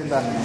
بتاعنا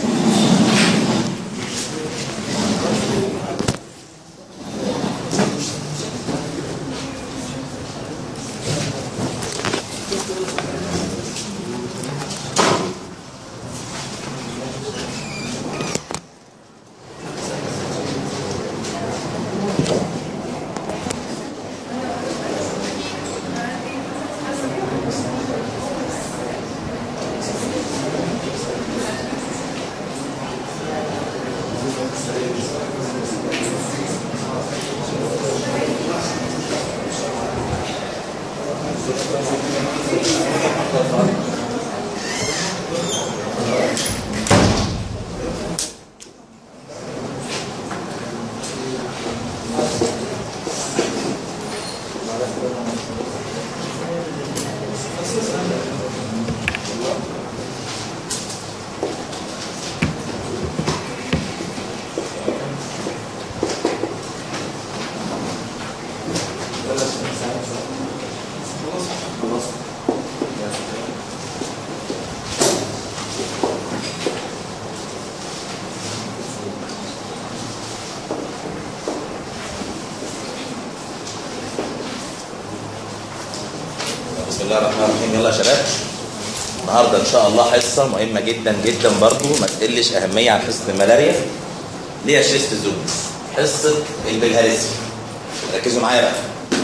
بسم الله الرحمن الرحيم يلا يا شباب النهارده ان شاء الله حصه مهمه جدا جدا برضو ما تقلش اهميه عن حصه الملاريا اللي هي شيست زومز حصه البلهارسي ركزوا معايا بقى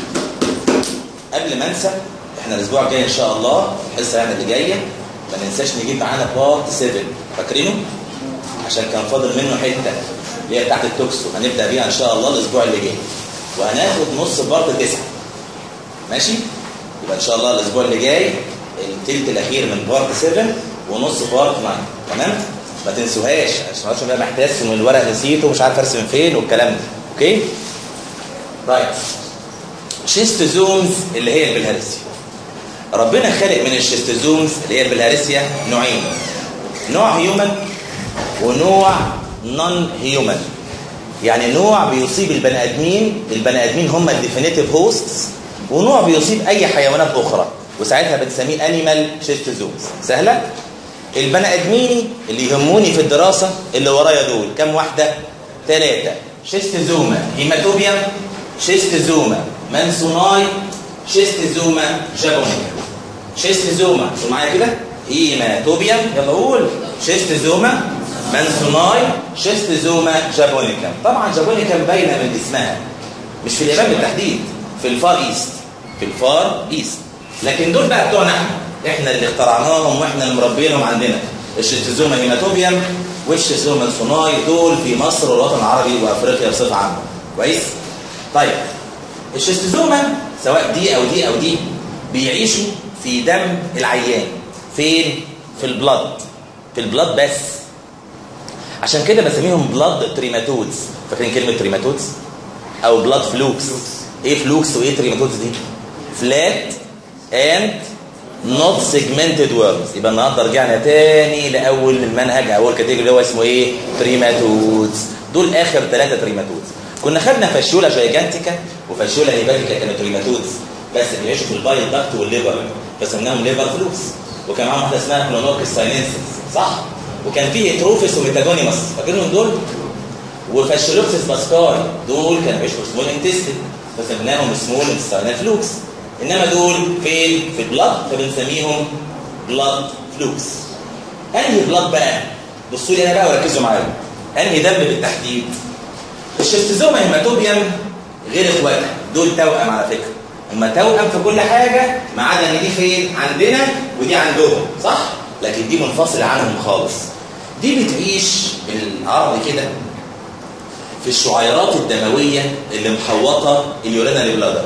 قبل ما انسى احنا الاسبوع الجاي ان شاء الله الحصه يعني اللي جايه ما ننساش نجيب معانا بارت 7 فاكرينه عشان كان فاضل منه حته اللي هي بتاعت التوكسو هنبدا بيها ان شاء الله الاسبوع اللي جاي وهناخد نص بارت 9 ماشي يبقى ان شاء الله الاسبوع اللي جاي التلت الاخير من بارت 7 ونص بارت 9 تمام ما تنسوهاش عشان ما بقى محتاس من الورق نسيته ومش عارف ارسم فين والكلام ده اوكي طيب شيستوزومز اللي هي البلهارسيا ربنا خلق من الشيستوزومز اللي هي البلهارسيا نوعين نوع هيومن ونوع نون هيومن يعني نوع بيصيب البني ادمين البني ادمين هم الديفينيتيف هوستس ونوع بيصيب اي حيوانات اخرى وساعتها بنسميه انيمال شيستوزومز سهله البني ادمين اللي يهموني في الدراسه اللي ورايا دول كام واحده ثلاثه شيستوزوما هيماتوبيوم شيستوزوما مانسوناي شيستوزوما جابونيا شيستوزوما شو معايا كده هيماتوبيوم يلا قول شيستوزوما مانسوناي شيستوزوما جابونيكم طبعا جابونيكم باينه من اسمها مش في اليابان بالتحديد في الفار ايست في الفار ايست لكن دول بقى بتوعنا احنا احنا اللي اخترعناهم واحنا اللي مربينهم عندنا الشيستوزوما هيماتوبيوم والشيستوزوما الصناي دول في مصر والوطن العربي وافريقيا بصفه عامه كويس طيب الشيستوزوما سواء دي او دي او دي بيعيشوا في دم العيان فين في البلد في البلد بس عشان كده بسميهم بلاد تريماتودز فاكرين كلمه تريماتودز او بلاد فلوكس ايه فلوكس وايه تريماتودز دي فلات اند نوت سيجمنتد وورمز يبقى النهارده رجعنا تاني لاول المنهج اول كاتيجوري اللي هو اسمه ايه تريماتودز دول اخر ثلاثه تريماتودز كنا خدنا فاشيولا جايجانتيكا وفاشيولا هيباتيكا كانوا تريماتودز بس بيعيشوا في البايل داكت والليفر فسميناهم ليفر فلوكس وكان معاهم واحده اسمها كلونوركس ساينينسيس صح وكان فيه هيتروفيس وميتاجونيمس فاكرينهم دول وفاشيلوبسيس باسكاي دول كانوا بيعيشوا في سمول انتستين فسميناهم سمول انتستينال فلوكس انما دول فين في البلاد فبنسميهم بلاد فلوكس انهي بلاد بقى بصوا لي انا بقى وركزوا معايا انهي دم بالتحديد الشيستوزوما هيماتوبيوم غير اخواتها دول توأم على فكره هم توأم في كل حاجه ما عدا ان دي فين عندنا ودي عندهم صح لكن دي منفصله عنهم خالص دي بتعيش بالعربي كده في الشعيرات الدمويه اللي محوطه اليورينري بلادر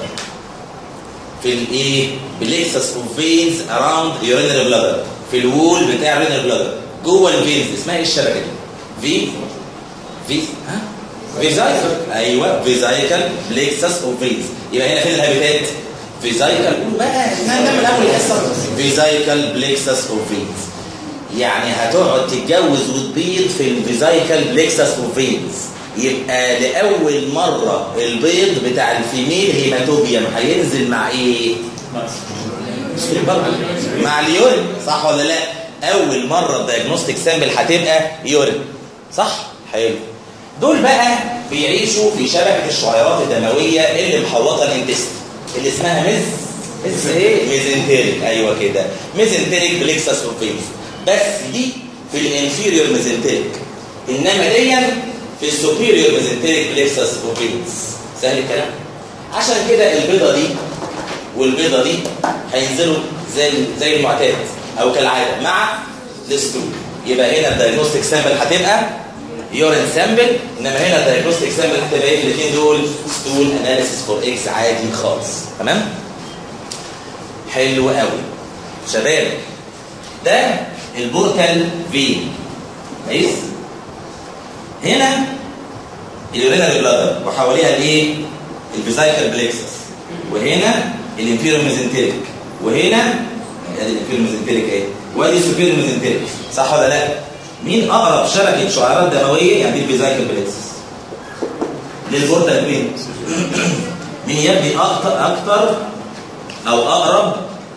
في الايه بليكسس اوف فينز اراوند يورينري بلادر في الوول بتاع اليورينري بلادر جوه الفينز اسمها ايه الشبكه دي في في ها فيزايكل ايوه فيزايكل بليكسس اوف فينز يبقى هنا فين الهابيتات فيزايكل قول بقى احنا نعمل اول حصه فيزايكل بليكسس اوف فينز يعني هتقعد تتجوز وتبيض في الفيزايكل بليكسس اوف فينز يبقى لأول مرة البيض بتاع الفيميل هيماتوبيوم هينزل مع ايه؟ مع اليورين صح ولا لا؟ اول مره الدايجنوستيك سامبل هتبقى يورين صح حلو دول بقى بيعيشوا في شبكه الشعيرات الدمويه اللي محوطه الانتست اللي اسمها ميز ميز ايه ميزنتريك ايوه كده ميزنتريك بليكسس اوفينس بس دي في الانفيريور ميزنتريك انما دي في السوبيريور ميزنتريك بليكسس اوفينس سهل الكلام عشان كده البيضه دي والبيضه دي هينزلوا زي زي المعتاد او كالعاده مع الستول يبقى هنا الدايجنوستيك سامبل هتبقى يورين سامبل انما هنا الدايجنوستيك سامبل هتبقى ايه الاثنين دول ستول اناليسيس فور اكس عادي خالص تمام حلو قوي شباب ده البورتال فين كويس هنا اليورينال بلادر وحواليها الايه الفيزايكال بليكسس وهنا الانفيرو ميزنتريك وهنا ادي الانفيرو ميزنتريك اهي وادي السوبيرو ميزنتريك صح ولا لا مين اقرب شبكه شعيرات دمويه يعني دي الفيزايكال بليكسس للبورتال فين مين يبني اكتر اكتر او اقرب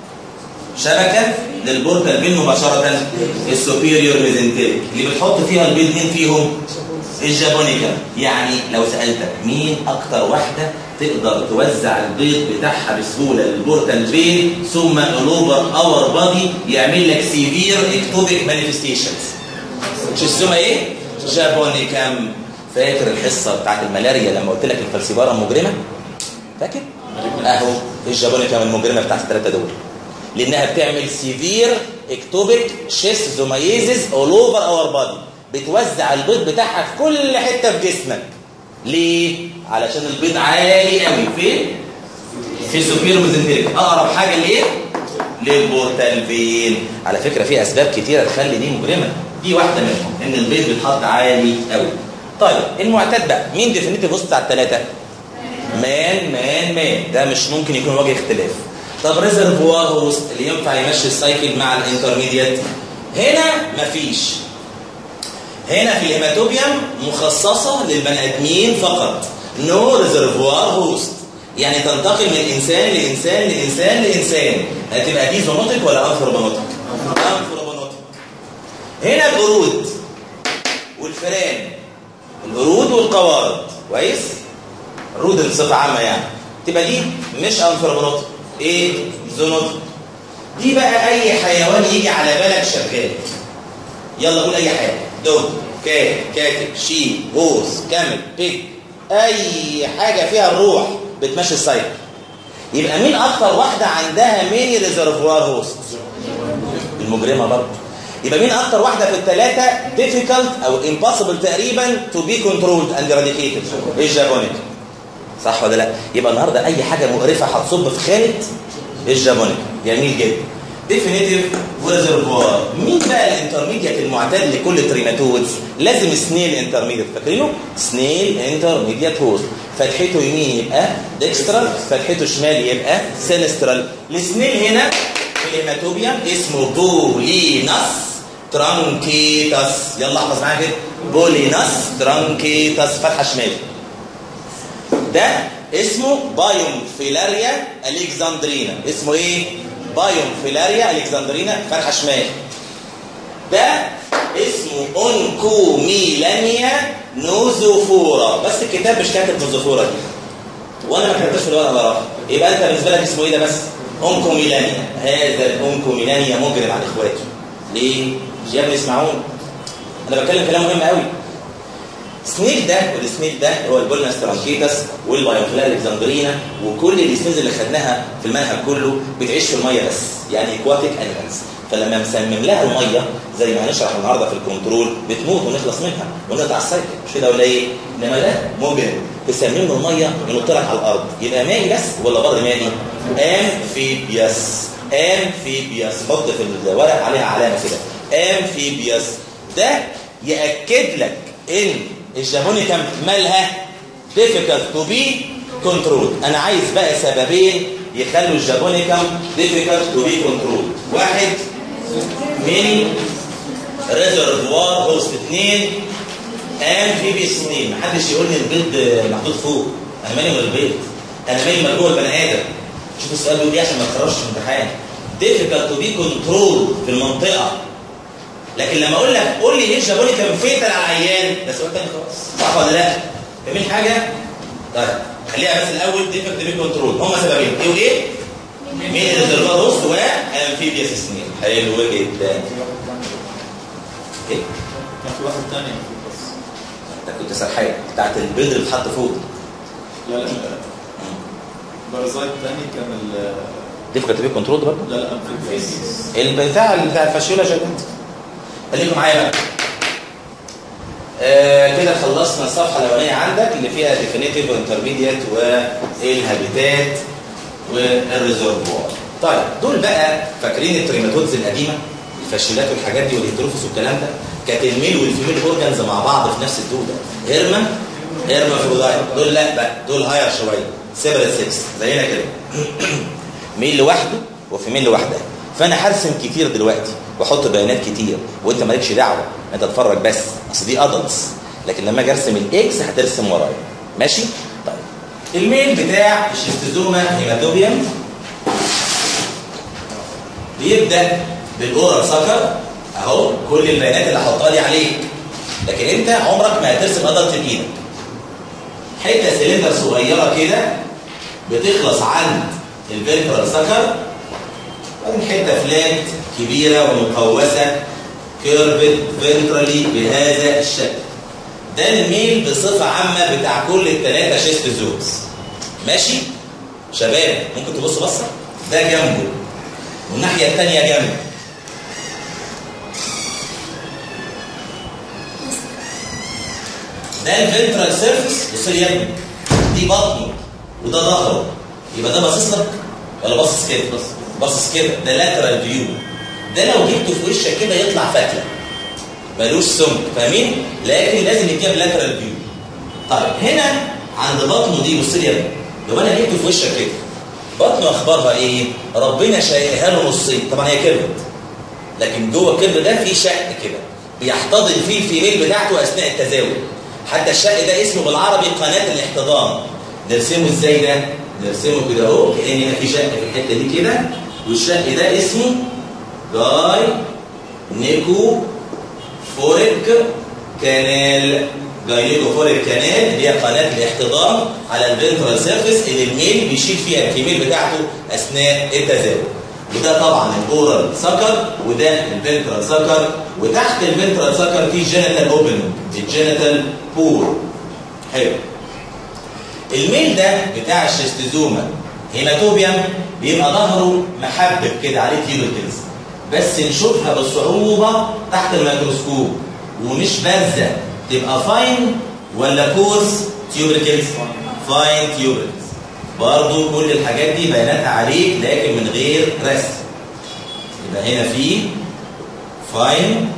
شبكه للبورتال فين مباشره السوبيريور ميزنتريك اللي بتحط فيها البيض مين فيهم الجابونيكا يعني لو سألتك مين أكتر واحدة تقدر توزع البيض بتاعها بسهولة للبورتال فين ثم الأوفر اور بادي يعمل لك سيفير اكتوبيك مانيفستيشنز مش اسمها ايه؟ جابونيكام فاكر الحصة بتاعت الملاريا لما قلت لك الفلسيبارة مجرمة؟ فاكر؟ اهو الجابونيكام المجرمة بتاعت الثلاثة دول لانها بتعمل سيفير اكتوبيك شيستوزومايزز اول اوفر اور بادي بتوزع البيض بتاعها في كل حتة في جسمك ليه؟ علشان البيض عالي قوي فين؟ في السوبيرو ميزنتريك اقرب حاجة ليه؟ للبورتال فين على فكرة في اسباب كتيرة تخلي دي مجرمة دي واحدة منهم ان البيض بيتحط عالي قوي طيب المعتاد بقى مين ديفينيتيف وسط على الثلاثة؟ مان مان مان ده مش ممكن يكون وجه اختلاف طب ريزرفوار هوست اللي ينفع يمشي السايكل مع الانترميديات هنا مفيش هنا في الهيماتوبيوم مخصصة للبني ادمين فقط نو ريزرفوار هوست يعني تنتقل من انسان لانسان لانسان لانسان هتبقى دي زونوتيك ولا انثروبونوتيك انثروبونوتيك هنا القرود والفئران القرود والقوارض كويس القرود بصفه عامه يعني تبقى دي مش انثروبونوتيك ايه زونوتيك دي بقى اي حيوان يجي على بالك شغال يلا قول اي حاجه دوب كات كاتب شيب غوص كامل بيج اي حاجه فيها الروح بتمشي السايكل يبقى مين اكتر واحده عندها ميني ريزرفوار هوست المجرمه برضه يبقى مين اكتر واحده في الثلاثه difficult او impossible تقريبا to be controlled and eradicated الجابونيك صح ولا لا يبقى النهارده اي حاجه مقرفه هتصب في خانه الجابونيك جميل جدا ديفينيتيف وريزرفوار مين بقى الانترميديت المعتاد لكل تريماتودز لازم سنيل انترميديت فاكرينه سنيل انترميديت هوست فتحته يمين يبقى ديكسترال فتحته شمال يبقى سينسترال السنيل هنا في الهيماتوبيوم اسمه بولينس ترانكيتاس يلا احفظ معايا كده بولينس ترانكيتاس فتحه شمال ده اسمه بايوم فيلاريا الكسندرينا اسمه ايه بايوم فيلاريا الكسندرينا فتحه شمال ده اسمه اونكوميلانيا نوزوفورا بس الكتاب مش كاتب نوزوفورا دي وانا ما كتبتش في الورقه وراها يبقى انت بالنسبه لك اسمه ايه ده بس اونكوميلانيا هذا الاونكوميلانيا مجرم على اخواته ليه يا ابني اسمعوني انا بتكلم كلام مهم قوي سنيك ده والسنيك ده هو البولنس ترانكيتس والبايوفلا الكسندرينا وكل السنيز اللي خدناها في المنهج كله بتعيش في الميه بس يعني اكواتيك انيمالز فلما مسمم لها الميه زي ما هنشرح النهارده في الكنترول بتموت ونخلص منها ونقطع السايكل مش كده ولا ايه؟ انما ده مجرم تسمم له الميه ينط لك على الارض يبقى مائي بس ولا بر مائي؟ امفيبياس امفيبياس حط في الورق عليها علامه كده امفيبياس ده ياكد لك ان الجابونيكا مالها difficult to be controlled انا عايز بقى سببين يخلوا الجابونيكا difficult to be controlled واحد ميني ريزرفوار هوست اثنين امفيبيس اثنين محدش يقول لي البيض محطوط فوق انا مالي من البيض انا مالي من جوه البني ادم شوف السؤال بيقول ايه عشان ما تخرجش من الامتحان difficult to be controlled في المنطقه لكن لما اقول لك قول لي ليه جابوني كان فيتال على العيان ده سؤال تاني خالص صح ولا لا؟ فاهمين حاجه؟ طيب خليها بس الاول ديفكت كنترول هم سببين ايه وايه؟ مين الريزرفوار هوست وامفيبياس سنين حلو جدا ايه؟ كان في واحد تاني بس انت كنت سرحان بتاعت البيض اللي اتحط فوق لا لا بارازايت تاني كان ال ديفكت كنترول برضه؟ لا لا امفيبياس البتاع بتاع الفاشيولا شغال خليكم معايا بقى آه كده خلصنا الصفحه الاولانيه عندك اللي فيها ديفينيتيف وانترميديت والهابيتات والريزرفوار طيب دول بقى فاكرين التريماتودز القديمه الفاشيولات والحاجات دي والهيتروفوس والكلام ده كانت الميل والفيميل اورجانز مع بعض في نفس الدوده هيرما هيرما فرودايت دول لا بقى دول هاير شويه سيبرال سكس زينا كده ميل لوحده وفيميل لوحدها فانا هرسم كتير دلوقتي واحط بيانات كتير وانت مالكش دعوه انت اتفرج بس اصل دي ادلتس لكن لما اجي ارسم الاكس هترسم ورايا ماشي طيب الميل بتاع الشيستوزوما هيماتوبيوم بيبدا بالاورال سكر اهو كل البيانات اللي هحطها دي عليك لكن انت عمرك ما هترسم ادلت بايدك حته سلندر صغيره كده بتخلص عند الفنترال سكر وبعدين حته فلات كبيره ومقوسه كيرفد فنترالي بهذا الشكل ده الميل بصفه عامه بتاع كل الثلاثه شيستوزومز ماشي شباب ممكن تبص بصه ده جنبه والناحيه الثانيه جنبه ده الفنترال سيرفيس بص لي يا ابني دي بطنه وده ظهره يبقى ده باصص لك ولا باصص كده بص باصص كده ده لاترال فيو ده لو جبته في وشك كده يطلع فتله ملوش سمك فاهمين لكن لازم يتجاب لاترال فيو طيب هنا عند بطنه دي بص لي يا ابني لو انا جبته في وشك كده بطنه اخبارها ايه ربنا شايلها له نصين طبعا هي كيرفت لكن جوه الكيرف ده في شق كده بيحتضن فيه الفيميل بتاعته اثناء التزاوج حتى الشق ده اسمه بالعربي قناه الاحتضان نرسمه ازاي ده نرسمه كده اهو كان هنا في شق في الحته دي كده والشق ده اسمه جاي نيكو فوريك كانال جاينيكو فوريك كانال اللي هي قناه الاحتضان على الفنترال سيرفيس اللي الميل بيشيل فيها الفيميل بتاعته اثناء التزاوج وده طبعا الاورال سكر وده الفنترال سكر وتحت الفنترال سكر في جينيتال اوبننج الجينيتال بور حلو الميل ده بتاع الشيستوزوما هيماتوبيوم بيبقى ظهره محبب كده عليه تيوبركلز بس نشوفها بصعوبة تحت الميكروسكوب ومش بارزة تبقى فاين ولا كورس تيوبركلز فاين تيوبركلز برضو كل الحاجات دي بياناتها عليك لكن من غير رسم يبقى هنا في فاين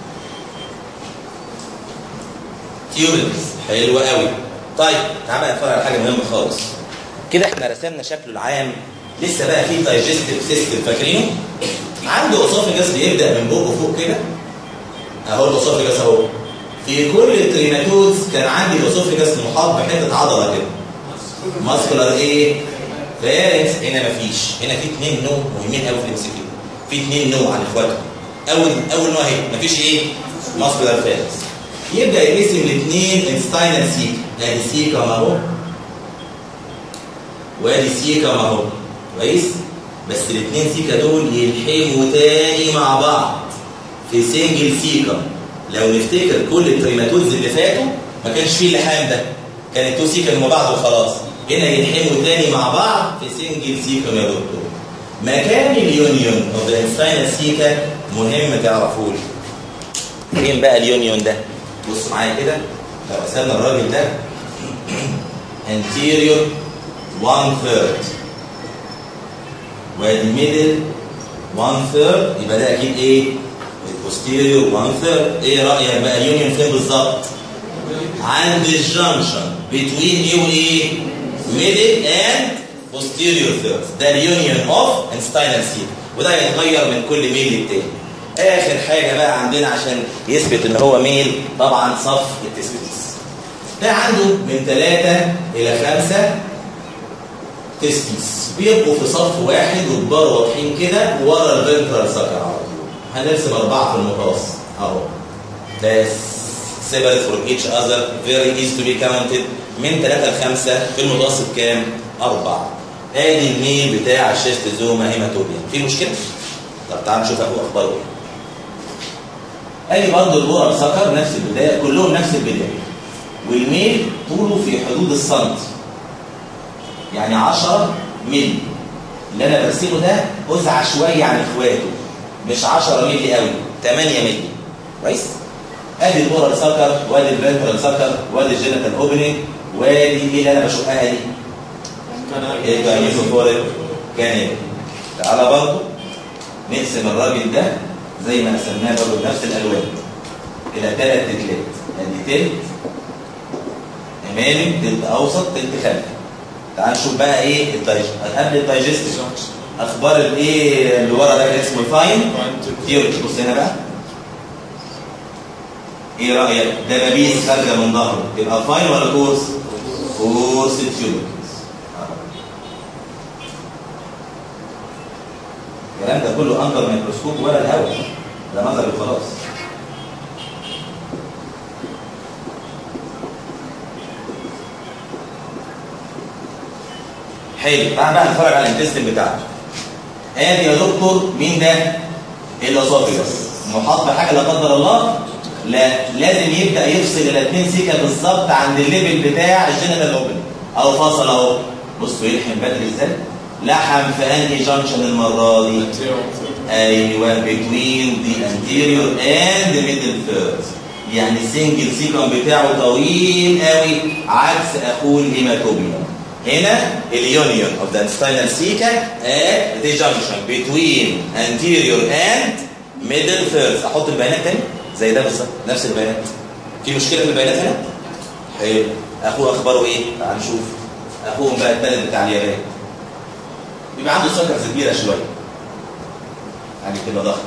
تيوبركلز حلوة قوي طيب تعالى نتفرج على حاجة مهمة خالص كده احنا رسمنا شكله العام لسه بقى في دايجستيف سيستم فاكرينه عنده اسوفجاس بيبدا من بقه فوق كده اهو الاسوفجاس اهو في كل التريماتودز كان عندي الاسوفجاس محاط بحته عضله كده ماسكولار ايه فارنس هنا مفيش هنا في اثنين نوع مهمين قوي في الام سي كيو في اثنين نوع عن اخواتهم اول اول نوع اهي مفيش ايه ماسكولار فارنس يبدا يقسم الاثنين انستاينال سيكا ادي سيكا اهو وادي سيكا اهو كويس بس الاثنين سيكا دول يلحموا تاني مع بعض في سنجل سيكا لو نفتكر كل التريماتودز اللي فاتوا ما كانش فيه اللحام ده كانت تو سيكا مع بعض وخلاص هنا يلحموا تاني مع بعض في سنجل سيكا يا دكتور مكان اليونيون اوف ذا انستاينال سيكا مهم تعرفوه فين بقى اليونيون ده بص معايا كده لو قسمنا الراجل ده anterior one third وادي ميدل 1 ثيرد يبقى ده اكيد ايه؟ البوستيريور 1 ثيرد ايه رايك بقى اليونيون فين بالظبط؟ عند الجنكشن بتوين يو ايه؟ ميدل اند بوستيريور ثيرد ده اليونيون اوف انستاينال سيل وده يتغير من كل ميل للتاني اخر حاجه بقى عندنا عشان يثبت ان هو ميل طبعا صف التسبيتس ده عنده من 3 الى 5 تستيس بيبقوا في صف واحد وكبار واضحين كده ورا الفنترال سكر على طول هنرسم اربعه في المقاس اهو ده separate from each other very easy to be counted من 3 ل 5 في المتوسط كام؟ 4 ادي الميل بتاع الشيستوزوما هيماتوبيا في مشكله؟ طب تعال نشوف اخو اخباره ايه ادي برضه الورق سكر نفس البدايه كلهم نفس البدايه والميل طوله في حدود السنتي يعني 10 مللي اللي انا برسمه ده ازعى شويه عن اخواته مش 10 مللي قوي 8 مللي كويس ادي الورال سكر وادي الفنترال سكر وادي الجينيتال اوبننج وادي ايه اللي انا بشقها دي ايه بقى ميزوفوريك كان تعالى برضه نقسم الراجل ده زي ما قسمناه برضه بنفس الالوان الى ثلاث تلات ادي تلت امامي تلت اوسط تلت خلفي تعال نشوف بقى ايه الدايج قبل الدايجستيف اخبار الايه اللي ورا ده اسمه فاين تيوري بص هنا بقى ايه رايك دبابيس خارجه من ظهره تبقى فاين ولا كورس كورس تيوري الكلام ده كله اندر ميكروسكوب ولا الهواء ده نظري خلاص حلو تعال بقى نتفرج على الانتستين بتاعته ادي يا دكتور مين ده الاسوفيجس محاط بحاجه لا قدر الله لا لازم يبدا يفصل الاثنين سيكه بالظبط عند الليفل بتاع الجينيتال اوبن او فصل اهو بصوا يلحم بدري ازاي لحم في انهي جانكشن المره دي ايوه بتوين دي انتيريور اند ميدل ثيرد يعني السنجل سيكم بتاعه طويل قوي عكس اخوه الهيماتوبيوم هنا اليونيون of the intestinal ceca at the junction between anterior and middle thirds احط البيانات تاني زي ده بالظبط نفس البيانات في مشكله في البيانات هنا حلو اخوه اخباره ايه تعال نشوف اخوهم بقى الثالث بتاع اليابان بيبقى عنده سكرز كبيره شويه يعني كده ضخم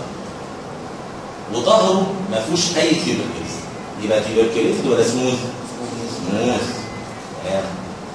وظهره ما فيهوش اي تيوبركلز يبقى تيوبركلز ولا سموث سموث يعني.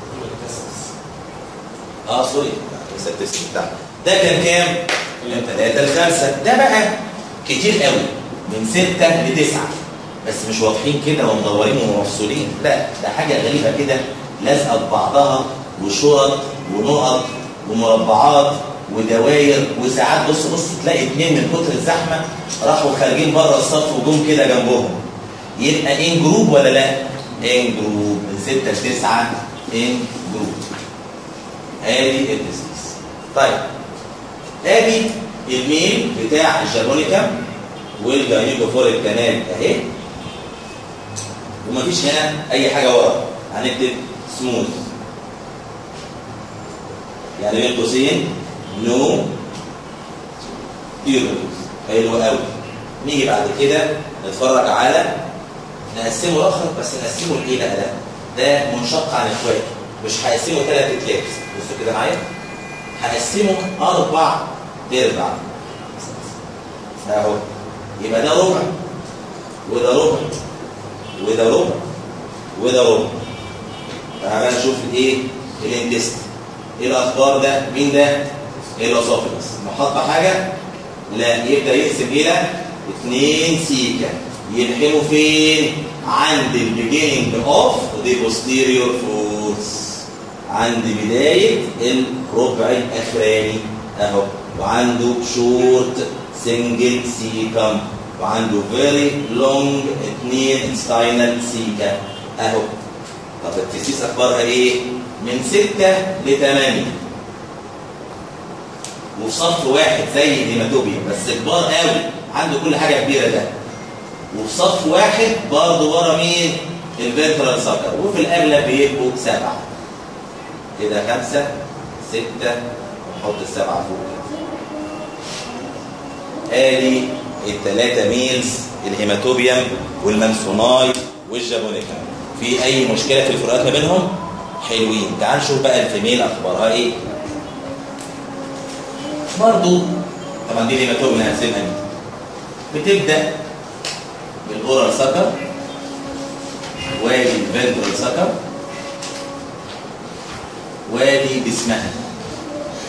اه سوري لسه التست بتاعنا ده كان كام؟ من 3 ل 5 ده بقى كتير قوي من 6 ل 9 بس مش واضحين كده ومدورين ومفصولين لا ده حاجه غريبه كده لازقه ببعضها وشرط ونقط ومربعات ودواير وساعات بص بص تلاقي اثنين من كتر الزحمه راحوا خارجين بره الصف وجم كده جنبهم يبقى ان جروب ولا لا؟ ان جروب من 6 ل 9 ان جروب ادي الديسيز طيب ادي الميل بتاع الجابونيكا والجاينيكوفوريك كانال اهي ومفيش هنا اي حاجه ورا هنكتب سموث يعني بين قوسين نو تيوبرز حلو قوي نيجي بعد كده نتفرج على نقسمه اخر بس نقسمه لايه بقى ده؟ ده منشق عن اخواته مش هقسمه ثلاث اتلات بصوا كده معايا هقسمه اربع تربع اهو يبقى ده ربع وده ربع وده ربع وده ربع تعالى نشوف الايه الاندست ايه الاخبار ده مين ده ايه الاسوفيجس محط حاجه لا يبدا يقسم الى اثنين سيكا يلحموا فين عند البيجيننج اوف ذا posterior فورس عند بدايه الربع الاخراني اهو وعنده شورت سنجل سيكم وعنده فيري لونج اثنين انستاينال سيكا اهو طب التسيس اخبارها ايه؟ من 6 ل 8 وفي صف واحد زي الهيماتوبيا بس كبار قوي عنده كل حاجه كبيره ده وفي صف واحد برضه ورا مين؟ الفنترال سكر وفي الاغلب بيبقوا سبعه كده خمسه سته ونحط السبعه فوق ادي الثلاثه ميلز الهيماتوبيوم والمنسوناي والجابونيكا في اي مشكله في الفروقات ما بينهم حلوين تعال نشوف بقى الفيميل اخبارها ايه برضو طبعا دي الهيماتوبيوم اللي هنسيبها دي بتبدا بالاورال سكر وادي الفنترال سكر وادي جسمها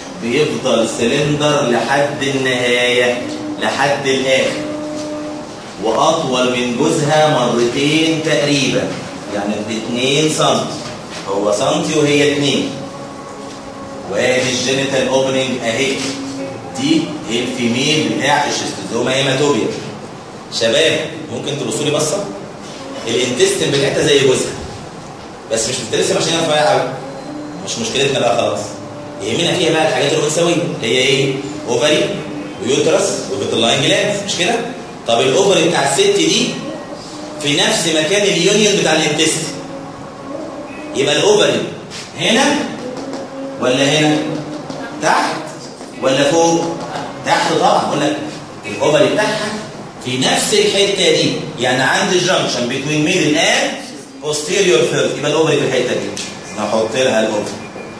بيفضل سلندر لحد النهايه لحد الاخر واطول من جوزها مرتين تقريبا يعني ب 2 سم هو سنتي وهي 2 وادي الجينيتال اوبننج اهي دي الفيميل بتاع الشيستوزوما هيماتوبيا شباب ممكن تبصوا لي بصه الانتستين بتاعتها زي جوزها بس مش بتترسم عشان هي رفيعه قوي مش مشكلتنا بقى خلاص يهمنا فيها بقى الحاجات الانثويه اللي هي ايه اوفري ويوترس وبيتلاين جلاند مش كده طب الاوفري بتاع الست دي في نفس مكان اليونيون بتاع الانتست يبقى الاوفري هنا ولا هنا تحت ولا فوق تحت طبعا بقول لك الاوفري بتاعها في نفس الحته دي يعني عند الجنكشن بين ميدل اند posterior third يبقى الاوفري في الحته دي نحط لها الاوفري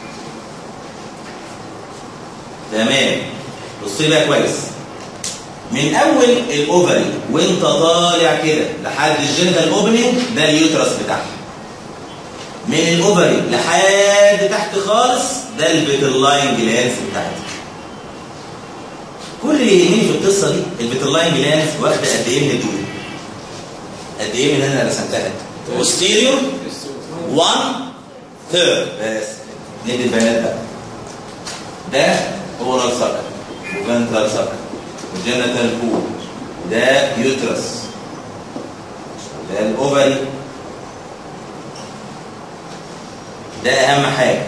تمام بصي بقى كويس من اول الاوفري وانت طالع كده لحد الجنتال اوبننج ده اليوترس بتاعها من الاوفري لحد تحت خالص ده البيتلاين جلانس بتاعتك كل اللي يهمني في القصه دي البيتلاين جلانس واخده قد ايه من الدول قد ايه من اللي انا رسمتها posterior 1 third بس ندي البيانات بقى ده اورال سكر وفنترال سكر وجينيتال بول وده يوترس وده الاوفري ده اهم حاجه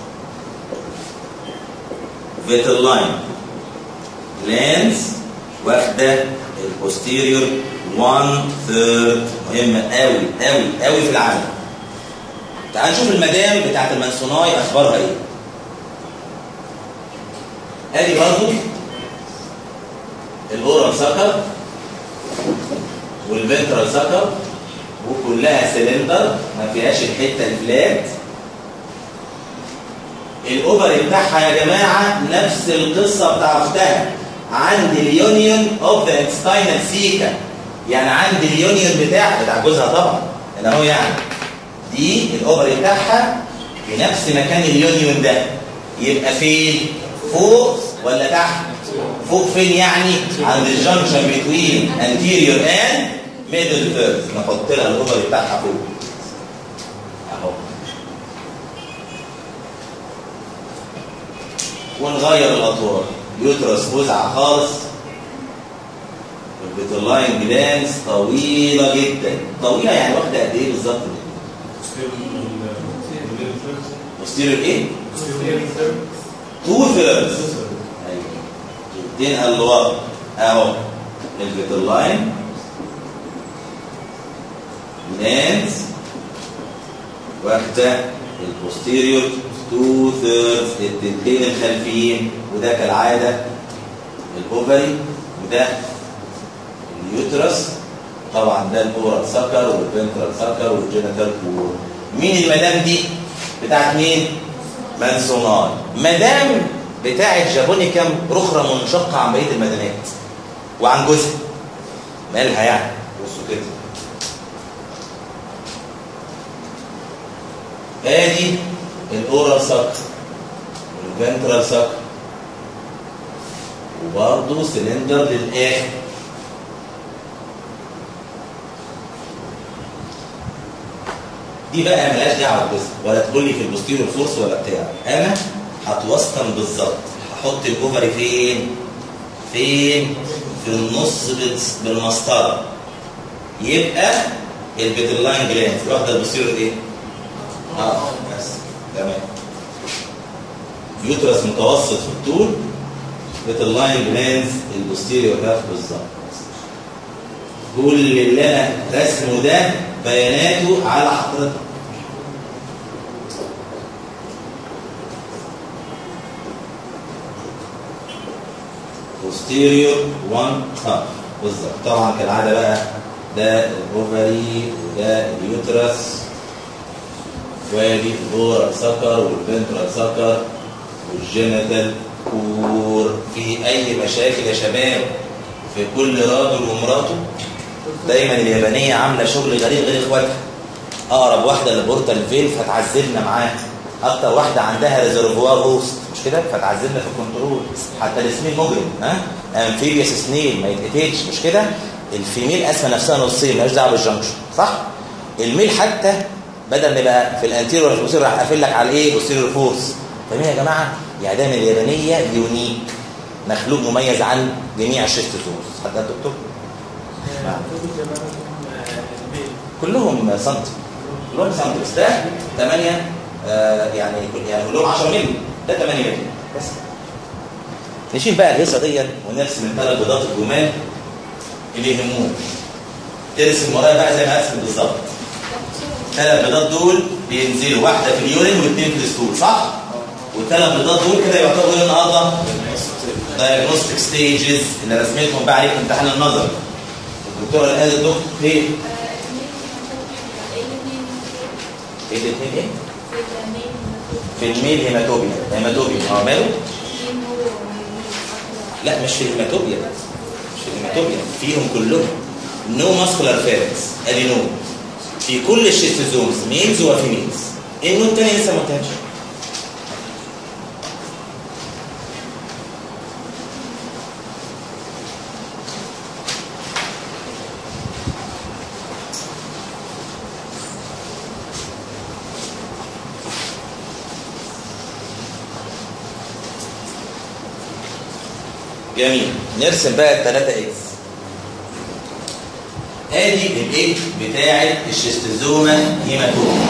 فيتلاين لانس واخده البوستيريور 1 ثيرد مهمه قوي قوي قوي في العالم تعال نشوف المدام بتاعت المنسوناي اخبارها ايه ادي برضو الاورال سكر والفنترال سكر وكلها سلندر ما فيهاش الحته الفلات الاوفري بتاعها يا جماعه نفس القصه بتاع اختها عند اليونيون اوف ذا انستاينال سيكا يعني عند اليونيون بتاع بتاع جوزها طبعا هنا اهو يعني دي الاوفري بتاعها في نفس مكان اليونيون ده يبقى فين فوق ولا تحت فوق فين يعني عند الجنكشن بتوين anterior and middle third نحط لها الاوفري بتاعها فوق اهو ونغير الاطوار يوترس وسع خالص البيتلاين جلانس طويله جدا طويله يعني واخده قد ايه بالظبط بوستيريور ايه؟ تو ثيردز ايوه تنقل لورا اهو البيتلاين جلانس واخده البوستيريور تو ثيردز التنتين الخلفيين وده كالعاده الاوفري وده اليوترس طبعا ده الاورال سكر والفنترال سكر والجينيتال كور مين المدام دي بتاعت مين منسوناي مدام بتاعت جابونيكام رخرة منشقة عن بقية المدامات وعن جزء مالها يعني بصوا كده ادي الاورال سكر والفنترال سكر وبرضه سلندر للاخر دي بقى ملهاش دعوه بس ولا تقول لي في البوستيريور فورس ولا بتاع انا هتوسطن بالظبط هحط الاوفري فين فين في النص بال- بالمسطره يبقى البيتلاين جلاند واخده البوستيريور ايه اه بس تمام يوترس متوسط في الطول بيتلاين جلاند البوستيريور ده بالظبط كل اللي انا رسمه ده بياناته على حضرتك posterior 1 اه بالظبط طبعا كالعاده بقى ده الاوفري وده اليوترس وادي الاورال سكر والفنترال سكر والجينيتال كور في اي مشاكل يا شباب في كل راجل ومراته دايما اليابانيه عامله شغل غريب غير اخواتها اقرب واحده لبورتال فيلف هتعذبنا معاها اكتر واحده عندها ريزرفوار هوست مش كده فتعذبنا في الكنترول حتى السنين مجرم ها امفيبيوس سنين ما يتقتلش مش كده الفيميل قاسمه نفسها نصين مالهاش دعوه بالجنكشن صح الميل حتى بدل ما يبقى في الانتيريور ولا في البوستيريور راح قافل لك على الايه بوستيريور فورس فاهمين يا جماعه يعني دايما اليابانيه يونيك مخلوق مميز عن جميع الشيستوزومز حد يا دكتور نعم. كلهم سنتي كلهم سنتي بس ده 8 آه يعني يعني كلهم 10 مللي ده 8 مللي بس نشيل بقى الهيصه دي ونرسم الثلاث بيضات الجمال اللي يهمونا ترسم ورايا بقى زي ما ارسم بالظبط الثلاث بيضات دول بينزلوا واحده في اليورين واثنين في الستول صح؟ والثلاث بيضات دول كده يعتبروا ايه النهارده؟ دايجنوستيك ستيجز اللي رسمتهم بقى عليك في امتحان النظر الدكتوره اللي قالت دكتور ايه؟ ايه الاثنين ايه؟ في الميل هيماتوبيا هيماتوبيا اه ماله؟ لا مش في الهيماتوبيا مش في الهيماتوبيا فيهم كلهم نو ماسكولار فيرنس ادي نو في كل الشيستوزومز ميلز وفيميلز النو الثاني لسه ما قلتهاش جميل نرسم بقى الثلاثة اكس ادي الاكس بتاعت الشيستوزوما هيماتوما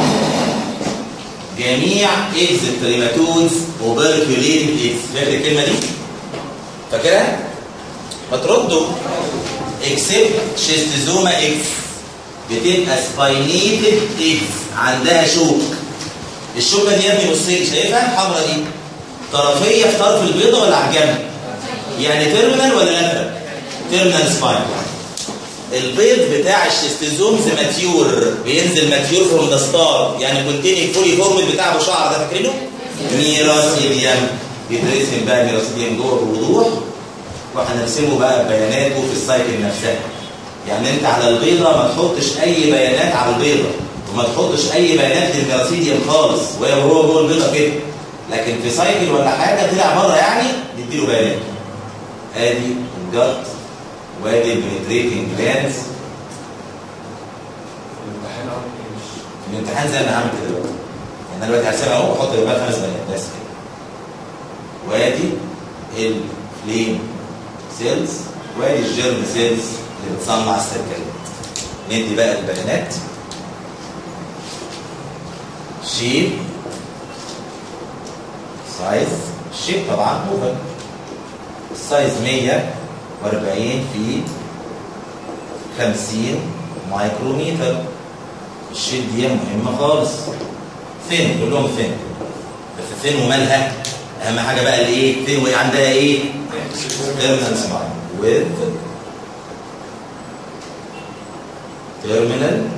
جميع اكزيت هيماتودز وبركيوليتد اكس فاكر الكلمه دي فاكرها ما تردوا اكسبت شيستوزوما اكس بتبقى سباينيتد اكس عندها شوك الشوكه دي يا ابني بص لي شايفها الحمراء دي طرفيه في طرف البيضه ولا على الجنب يعني تيرمينال ولا لاترال تيرمينال سباين البيض بتاع الشيستوزومز ماتيور بينزل ماتيور فروم ذا ستار يعني كونتيني فولي فورمد بتاع ابو شعر ده فاكرينه ميراسيليوم بيترسم بقى ميراسيليوم جوه بوضوح وهنرسمه بقى بياناته في السايكل نفسها يعني انت على البيضه ما تحطش اي بيانات على البيضه وما تحطش اي بيانات للميراسيليوم خالص وهي هو جوه البيضه كده لكن في سايكل ولا حاجه طلع بره يعني نديله بيانات ادي الجت وادي البنتريتنج جلانز الامتحان زي ما هعمل كده دلوقتي يعني انا دلوقتي هرسمها اهو واحط بقى خمس بنات بس كده وادي الفليم سيلز وادي الجيرم سيلز اللي بتصنع السيركلات ندي بقى البيانات شيب سايز الشيب طبعا موفر السايز 140 في 50 مايكروميتر الشيت دي مهمه خالص فين كلهم فين بس فين ومالها اهم حاجه بقى الايه فين وهي عندها ايه تيرمينال سمايل with terminal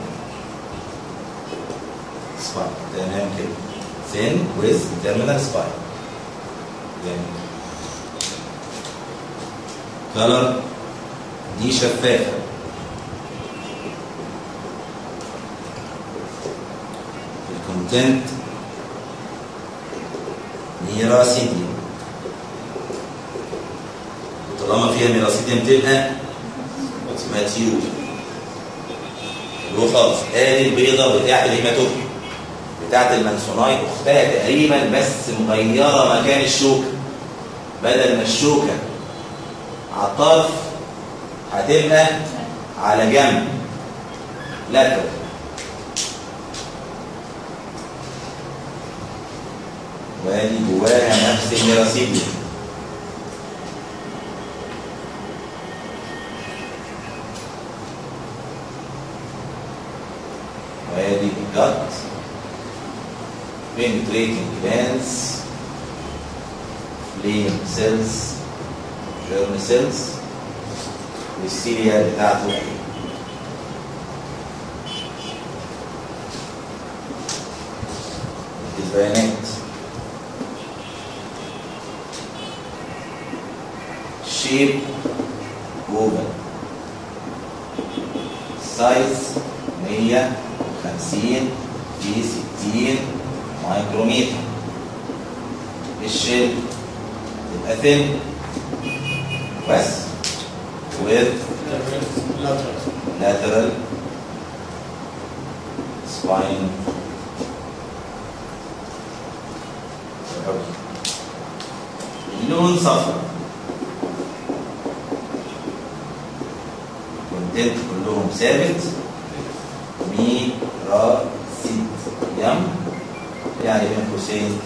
spine تمام كده thin with terminal spine جميل كلر دي شفافة الكونتنت ميراسيديوم وطالما فيها ميراسيديوم تبقى ماتيور له خالص ادي البيضه بتاعت الهيماتوبيا بتاعت المنسونايت اختها تقريبا بس مغيره مكان الشوكه بدل ما الشوكه على الطرف هتبقى على جنب لاتر وادي جواها نفس الميراسيديوم وادي الجت penetrating glands flame cells germ cells والسيليا بتاعته البيانات شيب اوفن سايز 150 في 60 مايكرومتر الشيل يبقى ثين بس with lateral spine لون صفر كونتنت كلهم ثابت مي را سيت يم يعني بين قوسين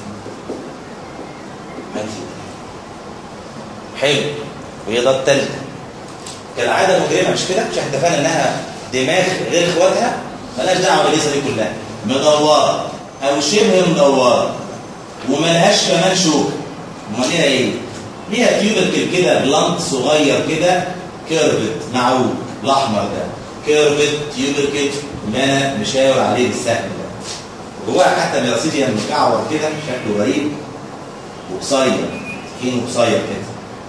مكتوب حلو وهي ده التالتة كالعادة مجرمة مش كده؟ مش احنا اتفقنا انها دماغ غير اخواتها مالهاش دعوة بالليسة دي كلها مدورة او شبه مدورة وملهاش كمان شوك امال ليها ايه؟ ليها تيوبركل كده بلانت صغير كده كيرفت معوج الاحمر ده كيرفت تيوبركل اللي انا مشاور عليه بالسهم ده جواها حتى ميراسيديان مكعور كده شكله غريب وقصير تخين وقصير كده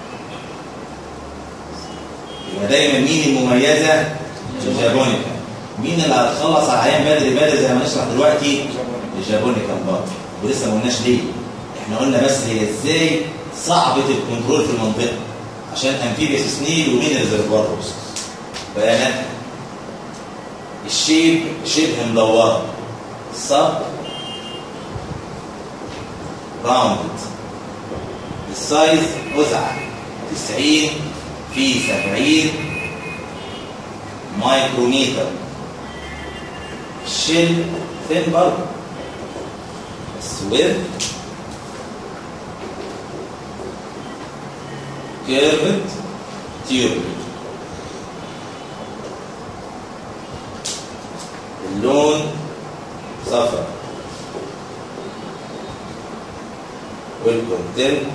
يبقى دايما مين المميزه؟ الجابونيكا مين اللي هتخلص على العيان بدري بدري زي ما نشرح دلوقتي؟ الجابونيكا برضه ولسه ما قلناش ليه احنا قلنا بس هي ازاي صعبة الكنترول في المنطقة عشان امفيبيس سنيل ومين ريزرفوار بيانات الشيب شبه مدورة الصب راوند السايز وسعة 90 في 70 مايكروميتر الشيل فين برضه السوير كيرفت تيوب اللون صفر والكونتنت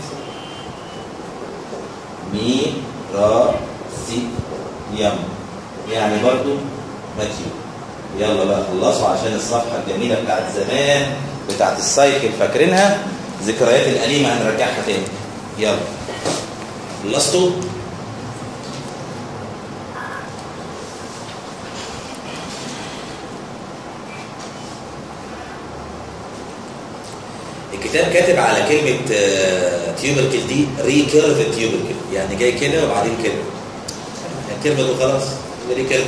مي را سي يم يعني برضو ماتيو يلا بقى خلصوا عشان الصفحه الجميله بتاعت زمان بتاعت السايكل فاكرينها ذكريات الأليمة هنرجعها تاني يلا خلصتوا الكتاب كاتب على كلمة تيوبركل دي ريكيرف تيوبركل يعني جاي كده وبعدين كده الكلمة دي خلاص ريكيرف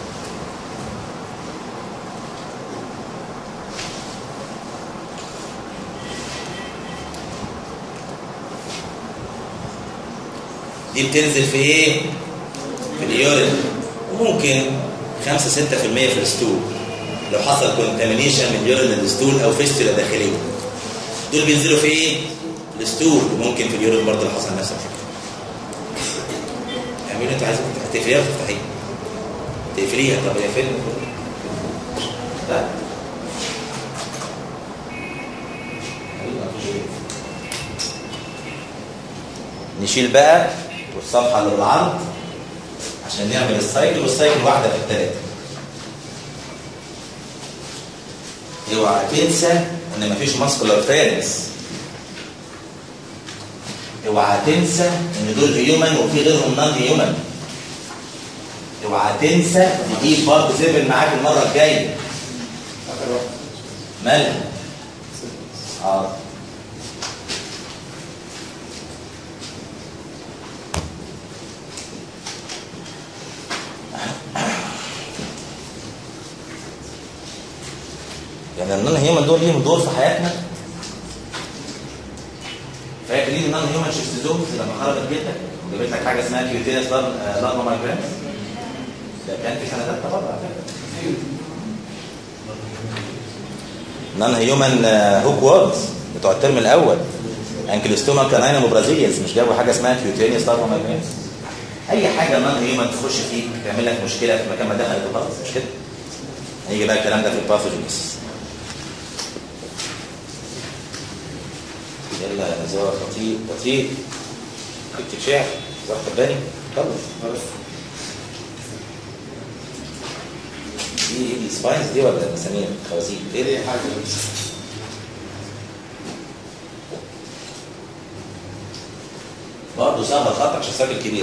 دي بتنزل في ايه؟ في اليورين وممكن 5 6% في الستول لو حصل كونتامينيشن من اليورين للستول او فيستولا داخليه دول بينزلوا في ايه؟ الستول وممكن في اليورين برضه لو حصل نفس الفكره اعملوا انتوا عايزين تقفليها ولا تفتحيها؟ تقفليها طب هي فين؟ لا نشيل بقى والصفحة اللي بالعرض عشان نعمل السايكل والسايكل واحدة في الثلاثة اوعى تنسى ان مفيش ماسكولار فارنس اوعى تنسى ان دول هيومن وفي غيرهم نون هيومن اوعى تنسى تجيب برضه سيفن معاك المرة الجاية مالها؟ اه يعني النون هيومن دول ليهم دور في حياتنا فاكرين النون هيومن شيستوزومز لما خرجت جدك وجابت لك حاجه اسمها كيوتينس لارما مايجرانس ده كان في سنه ثالثه برضه على فكره نون هيومن هوك ووردز بتوع الترم الاول انكلوستوما كاناينم وبرازيليانز مش جابوا حاجه اسمها كيوتينس لارما مايجرانس اي حاجه نون هيومن تخش فيك تعمل لك مشكله في مكان ما دخلت وخلاص مش كده هيجي بقى الكلام ده في الباثوجينيس يلا يا نزار بطيء بطيء كنت شعر ظهر بالي خلص دي ايه دي سباينز دي ولا مسامير خوازيق ايه دي حاجه برضه سهل خطك عشان الساكن كبير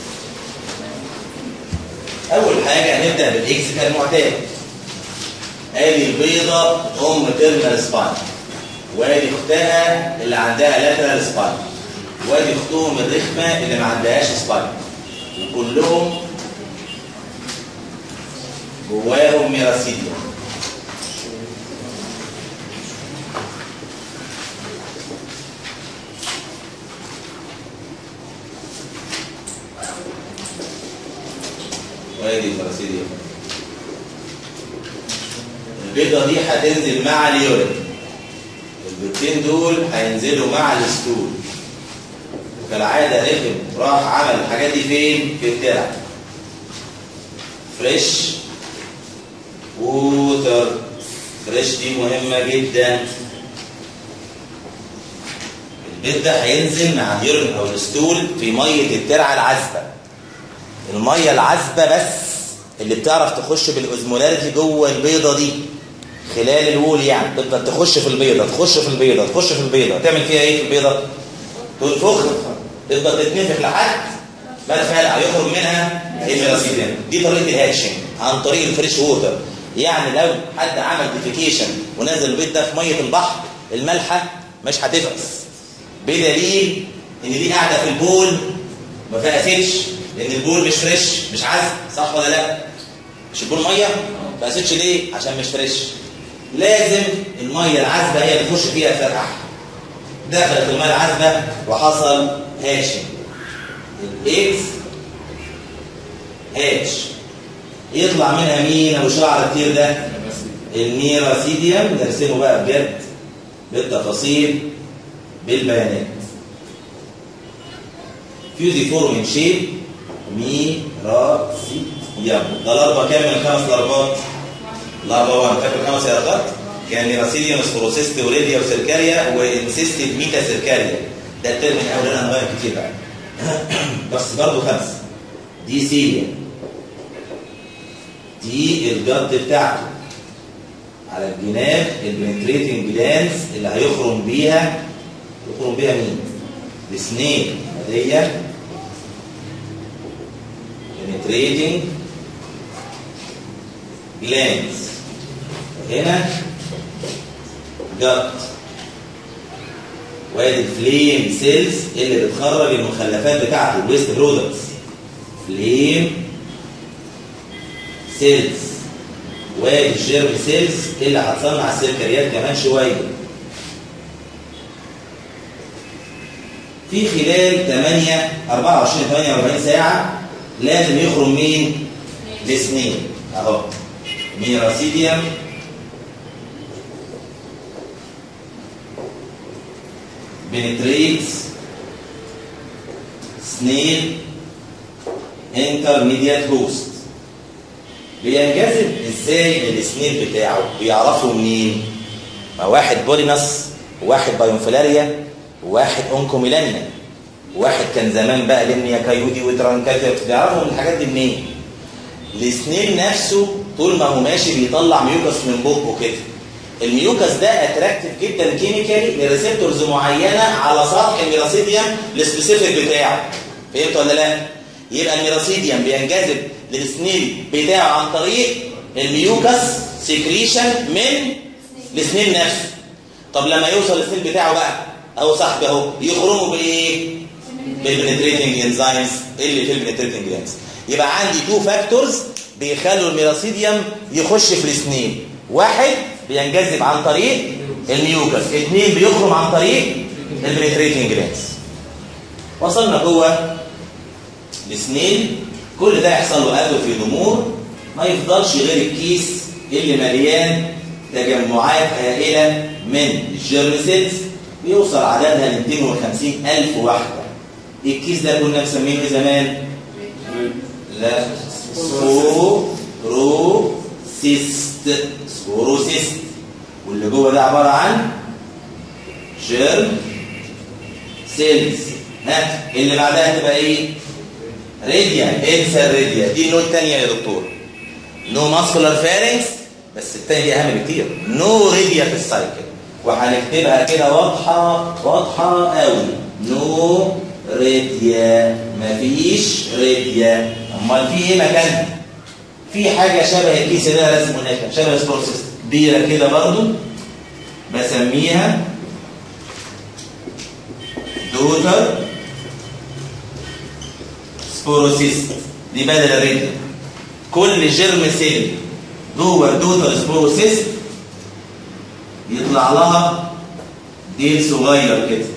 اول حاجه هنبدا بالاكس كالمعتاد ادي البيضه ام تيرمال سباين وادي اختها اللي عندها لاترال سباين وادي اختهم الرخمه اللي ما عندهاش سباين وكلهم جواهم ميراسيديا وادي الميراسيديا البيضه دي هتنزل مع اليورين البيضتين دول هينزلوا مع الستول كالعاده رخم راح عمل الحاجات دي فين؟ في الترع فريش ووتر فريش دي مهمة جدا البيض ده هينزل مع اليورين او الستول في مية الترعة العذبة المية العذبة بس اللي بتعرف تخش بالاوزمولاريتي جوه البيضة دي خلال الوول يعني تفضل تخش في البيضة تخش في البيضة تخش في البيضة تعمل فيها ايه في البيضة؟ تنفخ تفضل تتنفخ لحد ما تفرقع يخرج منها الميراسيديان دي طريقه الهاتشنج عن طريق الفريش ووتر يعني لو حد عمل ديفيكيشن ونزل البيض ده في ميه البحر المالحه مش هتفقس بدليل ان دي قاعده في البول ما فقستش لان البول مش فريش مش عذب صح ولا لا مش البول ميه ما فقستش ليه عشان مش فريش لازم الميه العذبه هي اللي تخش فيها تفرقع دخلت الميه العذبه وحصل هاشم الاكس هاتش يطلع منها مين ابو شعر كتير ده الميراسيديوم نرسمه بقى بجد بالتفاصيل بالبيانات فيوزي فورم شيب ميراسيديوم ده الاربع كام من الخمس ضربات الاربع واحد فاكر خمس يرقات كان ميراسيديوم سبوروسيست وريديا وسيركاريا وانسيستد ميتا سيركاريا ده الترم الاول انا هنغير كتير بقى بس برضه خمسه دي سيليا دي الجد بتاعته على الجناب البنتريتنج جلانس اللي هيخرم بيها يخرم بيها مين؟ السنين دي بنتريتنج جلانس هنا جت وادي الفليم سيلز اللي بتخرج المخلفات بتاعته الويست برودكتس فليم سيلز وادي الجيرم سيلز اللي هتصنع السكريات كمان شويه في خلال 8 24 48 ساعه لازم يخرم مين؟ الاثنين اهو ميراسيديوم penetrates snail intermediate host بينجذب ازاي السنيل بتاعه بيعرفوا منين ما واحد بولينس وواحد بايونفلاريا وواحد اونكوميلانيا واحد كان زمان بقى لمنيا كايودي وترانكاتر بيعرفوا من الحاجات دي منين السنيل نفسه طول ما هو ماشي بيطلع ميوكس من بقه كده الميوكس ده اتراكتيف جدا كيميكالي لريسبتورز معينه على سطح الميراسيديوم السبيسيفيك بتاعه فهمت ولا لا؟ يبقى الميراسيديوم بينجذب للسنيل بتاعه عن طريق الميوكس سكريشن من السنيل نفسه طب لما يوصل للسنيل بتاعه بقى اهو صاحبي اهو يخرمه بايه؟ بالبنتريتنج انزيمز اللي في البنتريتنج انزيمز يبقى عندي تو فاكتورز بيخلوا الميراسيديوم يخش في السنين واحد بينجذب عن طريق الميوكس اثنين بيخرم عن طريق البنتريتنج جلانس وصلنا جوه السنين كل ده يحصل له اتروفي ضمور ما يفضلش غير الكيس اللي مليان تجمعات هائله من الجيرم سيلز بيوصل عددها ل 250 الف واحده الكيس ده كنا مسمينه ايه زمان لا سبوروسيست سبوروسيست واللي جوه ده عباره عن جيرم سيلز ها اللي بعدها تبقى ايه ريديا انسى الريديا دي نوع تانية يا دكتور نو ماسكولار فارنكس بس التاني دي اهم بكتير نو ريديا في السايكل وهنكتبها كده واضحه واضحه قوي نو ريديا مفيش ريديا امال في ايه مكانها في حاجه شبه الكيس ده رسمه هناك شبه سبورسيست ديره كده برضو بسميها دوتر سبوروسيست دي بدل الريتم كل جرم سيل جوه الدوتر سبوروسيست يطلع لها ديل صغير كده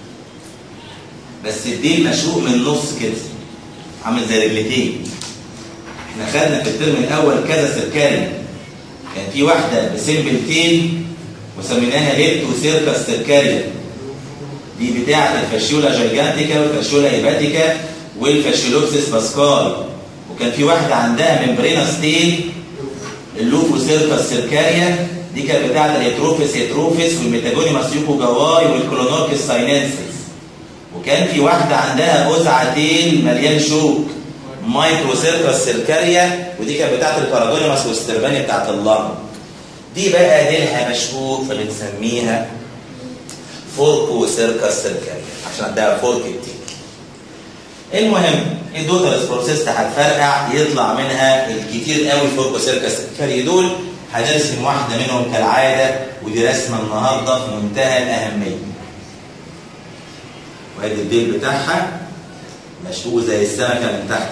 بس الديل مشقوق من النص كده عامل زي رجلتين احنا خدنا في الترم الاول كذا سركاري كان في واحده بسمبل تيل وسميناها ليبتو سيركس سركاريا دي بتاعه الفاشيولا جيجانتيكا والفاشيولا هيباتيكا والفاشيولوبسيس باسكال وكان في واحده عندها ممبرينا ستيل اللوفو سيركس سيركاريا دي كانت بتاعه الهيتروفيس هيتروفيس والميتاجونيماس يوكو جواي والكولونوركس ساينensis وكان في واحده عندها اوزعتين مليان شوك مايكرو سيركس سيركاريا ودي كانت بتاعه الباراجونيماس والسترباني بتاعه اللنج دي بقى ديلها مشهور فبنسميها فوركو سيركس سيركاريا عشان عندها فورك كتير المهم الدوترس بروسيست هتفرقع يطلع منها الكتير قوي فوركو سيركس سيركاريا دول هنرسم واحده منهم كالعاده ودي رسمه النهارده في منتهى الاهميه وادي الديل بتاعها مشقوق زي السمكه من تحت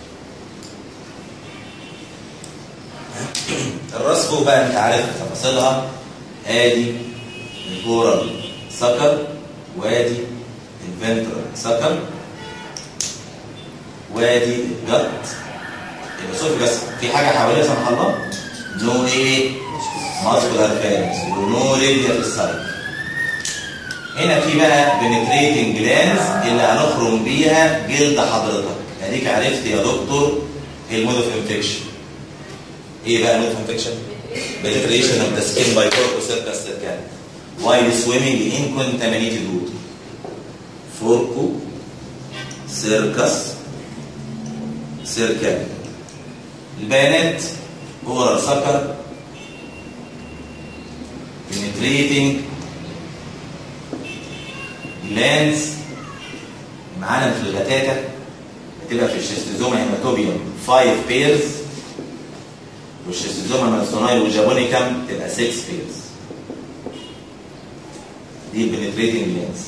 كده الراس فوق بقى انت عارف تفاصيلها ادي الكورال سكر وادي الفنترال سكر وادي الجت يبقى شوف بس في حاجه حواليها سبحان الله نو ايه ماسكولار فارنكس ونو ليبيا في السايد هنا في بقى بنتريتنج جلانز اللي هنخرم بيها جلد حضرتك اديك عرفت يا دكتور المود اوف انفكشن ايه بقى المود اوف انفكشن penetration of the skin by corpuscircus circale while swimming in contaminated water forco circus circale البيانات oral sucker penetrating glands معانا في الغتاتة بتبقى في الشيستوزوما هيماتوبيوم 5 pairs والشيستوزوما مانسوناي والجابونيكم تبقى 6 pairs دي البنتريتنج جلانز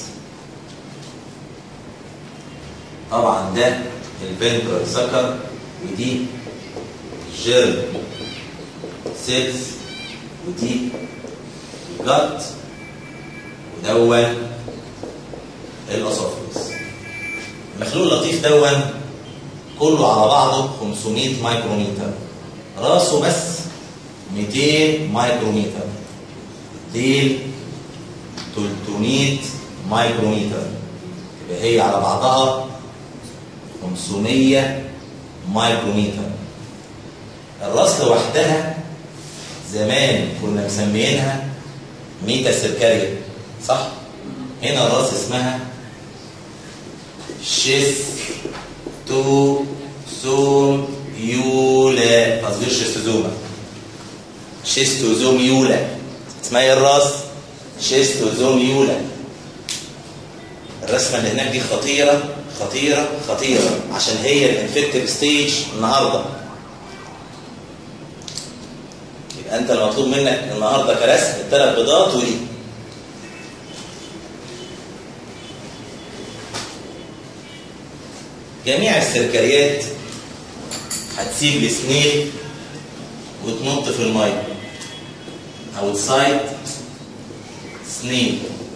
طبعا ده الفنترال سكر ودي جيرم سيلز ودي جت ودون الاسوفيس المخلوق اللطيف دون كله على بعضه 500 مايكروميتر راسه بس 200 مايكروميتر ديل 300 مايكروميتر يبقى هي على بعضها 500 مايكروميتر الراس لوحدها زمان كنا مسميينها ميتا سيركاريا صح؟ هنا الراس اسمها شيستوزوميولا قصدي شيستوزوما شيستوزوميولا اسمها ايه الراس؟ شيستوزوميولا الرسمه اللي هناك دي خطيره خطيره خطيره عشان هي الانفكتيف ستيج النهارده يبقى انت المطلوب منك النهارده كرسم الثلاث بيضات ودي جميع السركريات هتسيب السنيل وتنط في الميه اوتسايد سنيل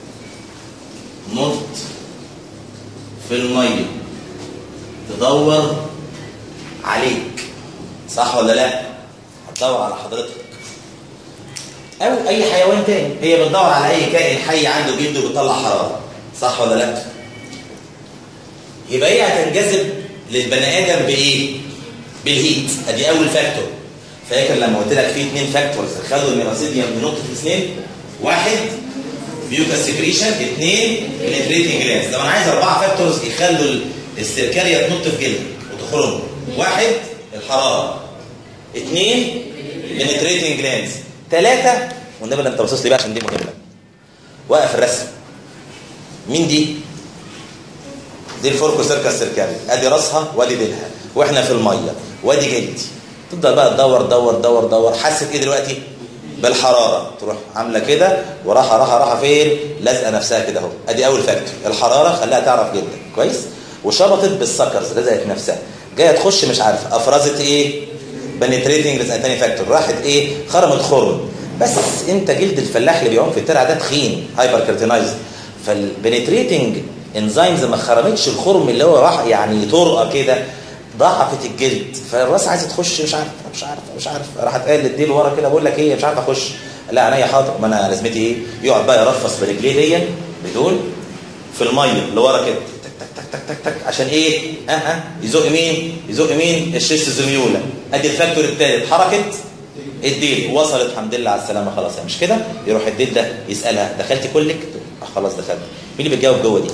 نط في الميه تدور عليك صح ولا لا هتدور على حضرتك او اي حيوان تاني هي بتدور على اي كائن حي عنده جلد وبيطلع حراره صح ولا لا يبقى هي هتنجذب للبني ادم بايه بالهيت ادي اول فاكتور فاكر لما قلت لك في اثنين فاكتورز خلوا الميراسيديوم بنقطه اثنين واحد ميوكا سكريشن اثنين بنتريتنج جلاس طب انا عايز اربعه فاكتورز يخلوا السيركاريا تنط في جلدك وتخرج واحد الحراره اثنين بنتريتنج جلاس ثلاثه والنبي ده انت باصص لي بقى عشان دي مهمه وقف الرسم مين دي؟ دي الفوركو سيركا سيركاريا ادي راسها وادي ديلها واحنا في الميه وادي جلدي تفضل بقى تدور دور دور دور حاسه ايه دلوقتي بالحراره تروح عامله كده وراحه راحه راحه فين لازقه نفسها كده اهو ادي اول فاكتور الحراره خلاها تعرف جدا كويس وشبطت بالسكرز لزقت نفسها جايه تخش مش عارفه افرزت ايه بنتريتنج تاني فاكتور راحت ايه خرمت خرم بس انت جلد الفلاح اللي بيعوم في الترعه ده تخين هايبر كرتينايز فالبنتريتنج انزيمز ما خرمتش الخرم اللي هو راح يعني طرقه كده ضعفت الجلد فالراس عايزه تخش مش عارف مش عارف مش عارف راحت قال للديل ورا كده بقول لك ايه مش عارف اخش لا عينيا حاضر ما انا لازمتي ايه يقعد بقى يرفص برجليه دي بدون في الميه اللي ورا كده تك تك تك تك تك عشان ايه اه اه يزق مين يزق مين الشيست زميوله ادي الفاكتور الثالث حركه الديل وصلت الحمد لله على السلامه خلاص مش كده يروح الديل ده يسالها دخلتي كلك آه خلاص دخلت مين اللي بيتجاوب جوه دي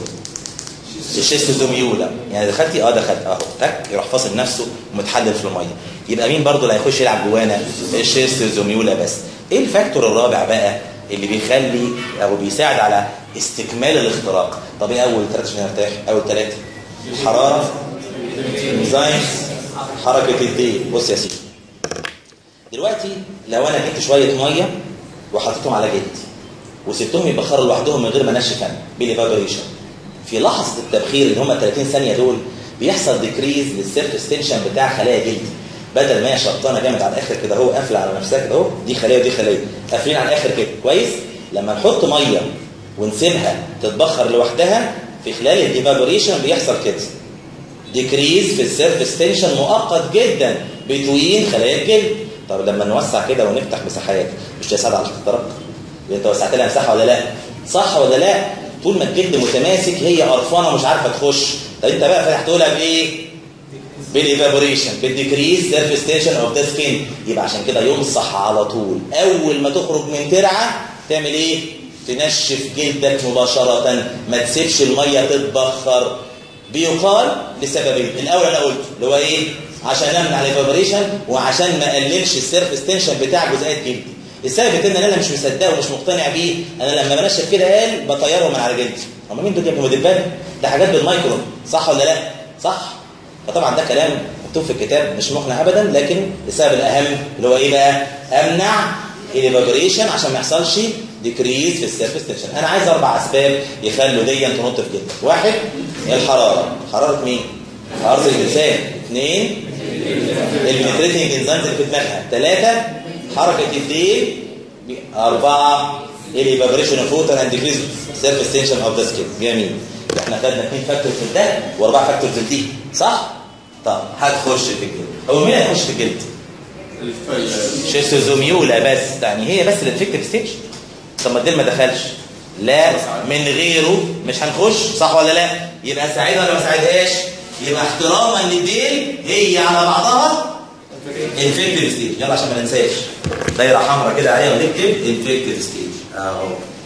الشيست زميوله يعني دخلتي اه دخلت اهو تك يروح فاصل نفسه ومتحلل في الميه يبقى مين برضو اللي هيخش يلعب جوانا الشيست زميوله بس ايه الفاكتور الرابع بقى اللي بيخلي او بيساعد على استكمال الاختراق طب ايه اول ثلاثه عشان نرتاح اول ثلاثه الحراره انزيمز حركه الديل بص يا سيدي دلوقتي لو انا جبت شويه ميه وحطيتهم على جلدي وسبتهم يبخروا لوحدهم من غير ما انشف انا بالايفابوريشن في لحظه التبخير اللي هم 30 ثانيه دول بيحصل ديكريز للسيرفس تنشن بتاع خلايا جلدي بدل ما هي شبطانه جامد على الاخر كده اهو قافله على نفسها كده اهو دي خليه ودي خليه قافلين على الاخر كده كويس لما نحط ميه ونسيبها تتبخر لوحدها في خلال الايفابوريشن بيحصل كده ديكريز في السيرفس تنشن مؤقت جدا بتوين خلايا الجلد طب لما نوسع كده ونفتح مساحات مش هيساعد على الاختراق انت وسعت لها مساحه ولا لا صح ولا لا طول ما الجلد متماسك هي قرفانه مش عارفه تخش طب انت بقى فتحت لها بايه بالايفابوريشن بالديكريز سيرفيس تنشن اوف ذا سكين يبقى عشان كده ينصح على طول اول ما تخرج من ترعه تعمل ايه تنشف جلدك مباشره ما تسيبش الميه تتبخر بيقال لسببين الاول انا قلته اللي هو ايه عشان امنع الايفابوريشن وعشان ما اقللش السيرفيس تنشن بتاع جزيئات جلدي السبب الثاني ان انا مش مصدقه ومش مقتنع بيه انا لما بنشف كده قال بطيره من على جلدي هم مين دول يا ابني مدبان ده حاجات بالمايكرون صح ولا لا صح فطبعا ده كلام مكتوب في الكتاب مش مقنع ابدا لكن السبب الاهم اللي هو ايه بقى امنع الايفابوريشن عشان ما يحصلش ديكريز في السيرفيس تنشن انا عايز اربع اسباب يخلوا دي تنط في جلدك واحد الحراره حراره مين حراره الانسان اثنين البنتريتنج انزيمز اللي في دماغها ثلاثه حركه الديل اربعه الايفابوريشن اوف ووتر اند ديكريز سيرفيس تنشن اوف ذا سكين جميل احنا خدنا اثنين فاكتورز في ده واربعه فاكتورز في دي صح طب هتخش في الجلد هو مين هيخش في الجلد شيستوزوميولا بس يعني هي بس الانفكتيف ستيج طب ما الديل ما دخلش لا من غيره مش هنخش صح ولا لا يبقى ساعدها ولا ما ساعدهاش يبقى احتراما للديل هي على بعضها انفكتيف ستيج يلا عشان ما ننساش دايره حمراء كده عليها ونكتب انفكتيف ستيج اهو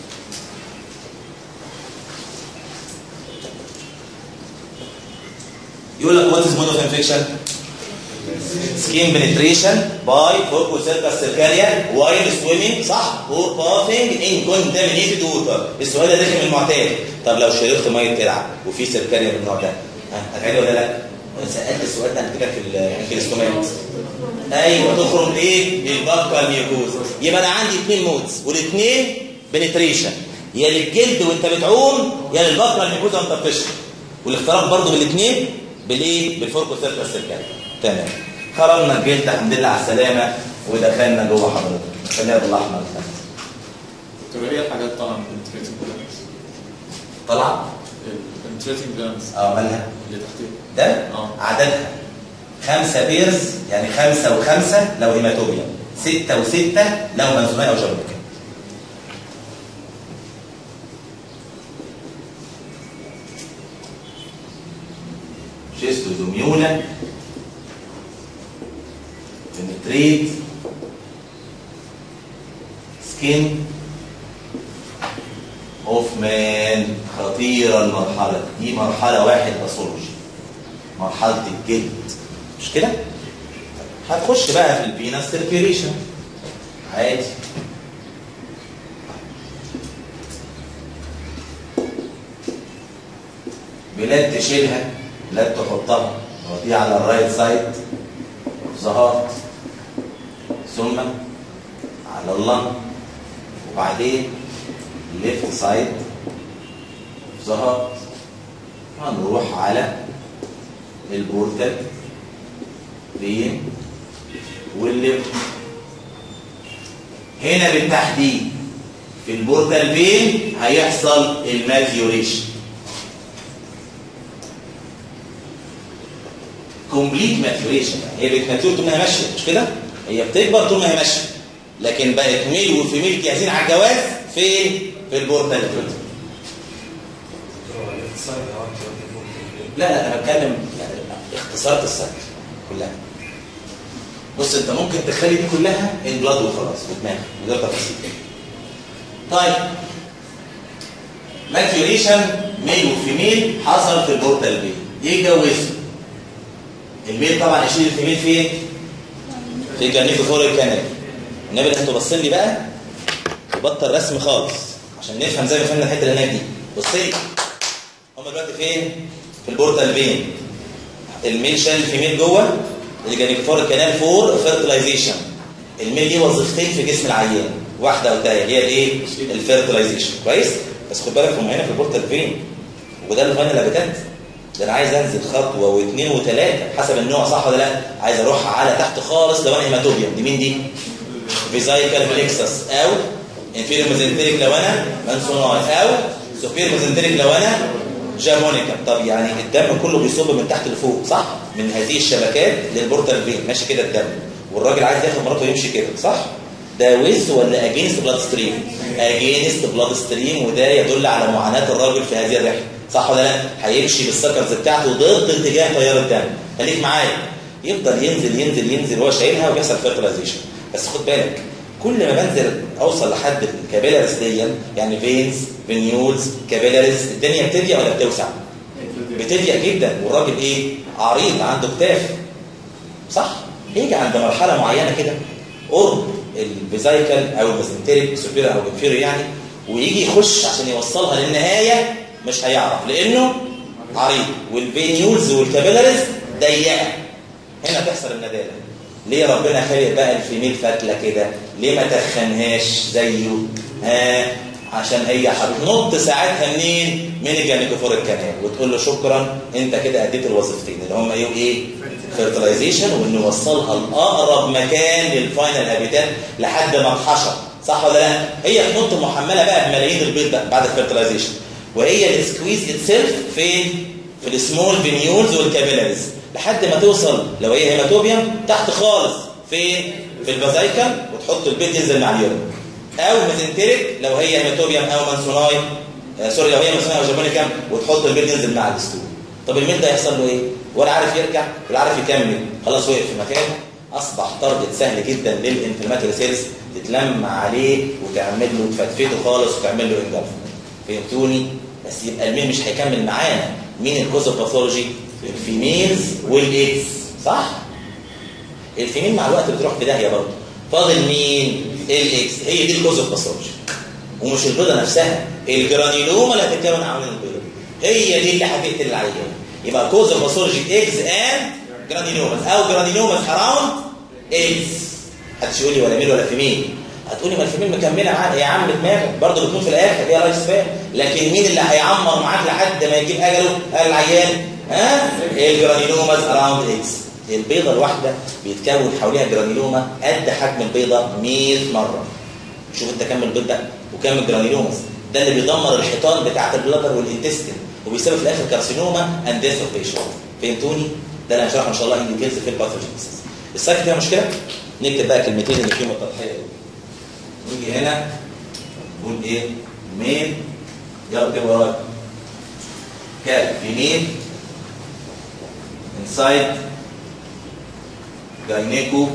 يقول لك وات از مود اوف انفكشن سكين بنتريشن باي فوكو سيركس سيركاريا وايل سويمنج صح اور بافينج ان كونتامينيتد ووتر السؤال ده داخل من المعتاد طب لو شربت ميه تلعب وفي سيركاريا من النوع ده هتعيد ولا لا؟ سالت السؤال ده قبل كده في الانكليستومات ايوه تخرج ايه؟ للبقه الميوكوز يبقى انا عندي اثنين مودز والاثنين بنتريشن يا للجلد وانت بتعوم يا للبقه الميوكوز وانت بتشرب والاختراق برضه بالاثنين بالايه؟ بالفوركو سيركس سيركاريا تمام خرجنا الجلد الحمد لله على السلامه ودخلنا جوه حضرتك خلينا بالاحمر دكتور هي الحاجات طالعه من البنتريتنج جلانز طلع البنتريتنج جلانز اه مالها اللي تحتيه ده اه عددها خمسة بيرز يعني خمسة وخمسة لو هيماتوبيا ستة وستة لو منزومية أو جابوكا شيستوزوميولا بنتريت سكين اوف مان خطيرة المرحلة دي مرحلة واحد باثولوجي مرحلة الجلد مش كده؟ هتخش بقى في الفينس سيركيوليشن عادي بلاد تشيلها بلاد تحطها ودي على الرايت سايد ظهرت ثم على اللنج وبعدين ليفت سايد ظهر هنروح على البورتال فين والليفت هنا بالتحديد في البورتال فين هيحصل الماتيوريشن كومبليت ماتيوريشن هي بتماتيور طول ما هي ماشيه مش كده؟ هي بتكبر طول ما هي ماشيه لكن بقت ميل وفيميل جاهزين على الجواز فين؟ في البورتال فين لا لا انا بتكلم يعني اختصارات السكر كلها بص انت ممكن تخلي دي كلها ان بلاد وخلاص ودماغ من غير تفاصيل طيب ماتيوريشن ميل وفيميل حصل في البورتال بي يتجوزوا الميل طبعا يشيل الفيميل فين؟ في جانيكو فور الكنال النبي اللي انتوا باصين لي بقى وبطل رسم خالص عشان نفهم زي ما فهمنا الحته اللي هناك دي بص لي هم دلوقتي فين؟ في البورتال فين الميل شال الفيميل جوه الجانيكوفور الكنال فور فيرتلايزيشن الميل ليه وظيفتين في جسم العيان واحده او تانية هي الايه؟ الفيرتلايزيشن كويس؟ بس خد بالك هم هنا في البورتال فين وده الفاينل هابيتات ده انا عايز انزل خطوه واثنين وثلاثه حسب النوع صح ولا لا عايز اروح على تحت خالص لو انا هيماتوبيوم دي مين دي؟ فيزايكال فليكسس او انفيريور ميزنتريك لو انا مانسوناي او سوبير ميزنتريك لو انا جامونيكا طب يعني الدم كله بيصب من تحت لفوق صح من هذه الشبكات للبورتال فين ماشي كده الدم والراجل عايز ياخد مراته ويمشي كده صح ده ويز ولا اجينست بلاد ستريم اجينست بلاد ستريم وده يدل على معاناه الراجل في هذه الرحله صح ولا لا هيمشي بالسكرز بتاعته ضد اتجاه تيار الدم خليك معايا يفضل ينزل ينزل ينزل وهو شايلها وبيحصل فيرتلايزيشن بس خد بالك كل ما بنزل اوصل لحد الكابيلاريز دي يعني فينز فينيولز كابيلاريز الدنيا بتضيق ولا بتوسع؟ بتضيق جدا والراجل ايه؟ عريض عنده كتاف صح؟ يجي عند مرحله معينه كده قرب الفيزايكال او الميزنتريك سوبير او انفيريور يعني ويجي يخش عشان يوصلها للنهايه مش هيعرف لانه عريض والفينيولز والكابيلاريز ضيقه هنا تحصل النداله ليه ربنا خلق بقى الفيميل فتله كده ليه ما تخنهاش زيه ها عشان هي هتنط ساعتها منين من الجانيكوفور الكنال وتقول له شكرا انت كده اديت الوظيفتين اللي هم ايه وايه فيرتلايزيشن وان نوصلها لاقرب مكان للفاينل هابيتات لحد ما اتحشر صح ولا لا هي تنط محمله بقى بملايين البيض ده بعد الفيرتلايزيشن وهي السكويز اتسيلف فين في السمول فينيولز والكابيلاريز لحد ما توصل لو هي هيماتوبيوم تحت خالص فين في البازايكا وتحط البيض ينزل مع اليورين او ميزنتريك لو هي هيماتوبيوم او مانسوناي آه سوري لو هي مانسوناي او جابونيكام وتحط البيض ينزل مع الستول طب الميل ده يحصل له ايه ولا عارف يرجع ولا عارف يكمل خلاص وقف في مكانه اصبح تارجت سهل جدا للانفلاماتوري سيلز تتلم عليه وتعمل له تفتفته خالص وتعمل له انجلف فهمتوني بس يبقى الميل مش هيكمل معانا مين الكوز اوف باثولوجي الفيميلز والاكس صح الفيميل مع الوقت بتروح في داهيه برضه فاضل مين الاكس هي دي الكوز اوف باثولوجي ومش البيضه نفسها الجرانيلوما اللي هتتكون حوالين البيضه هي دي اللي هتقتل العيان يبقى كوز اوف باثولوجي اكس اند جرانيلوماز او جرانيلوماز اراوند اكس محدش يقول لي ولا ميل ولا فيميل هتقولي ما الفيميل مكمله معاك يا عم دماغك برضه بتكون في الاخر هي لايف سبان لكن مين اللي هيعمر معاك لحد ما يجيب اجله العيان ها الجرانيلوماز اراوند اكس البيضه الواحده بيتكون حواليها جرانيلوما قد حجم البيضه 100 مره شوف انت كم البيض ده وكم الجرانيلوماز ده اللي بيدمر الحيطان بتاعه البلادر والانتستين وبيسبب في الاخر كارسينوما اند ديث اوف بيشنت فهمتوني ده اللي هنشرحه ان شاء الله ان ديتيلز في الباثوجينيسيس السايت فيها مشكله نكتب بقى كلمتين اللي فيهم التضحيه دول نيجي هنا نقول ايه مين يلا اكتب ورايا كال فيميل inside gyneco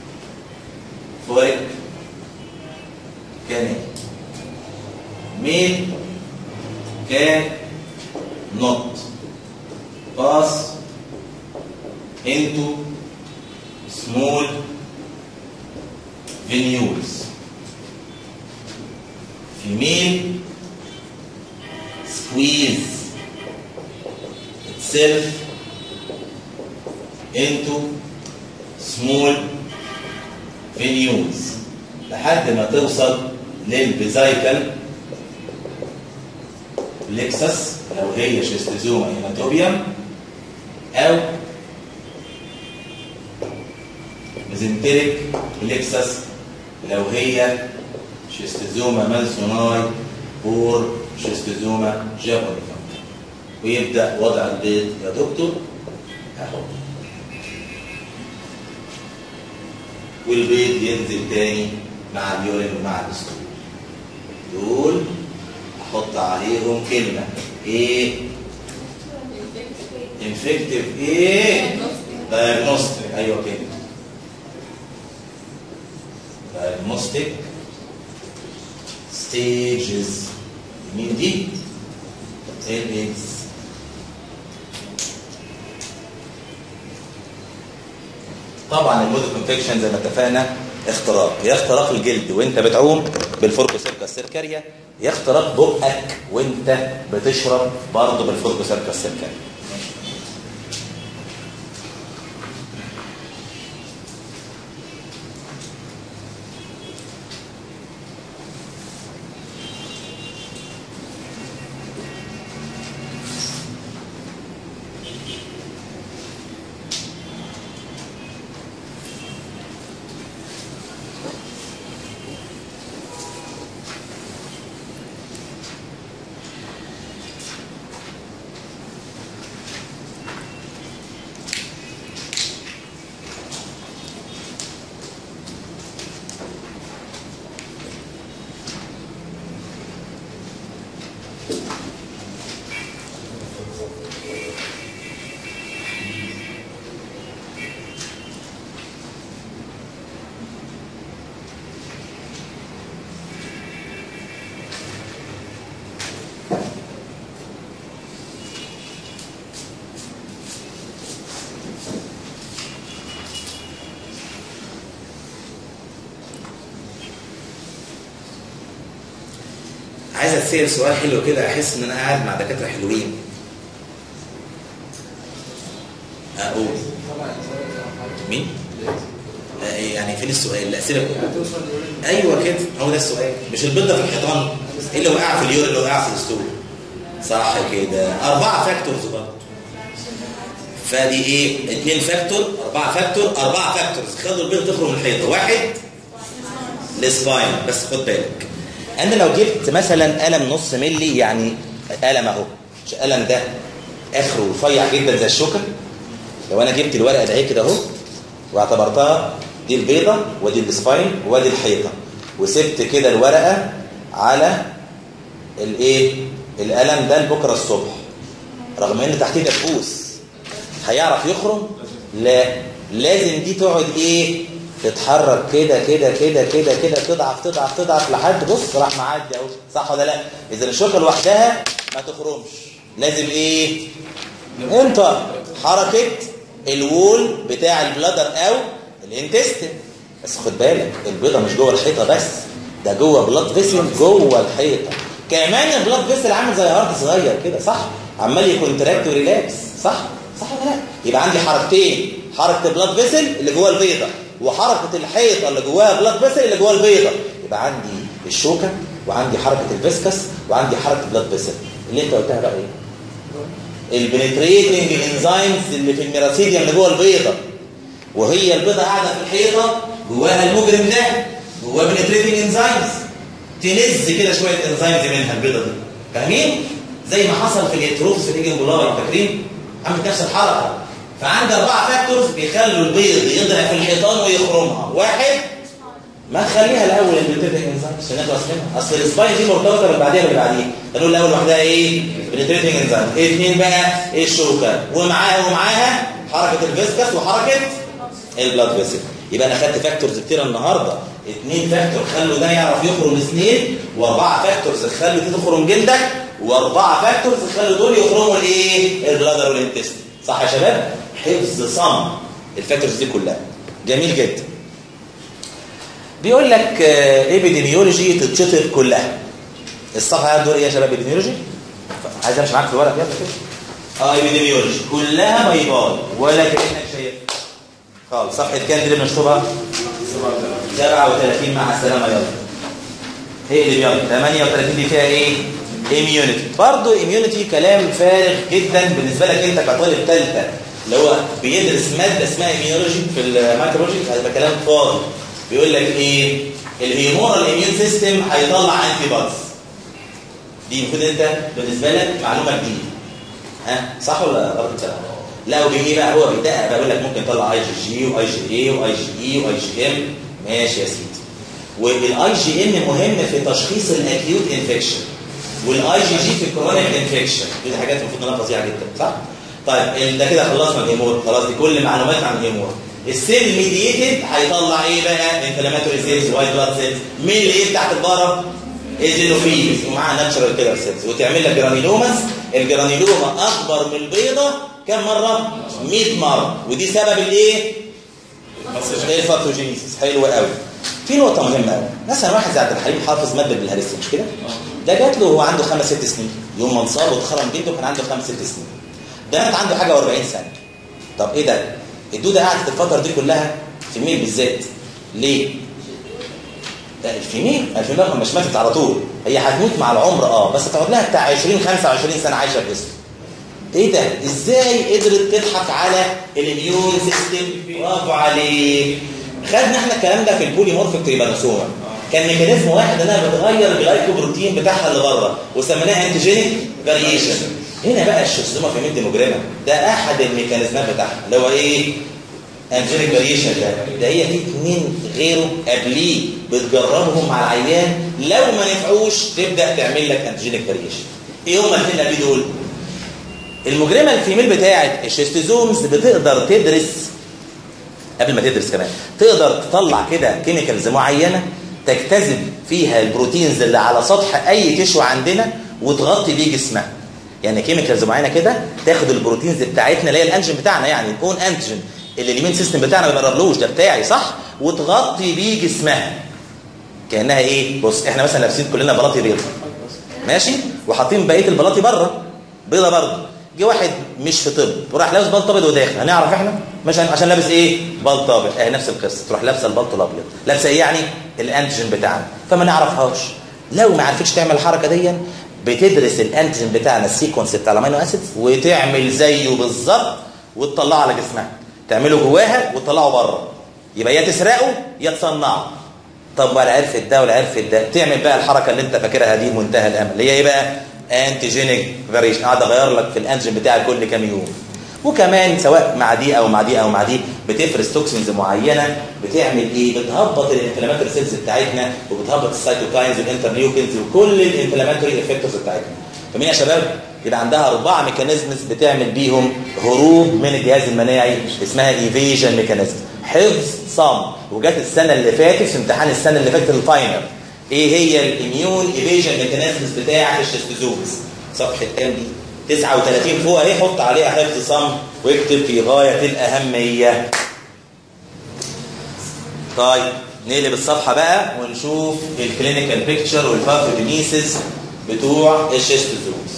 foric canal male can not pass into small venules female squeeze itself into small venules لحد ما توصل للفيزايكال ليكسس لو هي شيستوزوما هيماتوبيوم او ميزنتريك ليكسس لو هي شيستوزوما مانسوناي اور شيستوزوما جابونيكا ويبدا وضع البيض يا دكتور اهو والبيض ينزل تاني مع اليورين ومع الاسطول دول احط عليهم كلمه ايه انفكتيف ايه دايجنوستيك ايوه كده diagnostic stages مين دي؟ الاكس طبعا المود كونفكشن زي ما اتفقنا اختراق يا اختراق الجلد وانت بتعوم بالفوركو سيركا السيركاريا يا اختراق بقك وانت بتشرب برضه بالفوركو سيركا السيركاريا عايز اتسال سؤال حلو كده احس ان انا قاعد مع دكاتره حلوين اقول مين آه، يعني فين السؤال الاسئله ايوه كده هو ده السؤال مش البيضه في الحيطان ايه اللي وقع في اليورين اللي وقع في الاسطول صح كده اربعه فاكتورز برضه فدي ايه اثنين فاكتور اربعه فاكتور اربعه فاكتورز خدوا البيض تخرج من الحيطه واحد السباين بس خد بالك انا لو جبت مثلا قلم نص ملي يعني قلم اهو مش القلم ده اخره رفيع جدا زي الشوكه لو انا جبت الورقه ده كده اهو واعتبرتها دي البيضه ودي السباين وادي الحيطه وسبت كده الورقه على الايه القلم ده لبكره الصبح رغم ان تحتيه دبوس هيعرف يخرم لا لازم دي تقعد ايه تتحرك كده كده كده كده كده تضعف تضعف تضعف لحد بص راح معدي اهو صح ولا لا اذا الشوكه لوحدها ما تخرمش لازم ايه انت حركه الوول بتاع البلادر او الانتستين بس خد بالك البيضه مش جوه الحيطه بس ده جوه بلاد فيسل جوه الحيطه كمان البلاد فيسل عامل زي هارد صغير كده صح عمال يكونتراكت وريلاكس صح صح ولا لا يبقى عندي حركتين حركه البلاد فيسل اللي جوه البيضه وحركه الحيطه اللي جواها بلاد فيسل اللي جوه البيضه يبقى عندي الشوكه وعندي حركه الفيسكس وعندي حركه البلاد فيسل اللي انت قلتها بقى ايه البنتريتنج انزيمز اللي في الميراسيديوم اللي جوه البيضه وهي البيضه قاعده في الحيطه جواها المجرم ده جواه بنتريتنج انزيمز تنز كده شويه انزيمز منها البيضه دي فاهمين زي ما حصل في الهيتروفس في الايجنبولاي فاكرين عملت نفس الحركه فعندي اربع فاكتورز بيخلوا البيض يضرب في الحيطان ويخرمها واحد ما تخليها الاول البنتريتنج انزيمز عشان نخلص منها اصل السباين دي مرتبطه باللي بعديها باللي بعديها هنقول الاول لوحدها ايه بنتريتنج انزيمز اثنين بقى ايه الشوكه ومعاها ومعاها حركه الفيسكس وحركه البلاد فيسل يبقى انا خدت فاكتورز كتير النهارده اثنين فاكتور خلوا ده يعرف يخرم اثنين واربعه فاكتورز خلوا دي تخرم جلدك واربعه فاكتورز خلوا دول يخرموا الايه البلادر والانتستين صح يا شباب حفظ صم الفاكتورز دي كلها جميل جدا بيقول لك ايبيديميولوجي تتشطر كلها الصفحه دول ايه يا شباب ايبيديميولوجي عايز امشي معاك في الورق يلا كده اه ايبيديميولوجي كلها بيضاء ولا كانك شايف خالص صفحه كام دي اللي بنشطبها 37 مع السلامه يلا هي اللي بيلا 38 دي فيها ايه اميونيتي برضه اميونيتي كلام فارغ جدا بالنسبه لك انت كطالب ثالثه اللي هو بيدرس ماده اسمها اميونولوجي في الميكروبيولوجي هيبقى كلام فاضي بيقول لك ايه الهيمورال اميون سيستم هيطلع انتي بوديز دي المفروض انت بالنسبه لك معلومه جديده ها صح ولا غلط الكلام لا وبيجي بقى هو بيدقق بقى يقول لك ممكن يطلع اي جي جي واي جي اي واي جي اي واي جي ام ماشي يا سيدي والاي جي ام مهم في تشخيص الاكيوت انفكشن والاي جي جي في الكرونيك انفكشن دي حاجات المفروض انها فظيعه جدا صح طيب ده كده خلصنا الهيمور خلاص دي كل معلومات عن الهيمور السيل ميدييتد هيطلع ايه بقى انفلاماتوري سيلز وايت بلاد سيلز مين اللي ايه تحت البارة ايزينوفيلز ومعاها ناتشرال كيلر سيلز وتعمل لك جرانيلوماس الجرانيلوما اكبر من البيضه كم مره 100 مره ودي سبب الايه الفاتوجينيسيس حلو قوي في نقطة مهمة قوي مثلا واحد زي عبد الحليم حافظ مادة بالهرسة مش كده؟ ده جات له وهو عنده خمس ست سنين يوم ما انصاب واتخرج جده كان عنده خمس ست سنين ده مات عنده حاجة و40 سنة طب ايه ده؟ الدودة قعدت الفترة دي كلها في ميل بالذات ليه؟ ده الفيميل الفيميل رغم مش ماتت على طول هي هتموت مع العمر اه بس تقعد لها بتاع 20 25 سنة عايشة في جسمه ايه ده ازاي قدرت تضحك على الاميون سيستم برافو عليك خدنا احنا الكلام ده في البوليمورفيك تريبانوسوما كان ميكانيزم واحد انها بتغير الجلايكوبروتين بتاعها اللي بره وسميناها انتيجينيك فاريشن هنا بقى الشيستوما في ميد مجرمه ده احد الميكانيزمات بتاعها اللي هو ايه انتيجينيك فاريشن ده ده هي في اثنين غيره قبليه بتجربهم مع العيان لو ما نفعوش تبدا تعمل لك انتيجينيك فاريشن ايه هما الاثنين قبليه دول المجرمه الفيميل بتاعه الشيستوزومز بتقدر تدرس قبل ما تدرس كمان تقدر تطلع كده كيميكالز معينه تجتذب فيها البروتينز اللي على سطح اي تشو عندنا وتغطي بيه جسمها يعني كيميكالز معينه كده تاخد البروتينز بتاعتنا اللي هي الانجين بتاعنا يعني الاون انتيجين اللي اليمين سيستم بتاعنا ما بيقربلوش ده بتاعي صح وتغطي بيه جسمها كانها ايه بص احنا مثلا لابسين كلنا بلاطي بيضه ماشي وحاطين بقيه البلاطي بره بيضه برضه جه واحد مش في طب وراح لابس بلطو ابيض وداخل هنعرف احنا مش عشان لابس ايه بلطو ابيض اهي نفس القصه تروح لابسه البلطو الابيض لابسه ايه يعني الانتيجين بتاعنا فما نعرفهاش لو ما عرفتش تعمل الحركه دي بتدرس الانتيجين بتاعنا السيكونس بتاع الامينو اسيدز وتعمل زيه بالظبط وتطلعه على جسمها تعمله جواها وتطلعه بره يبقى يا تسرقه يا تصنعه طب ولا عرفت ده ولا عرفت ده تعمل بقى الحركه اللي انت فاكرها دي منتهى الامل اللي هي ايه بقى انتيجينيك فاريشن قاعد اغير لك في الانتيجين بتاعك كل كام يوم وكمان سواء مع دي او مع دي او مع دي بتفرز توكسينز معينه بتعمل ايه بتهبط الانفلاماتوري سيلز بتاعتنا وبتهبط السيتوكاينز والانترليوكينز وكل الانفلاماتوري افكتورز بتاعتنا فمين يا شباب يبقى عندها اربعه ميكانيزمز بتعمل بيهم هروب من الجهاز المناعي اسمها ايفيجن ميكانيزم حفظ صم وجت السنه اللي فاتت في امتحان السنه اللي فاتت الفاينل ايه هي الاميون ايفيجن ميكانيزمز بتاع الشيستوزومز صفحه كام دي 39 فوق اهي حط عليها حفظ صم واكتب في غايه الاهميه طيب نقلب الصفحه بقى ونشوف الكلينيكال بيكتشر والباثوجينيسيس بتوع الشيستوزومز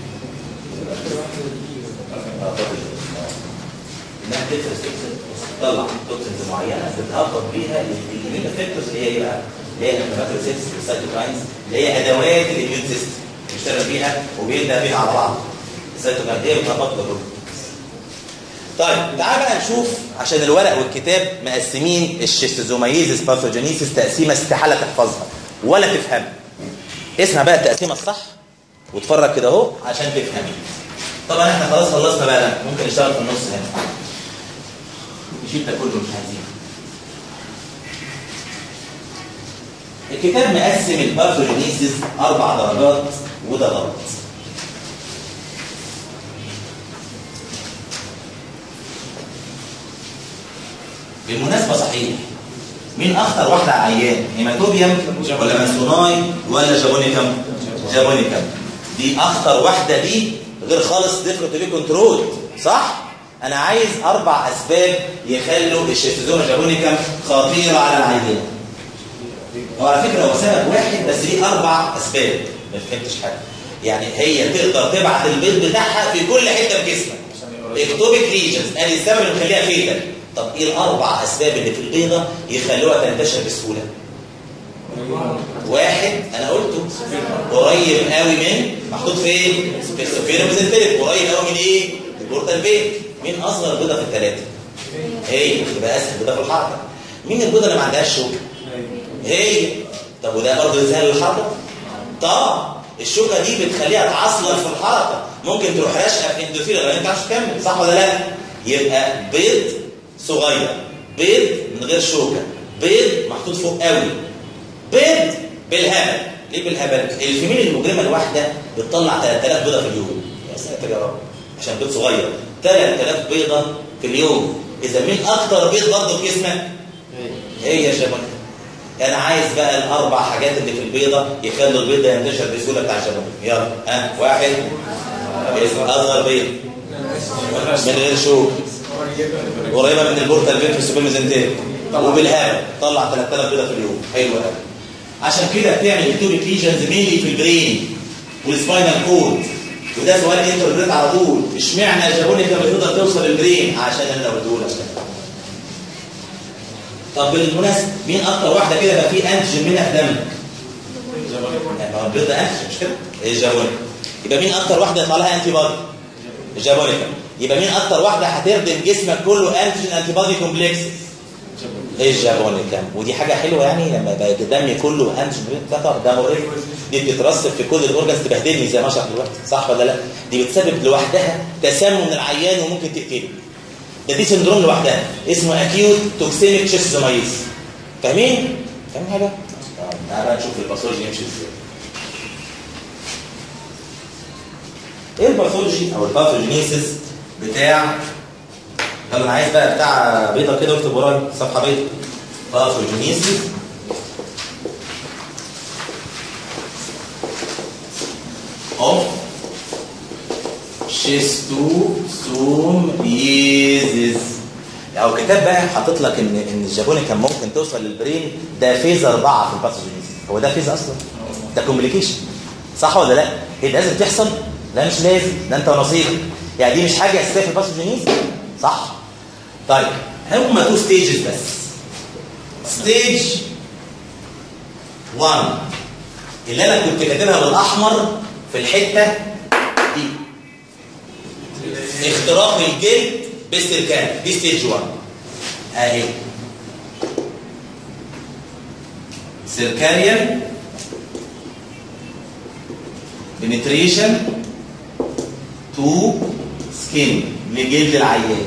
انها تفرز تطلع توكسينز معينه بتهبط بيها الاميون افكتورز اللي هي ايه بقى؟ اللي هي الانفلاماتوري سيلز والسيتوكاينز اللي هي ادوات الاميون سيستم بيشتغل بيها وبيبدا بيها على بعض السيتوكاينز هي بتهبط له طيب تعال بقى نشوف عشان الورق والكتاب مقسمين الشيستوزومايزيس باثوجينيسيس تقسيمه استحاله تحفظها ولا تفهمها اسمع بقى التقسيمه الصح واتفرج كده اهو عشان تفهم طبعا احنا خلاص خلصنا بقى ممكن نشتغل في النص هنا نشيل ده كله مش عايزين الكتاب مقسم الباثوجينيسيس اربع درجات وده غلط بالمناسبه صحيح مين اخطر واحده على عيان هيماتوبيوم ولا ماسوناي ولا جابونيكم جابونيكم دي اخطر واحده دي غير خالص ديفرنت بي كنترول صح انا عايز اربع اسباب يخلوا الشيستوزوما جابونيكم خطيره على العيان هو على فكره هو سبب واحد بس ليه اربع اسباب ما فهمتش حاجه يعني هي تقدر تبعت البيض بتاعها في كل حته في جسمك اكتوبيك ليجنز ادي السبب اللي مخليها فيتال طب ايه الاربع اسباب اللي في البيضه يخلوها تنتشر بسهوله واحد انا قلته قريب قوي من محطوط فين في السفير ميزنتريك قريب قوي من ايه البورتال فين مين اصغر بيضه في الثلاثه هي يبقى اسهل بيضه في الحركه مين البيضه اللي ما عندهاش شوكه هي طب وده برضه يسهل الحركه طب الشوكه دي بتخليها تعصلر في الحركه ممكن تروح راشقه في اندوثيل لو انت عارف تكمل صح ولا لا يبقى بيض صغير بيض من غير شوكه بيض محطوط فوق قوي بيض بالهبل ليه بالهبل الفيميل المجرمه الواحده بتطلع 3000 بيضه في اليوم يا ساتر يا رب عشان بيض صغير 3000 بيضه في اليوم اذا مين اكتر بيض برضه في جسمك هي يا شباب انا عايز بقى الاربع حاجات اللي في البيضه يخلوا البيض ده ينتشر بسهوله بتاع الشباب يلا ها واحد اصغر بيض من غير شوك قريبه من البورتال فين في السوبر ميزنتين وبالهبل طلع 3000 بيضه في اليوم حلو قوي عشان كده بتعمل التوبيك ليجنز مينلي في البرين والسباينال كورد وده سؤال انتربريت على طول اشمعنى جابوا لي انت بتقدر توصل للبرين عشان انا قلته لك طب بالمناسبه مين اكتر واحده كده بقى فيه انتيجين منها في دمك؟ ما هو البيض ده انتيجين مش كده؟ الجابونيكا يبقى مين اكتر واحده يطلع لها انتي بادي؟ الجابونيكا يبقى مين اكتر واحده هتردم جسمك كله انتيجين انتي بادي كومبلكس؟ الجابونيكا ودي حاجه حلوه يعني لما يبقى دمي كله انتيجين كتر ده مقرف دي بتترسب في كل الاورجنز تبهدلني زي ما شرح دلوقتي صح ولا لا؟ دي بتسبب لوحدها تسمم العيان وممكن تقتله ده دي سندروم لوحدها اسمه اكيوت توكسيميك شيستومايز فاهمين؟ فاهمين حاجه؟ اه تعالى بقى نشوف الباثولوجي يمشي ازاي ايه الباثولوجي او الباثوجينيسيس بتاع طب انا عايز بقى بتاع بيضه كده واكتب ورايا صفحه بيضه باثوجينيسيس اوف شيستوسوميزيس او كتاب بقى حاطط لك ان ان الجابوني كان ممكن توصل للبرين ده فيز اربعه في الباثوجينيسيس هو ده فيز اصلا ده كومبليكيشن صح ولا لا؟ هي لازم تحصل؟ لا مش لازم ده انت ونصيبك يعني دي مش حاجه اساسيه في الباثوجينيسيس صح طيب هم تو ستيجز بس ستيج 1 اللي انا كنت كاتبها بالاحمر في الحته دي اختراق الجلد باستركان دي ستيج 1 اهي سيركاريان بنتريشن تو سكين لجلد العيان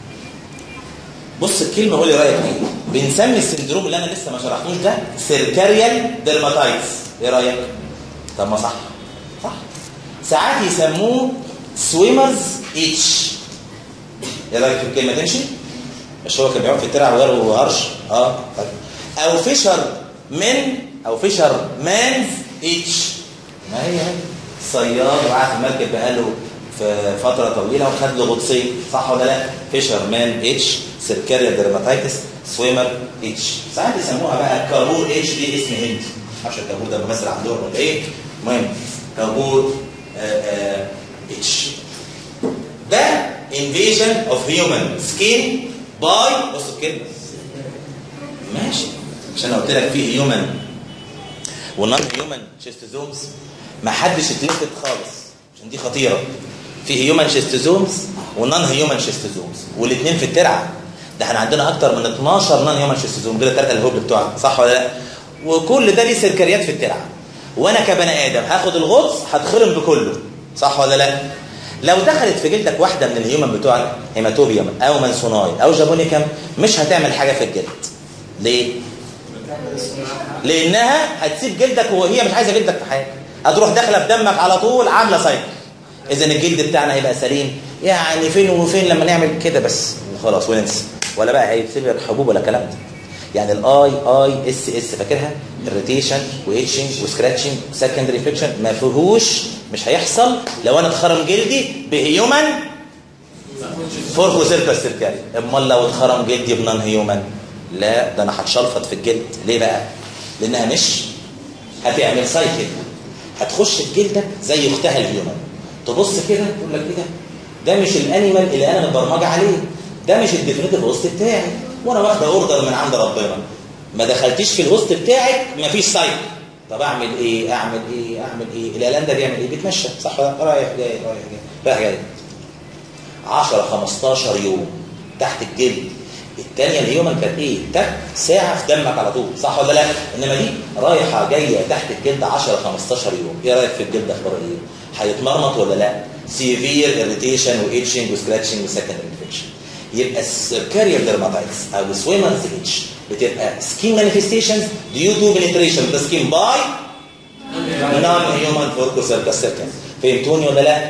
بص الكلمه قول لي رايك ايه بنسمي السندروم اللي انا لسه ما شرحتوش ده سيركاريال ديرماتايتس ايه رايك طب ما صح صح ساعات يسموه سويمرز اتش ايه رايك في الكلمه تمشي مش هو كان بيقعد في الترع وغيره وهرش اه طيب او فيشر من او فيشر مانز اتش ما هي هي صياد وقعد في المركب بقاله في فتره طويله وخد له غطسين صح ولا لا فيشر مان اتش سيركاريا ديرماتايتس سويمر اتش ساعات يسموها بقى كابور اتش دي اسم هندي معرفش الكابور ده ممثل عندهم ولا ايه المهم كابور اتش ده invasion of human skin by بص الكلمه ماشي عشان انا قلت لك في هيومن ونون هيومن شيستوزومز ما حدش اتلفت خالص عشان دي خطيره في هيومن شيستوزومز ونون هيومن شيستوزومز والاثنين في الترعه ده احنا عندنا اكتر من 12 نون هيومن شيستوزوم غير الثلاثه الهوب بتوعنا صح ولا لا وكل ده ليه سيركريات في الترعه وانا كبني ادم هاخد الغطس هتخرم بكله صح ولا لا لو دخلت في جلدك واحده من الهيومن بتوعك هيماتوبيوم او منسوناي او جابونيكم مش هتعمل حاجه في الجلد ليه لانها هتسيب جلدك وهي مش عايزه جلدك في حاجه هتروح داخله في دمك على طول عامله سايكل اذا الجلد بتاعنا هيبقى سليم يعني فين وفين لما نعمل كده بس خلاص وننسى ولا بقى هيسيب لك حبوب ولا كلام ده يعني الاي اي اس اس فاكرها الريتيشن واتشنج وسكراتشنج سكندري فيكشن ما فيهوش مش هيحصل لو انا اتخرم جلدي بهيومن فوركو سيركس سيركاري امال لو اتخرم جلدي بنون هيومن لا ده انا هتشلفط في الجلد ليه بقى لانها مش هتعمل سايكل هتخش في جلدك زي اختها الهيومن تبص كده تقول لك ايه ده ده مش الانيمال اللي انا متبرمجه عليه ده مش الديفينيتيف هوست بتاعي وانا واخده اوردر من عند ربنا ما دخلتيش في الهوست بتاعك مفيش سايت طب اعمل ايه اعمل ايه اعمل ايه الاعلان ده بيعمل ايه بيتمشى صح ولا لا؟ رايح جاي رايح جاي رايح جاي 10 15 يوم تحت الجلد الثانيه الهيومن كانت ايه تك ساعه في دمك على طول صح ولا لا انما دي رايحه جايه تحت الجلد 10 15 يوم ايه رايك في الجلد اخباره ايه هيتمرمط ولا لا سيفير اريتيشن وايتشنج وسكراتشنج وسكندري انفكشن يبقى السيركاريال ديرماتايتس او سويمرز اتش بتبقى سكين مانيفستيشنز ديو تو بنتريشن ذا سكين باي نون هيومن فوركوسال كاستركن فهمتوني ولا لا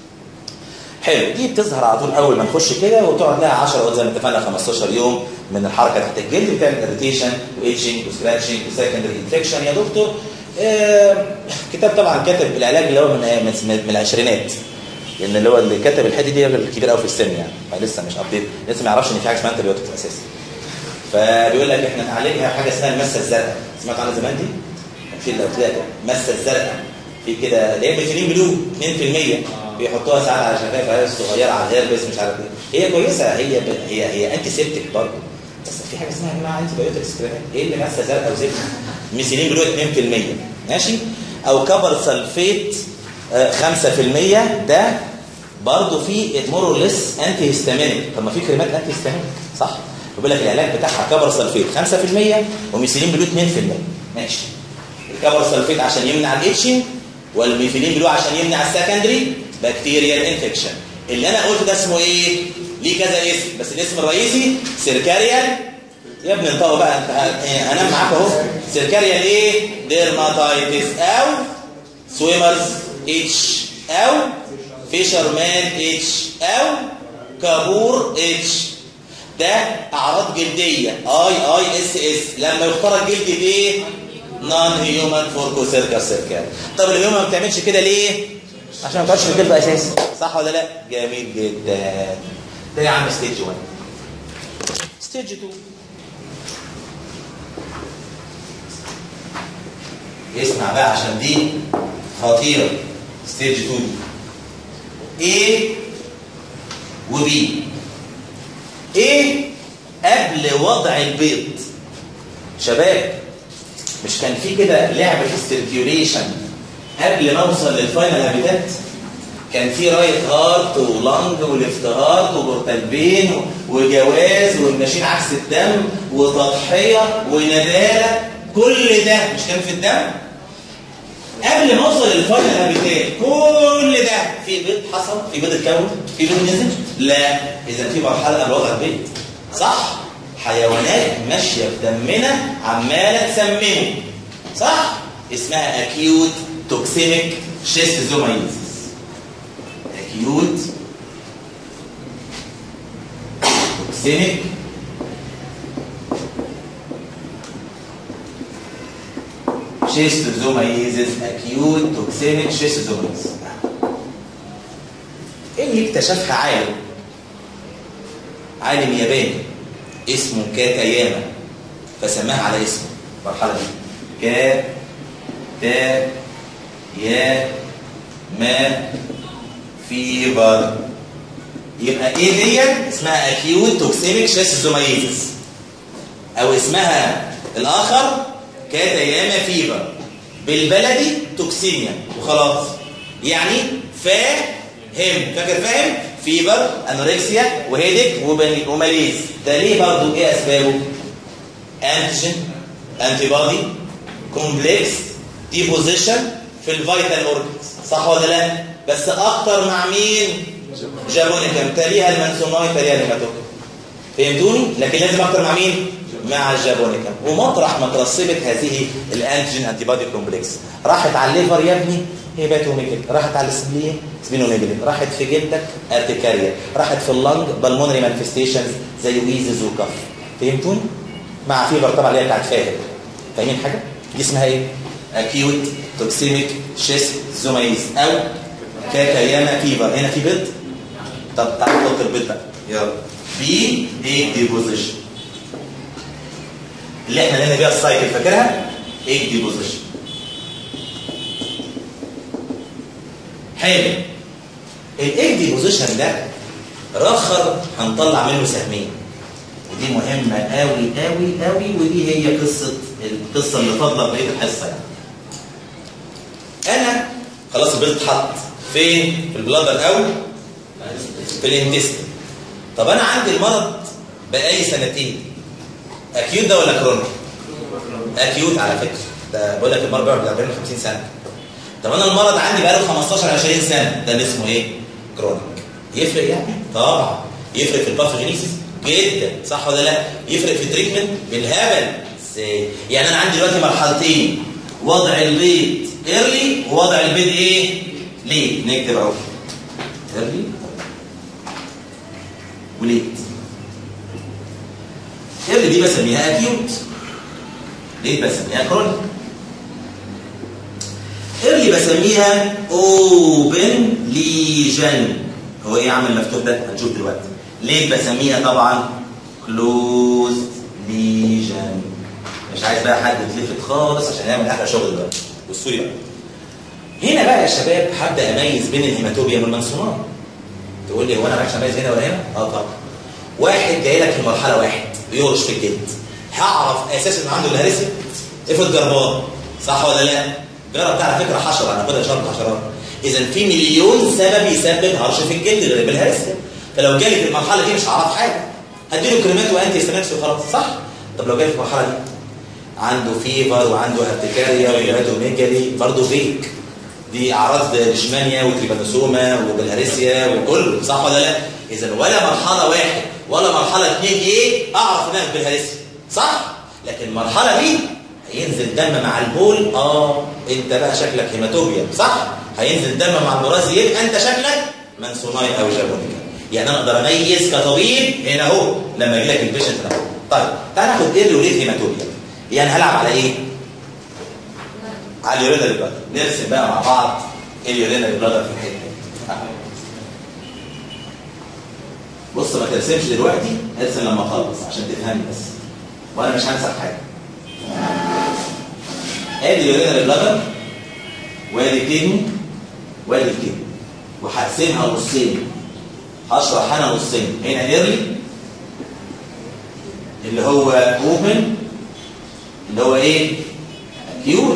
حلو دي بتظهر على طول اول ما نخش كده وتقعد لها 10 وقت زي ما اتفقنا 15 يوم من الحركه تحت الجلد بتعمل اريتيشن وايتشنج وسكراتشنج وسكندري انفكشن يا دكتور آه كتاب طبعا كاتب العلاج اللي هو من من, من العشرينات لان اللي هو اللي كتب الحته دي راجل كبير قوي في السن يعني فلسه مش ابديت لسه ما يعرفش ان في حاجه اسمها انتبيوتكس اساسا فبيقول لك احنا نعالجها حاجه اسمها المسه الزرقاء سمعت عنها زمان دي؟ في اللي قلت لك مسه الزرقاء في كده اللي هي ميثيلين بلو 2% بيحطوها ساعات على شفايف عيال صغيره على الهيربس مش عارف ايه هي كويسه هي ب... هي هي انتي سيبتك برضه بس في حاجه اسمها يا جماعه انتي بايوتكس كده ايه اللي مسه زرقاء وزبده ميثيلين بلو 2% ماشي او كبر سلفيت 5% ده برضه في مور ليس انتي هيستامينيك طب ما في كريمات انتي هيستامينيك صح بيقول لك العلاج بتاعها كبر سلفيت 5% وميثيلين بلو 2% ماشي الكبر سلفيت عشان يمنع الاتشنج والميثيلين بلو عشان يمنع السكندري بكتيريال انفكشن اللي انا قلت ده اسمه ايه ليه كذا اسم بس الاسم الرئيسي سيركاريال يا ابني انطقوا بقى انت هنام معاك اهو سيركاريال ايه ديرماتايتس او سويمرز اتش او فيشرمان اتش او كابور اتش ده اعراض جلديه اي اي اس اس لما يخترق جلد ايه نون هيومن فوركوسيركا سيركال طب الهيومن ما بتعملش كده ليه عشان ما تقعدش في الجلد اساسي صح ولا لا جميل جدا ده يا عم ستيج 1 ستيج 2 اسمع بقى عشان دي خطيره ستيج 2 دي A و B A قبل وضع البيض شباب مش كان في كده لعبه السيركيوليشن قبل ما اوصل للفاينل هابيتات كان في رايت هارت ولانج وليفت هارت وبورتال بين وجواز والماشين عكس الدم وتضحيه ونداله كل ده مش كان في الدم قبل ما اوصل للفاينل هابيتات كل ده في بيض حصل في بيض اتكون في بيض نزل لا اذا في مرحله قبل وضع البيض صح حيوانات ماشيه في دمنا عماله تسممه صح اسمها اكيوت توكسيميك شيستوزومايزيس اكيوت توكسيميك شيستوزومايزيس اكيوت توكسيميك شيستوزومايزيس اللي اكتشفها عالم عالم ياباني اسمه كاتاياما فسماها على اسمه المرحله دي كا تا يا ما فيبر يبقى ايه دي اسمها اكيوت توكسيميك شيستوزومايزيس او اسمها الاخر كاتاياما فيبر بالبلدي توكسيميا وخلاص يعني فاهم فاكر فاهم فيبر انوركسيا وهيدك وماليز ده ليه برضه ايه اسبابه انتيجين انتي بودي كومبلكس ديبوزيشن في الفيتال اورجنز صح ولا لا بس اكتر مع مين جابونيكم تليها المنسوماي تليها الهيماتوكم فهمتوني لكن لازم اكتر مع مين مع الجابونيكم ومطرح ما ترسبت هذه الانتيجين انتي بودي كومبلكس راحت على الليفر يا ابني هيباتوميجل راحت على السبلين سبينوميجلين راحت في جلدك ارتكاريا راحت في اللنج بالمونري مانيفستيشنز زي ويزز وكف فهمتون مع فيبر طبعا اللي هي بتاعت فاهم فاهمين حاجه دي اسمها ايه اكيوت توكسيميك شيست زومايز او كاكاياما فيبر هنا في بيض طب تعال نحط البيض بقى يلا بي ايه ديبوزيشن اللي احنا لنا بيها السايكل فاكرها ايه ديبوزيشن حلو الايج ديبوزيشن ده رخر هنطلع منه سهمين ودي مهمة قوي قوي قوي ودي هي قصة القصة اللي فاضلة بقية الحصة يعني. أنا خلاص البيض اتحط فين؟ في البلادر أو في الانتستين طب أنا عندي المرض بقالي سنتين أكيوت ده ولا كرونيك؟ أكيوت على فكرة ده بقول لك المرض بيقعد 40 50 سنة طب أنا المرض عندي بقاله 15 20 سنة ده اللي اسمه إيه؟ كرونيك يفرق يعني؟ طبعا يفرق في الباثوجينيسيس جدا صح ولا لا يفرق في التريتمنت بالهبل ازاي يعني انا عندي دلوقتي مرحلتين وضع البيض ايرلي ووضع البيض ايه ليه نكتب اهو ايرلي وليت ايرلي دي بسميها اكيوت ليه بسميها كرونيك ايرلي بسميها اوبن ليجن هو ايه عامل مفتوح ده هنشوف دلوقتي ليه بسميها طبعا كلوز ليجن مش عايز بقى حد يتلفت خالص عشان يعمل احلى شغل دلوقتي بصوا لي بقى هنا بقى يا شباب هبدا اميز بين الهيماتوبيا والمنسونات تقول لي هو انا ما اميز هنا ولا هنا اه طبعا واحد جاي لك في مرحله واحد بيهرش في الجلد هعرف اساسا ان عنده الهرسه افرض جربان صح ولا لا جرب ده على فكره حشره انا باخدها شرط حشرات اذا في مليون سبب يسبب هرش في الجلد غير بالهرسه فلو جالي في المرحله دي مش هعرف حاجه هديله كريمات وانتي هيستامينكس وخلاص صح طب لو جالي في المرحله دي عنده فيفر وعنده ارتكاريا وهيماتوميجالي برضه فيك دي اعراض ليشمانيا وتريبانوسوما وبلهارسيا وكله صح ولا لا اذا ولا مرحله واحد ولا مرحله اثنين ايه اعرف ان انا بالهارسيا صح لكن المرحله دي هينزل دم مع البول اه انت بقى شكلك هيماتوبيا صح هينزل دم مع المرازي يبقى انت شكلك منسوناي او جابونيكا يعني انا اقدر اميز كطبيب هنا اهو لما يجي لك البيشنت هنا اهو طيب تعال ناخد ايه وليه هيماتوبيا يعني هلعب على ايه على اليورينري بلادر نرسم بقى مع بعض اليورينري بلادر في الحته دي بص ما ترسمش دلوقتي ارسم لما اخلص عشان تفهمي بس وانا مش هنسى حاجه ادي اليورينري بلادر وادي الكدني وادي الكدني وهقسمها نصين هشرح انا نصين هنا ايرلي اللي هو اوبن اللي هو ايه اكيوت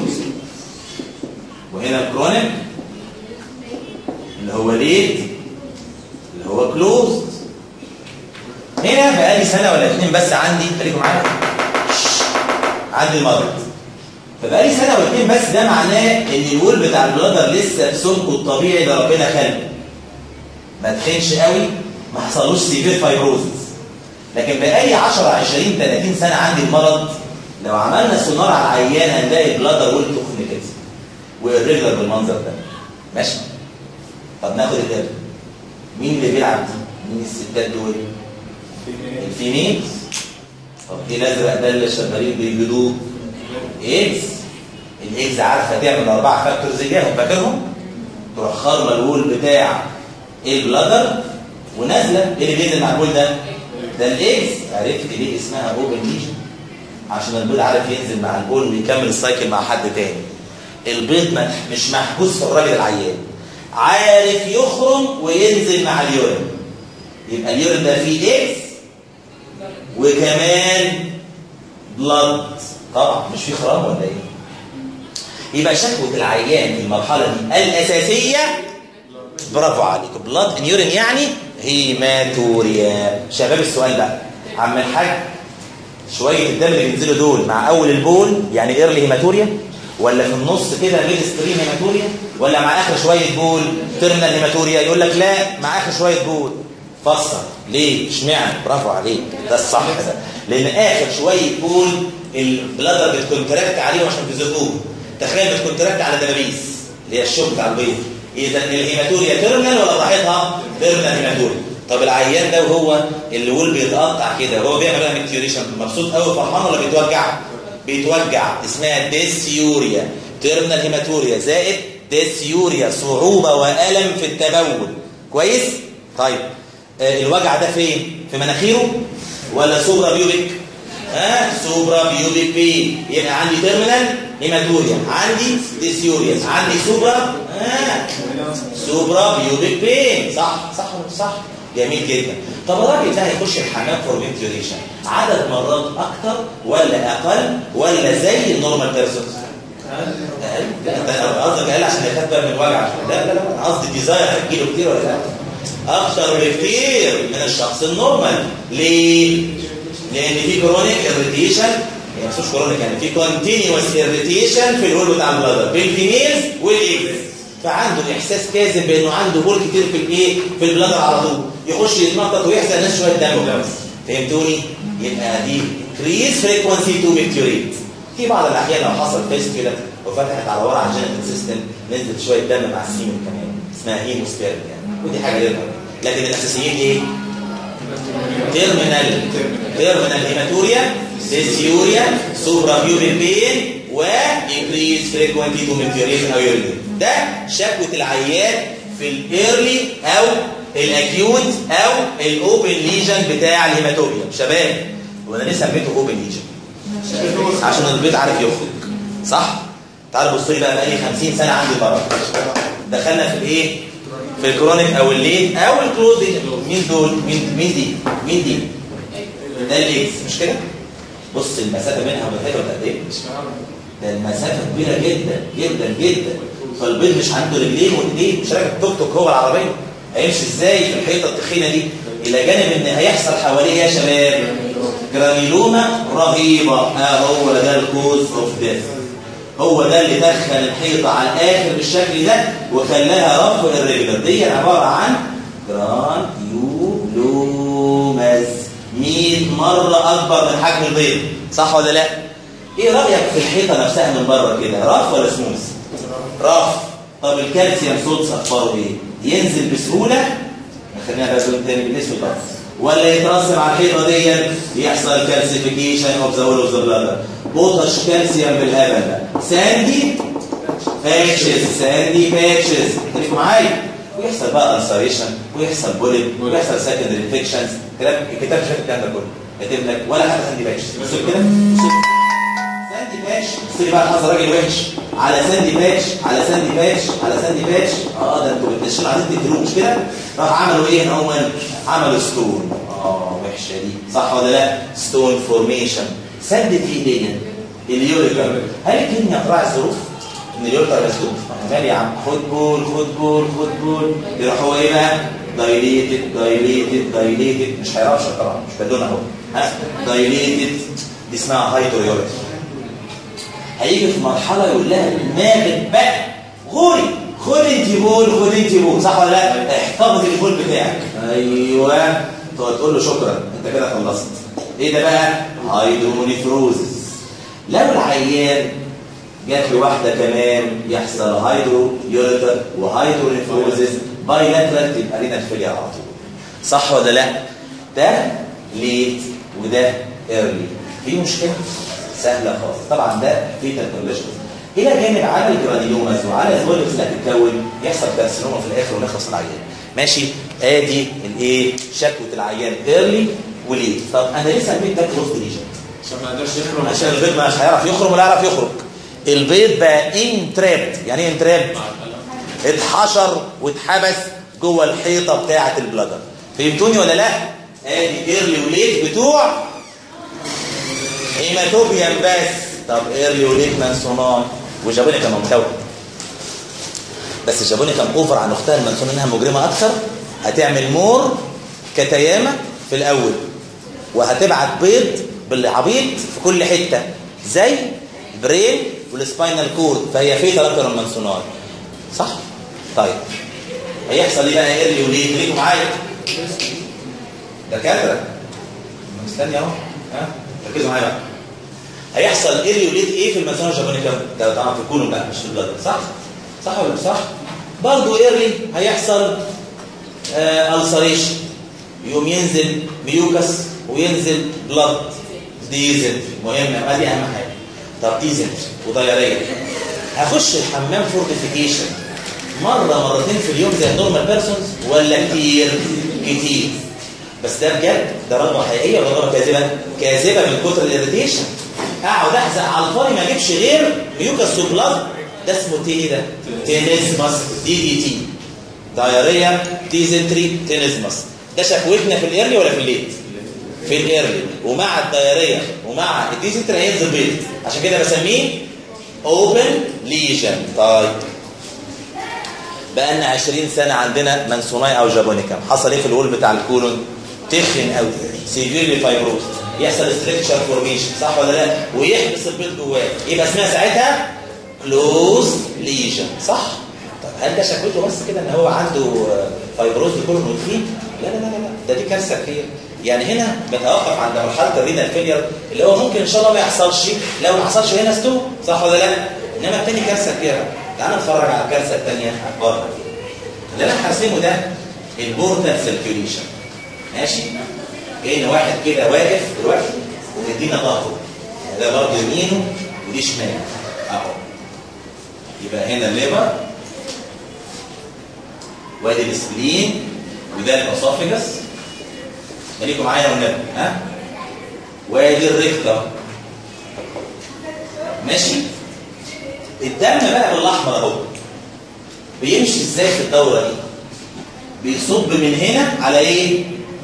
وهنا كرونيك اللي هو ليت اللي هو كلوزد هنا بقالي سنه ولا اتنين بس عندي خليكم معايا عندي المرض فبقالي سنه ولا اتنين بس ده معناه ان الول بتاع البلادر لسه في سمكه الطبيعي ده ربنا خلقه ما تخنش قوي ما حصلوش سيفير فايبروزس لكن بقالي 10 20 30 سنه عندي المرض لو عملنا سونار على العيان هنلاقي بلادر وول تخن كده والريجلر بالمنظر ده ماشي طب ناخد الرجل مين اللي بيلعب دي؟ مين الستات دول؟ الفيميل طب ايه الازرق ده اللي شغالين بيجلدوه؟ ايدز الايدز عارفه تعمل اربع فاكتورز اياهم فاكرهم؟ تروح خارمه الوول بتاع البلادر ونازله ايه اللي بينزل مع الوول ده؟ ده الايدز عرفت ليه اسمها اوبن ليجن عشان البيض عارف ينزل مع البول ويكمل السايكل مع حد تاني البيض مش محبوس في الراجل العيان عارف يخرج وينزل مع اليورين يبقى اليورين ده فيه اكس وكمان بلاد طبعا مش فيه خرام ولا ايه يبقى شكوى العيان في المرحله دي الاساسيه برافو عليك بلاد ان يورين يعني هيماتوريا شباب السؤال بقى عم الحاج شويه الدم اللي بينزلوا دول مع اول البول يعني ايرلي هيماتوريا ولا في النص كده ميد ستريم هيماتوريا ولا مع اخر شويه بول تيرمينال هيماتوريا يقول لك لا مع اخر شويه بول فسر ليه اشمعنى برافو عليك ده الصح ده لان اخر شويه بول البلادر بتكونتراكت عليه عشان تزقوه تخيل بتكونتراكت على دبابيس اللي هي الشوك بتاع البيض اذا الهيماتوريا تيرمينال ولا براحتها تيرمينال هيماتوريا طب العيان ده وهو اللي وول بيتقطع كده وهو بيعمل لها ميكتيوريشن مبسوط قوي فرحان ولا بيتوجع بيتوجع اسمها ديسيوريا تيرمينال هيماتوريا زائد ديسيوريا صعوبة وألم في التبول كويس طيب آه الوجع ده فين في مناخيره ولا سوبرا بيوبيك ها سوبرا بيوبيك بين يبقى عندي تيرمينال هيماتوريا عندي ديسيوريا عندي سوبرا ها سوبرا بيوبيك بين صح صح ولا صح جميل جدا طب الراجل ده هيخش الحمام فور فنتيوليشن عدد مرات اكتر ولا اقل ولا زي النورمال بيرسونز اقل لا انت قصدك اقل عشان يخاف بقى من الوجع لا لا لا انا قصدي ديزاير هتجيله كتير ولا لا اكتر بكتير من الشخص النورمال ليه لان في كرونيك اريتيشن هي مش كرونيك يعني في كونتينيوس اريتيشن في الهول بتاع البلدر في الفيميلز والايجز فعنده احساس كاذب بانه عنده هول كتير في الايه في البلدر على طول يخش يتنطط ويحزق الناس شويه دم فهمتوني يبقى دي كريز فريكونسي تو ميكتوريت في بعض الاحيان لو حصل فيستولا وفتحت على ورا الجينيتال سيستم نزلت شويه دم مع السيمن كمان اسمها هيموسبيرم يعني ودي حاجه غير لكن الاساسيين ايه؟ تيرمينال تيرمينال هيماتوريا ديسيوريا سوبرا بيوبل بين وانكريز فريكوينتي تو ميكتوريشن او يورين ده شكوى العيان في الايرلي او الاكيوت او الاوبن ليجن بتاع الهيماتوريا شباب وانا ليه سميته اوبن ليجن عشان البيض عارف يخرج صح تعالوا بصوا لي بقى بقالي 50 سنه عندي مرض دخلنا في الايه في الكرونيك او الليل او الكلوز مين دول مين مين دي مين دي ده الاكس مش كده بص المسافه بينها وبين الحيطه قد ايه ده المسافه كبيره جدا جدا جدا فالبيض مش عنده رجلين وايدين مش راكب توك توك هو العربيه هيمشي ازاي في الحيطه التخينه دي الى جانب ان هيحصل حواليه يا شباب جرانيلوما رهيبه ها هو ده الكوز اوف ديث هو ده اللي دخل الحيطه على الاخر بالشكل ده وخلاها رف الريجلر دي عباره عن جرانيولوماز 100 مره اكبر من حجم البيض صح ولا لا ايه رايك في الحيطه نفسها من بره كده رف ولا سموث رف طب الكالسيوم صوت اخباره ايه ينزل بسهوله خلينا بقى نقول تاني بالاسود بس ولا يترسب على الحيطه دي يحصل كالسيفيكيشن اوف ذا وول اوف ذا بلادر بوتش كالسيوم بالهبل ده ساندي باتشز ساندي باتشز خليكم معايا ويحصل بقى انسريشن ويحصل بوليب ويحصل سكندري انفكشنز كلام الكتاب مش الكلام ده كله كاتب لك ولا حاجه ساندي باتشز بص كده ساندي باتش بص بقى حظ راجل وحش على ساندي باتش على ساندي باتش على ساندي باتش اه ده انتوا بتنشنوا عايزين تقتلوه مش كده راح عملوا ايه هنا هم عملوا ستون اه وحشه دي صح ولا لا ستون فورميشن سدت ايديا اليوريكا هل الكيمياء تراعي الظروف ان اليوريكا مسدود مال يا عم خد بول خد بول خد بول يروح هو ايه بقى دايليتد دايليتد دايليتد مش هيعرفش طبعا مش بدون اهو ها دايليتد دي اسمها هايدرويوريتي هيجي في مرحله يقول لها دماغك بقى غوري خد انت بول خد انت بول صح ولا لا احتفظ البول بتاعك ايوه تقول له شكرا انت كده خلصت ايه ده بقى هايدرونيفروزس لو العيان جات له واحده كمان يحصل هايدرو يوريتر وهايدرونيفروزس بايلاترال تبقى رينا فيليا على طول صح ولا لا ده ليت وده ايرلي في مشكله سهله خالص طبعا ده فيتال كونديشن الى جانب على الجرانيوماز وعلى الزولكس اللي هتتكون يحصل كارسينوما في الاخر ونخلص العيان ماشي ادي الايه شكوى العيان ايرلي وليه طب انا ليه سميت ده كلوز ليجن عشان ما يقدرش يخرج عشان البيض مش هيعرف يخرج ولا يعرف يخرج البيض بقى انترابت يعني ايه انترابت اتحشر واتحبس جوه الحيطه بتاعه البلادر فهمتوني ولا لا ادي ايرلي وليت بتوع هيماتوبيان بس طب ايرلي وليت مانسونان وجابوني كان ممتوى بس جابوني كان اوفر عن اختها المنسون انها مجرمه اكثر هتعمل مور كتيامه في الاول وهتبعت بيض بالعبيط في كل حته زي برين والسباينال كورد فهي فيتا اكتر من المنسونار صح طيب هيحصل ايه بقى ايرلي وليت ليكوا معايا دكاتره مستني اهو ها ركزوا معايا بقى هيحصل ايرلي وليت ايه في المنسونار جابونيكا ده طبعا في الكولوم بقى مش في البلد صح صح ولا مش صح برضه ايرلي هيحصل آه السريشن يقوم ينزل ميوكس وينزل بلد ديزنت مهمه ما دي اهم حاجه طب ديزنت وضياريه هخش الحمام فورتيفيكيشن مره مرتين في اليوم زي النورمال بيرسونز ولا كتير كتير بس ده بجد ده رغبه حقيقيه ولا رغبه كاذبه كاذبه من كتر الاريتيشن اقعد احزق على الفاضي ما اجيبش غير ميوكس وبلد ده اسمه تي ايه ده تينيزماس دي دي تي دايريا ديزنتري تينيزماس ده شكوتنا في الايرلي ولا في الليت في الايرلي ومع الدايريه ومع الديزنتر هينزل بيض عشان كده بسميه اوبن ليجن طيب بقالنا 20 سنه عندنا منسوناي او جابونيكام حصل ايه في الول بتاع الكولون تخن قوي سيفيرلي فايبروز يحصل ستريكشر فورميشن صح ولا لا ويحبس البيض جواه يبقى اسمها ساعتها كلوز ليجن صح طب هل ده شكوته بس كده ان هو عنده فايبروز كولون وتخين لا لا لا لا ده دي كارثه كبيره يعني هنا بتوقف عند مرحله الرينال فيلير اللي هو ممكن ان شاء الله ما يحصلش لو ما حصلش هنا ستو صح ولا لا انما الثاني كارثه كبيره تعال نتفرج على الكارثه الثانيه بره اللي انا هرسمه ده البورتال سيركيوليشن ماشي كأن واحد كده واقف دلوقتي ومدينا ظهره ده برضه يمينه ودي شماله اهو يبقى هنا الليبر وادي السبلين وده الاسوفيجس خليكم معايا والنبي ها وادي الريكتر ماشي الدم بقى بالاحمر اهو بيمشي ازاي في الدوره دي بيصب من هنا على ايه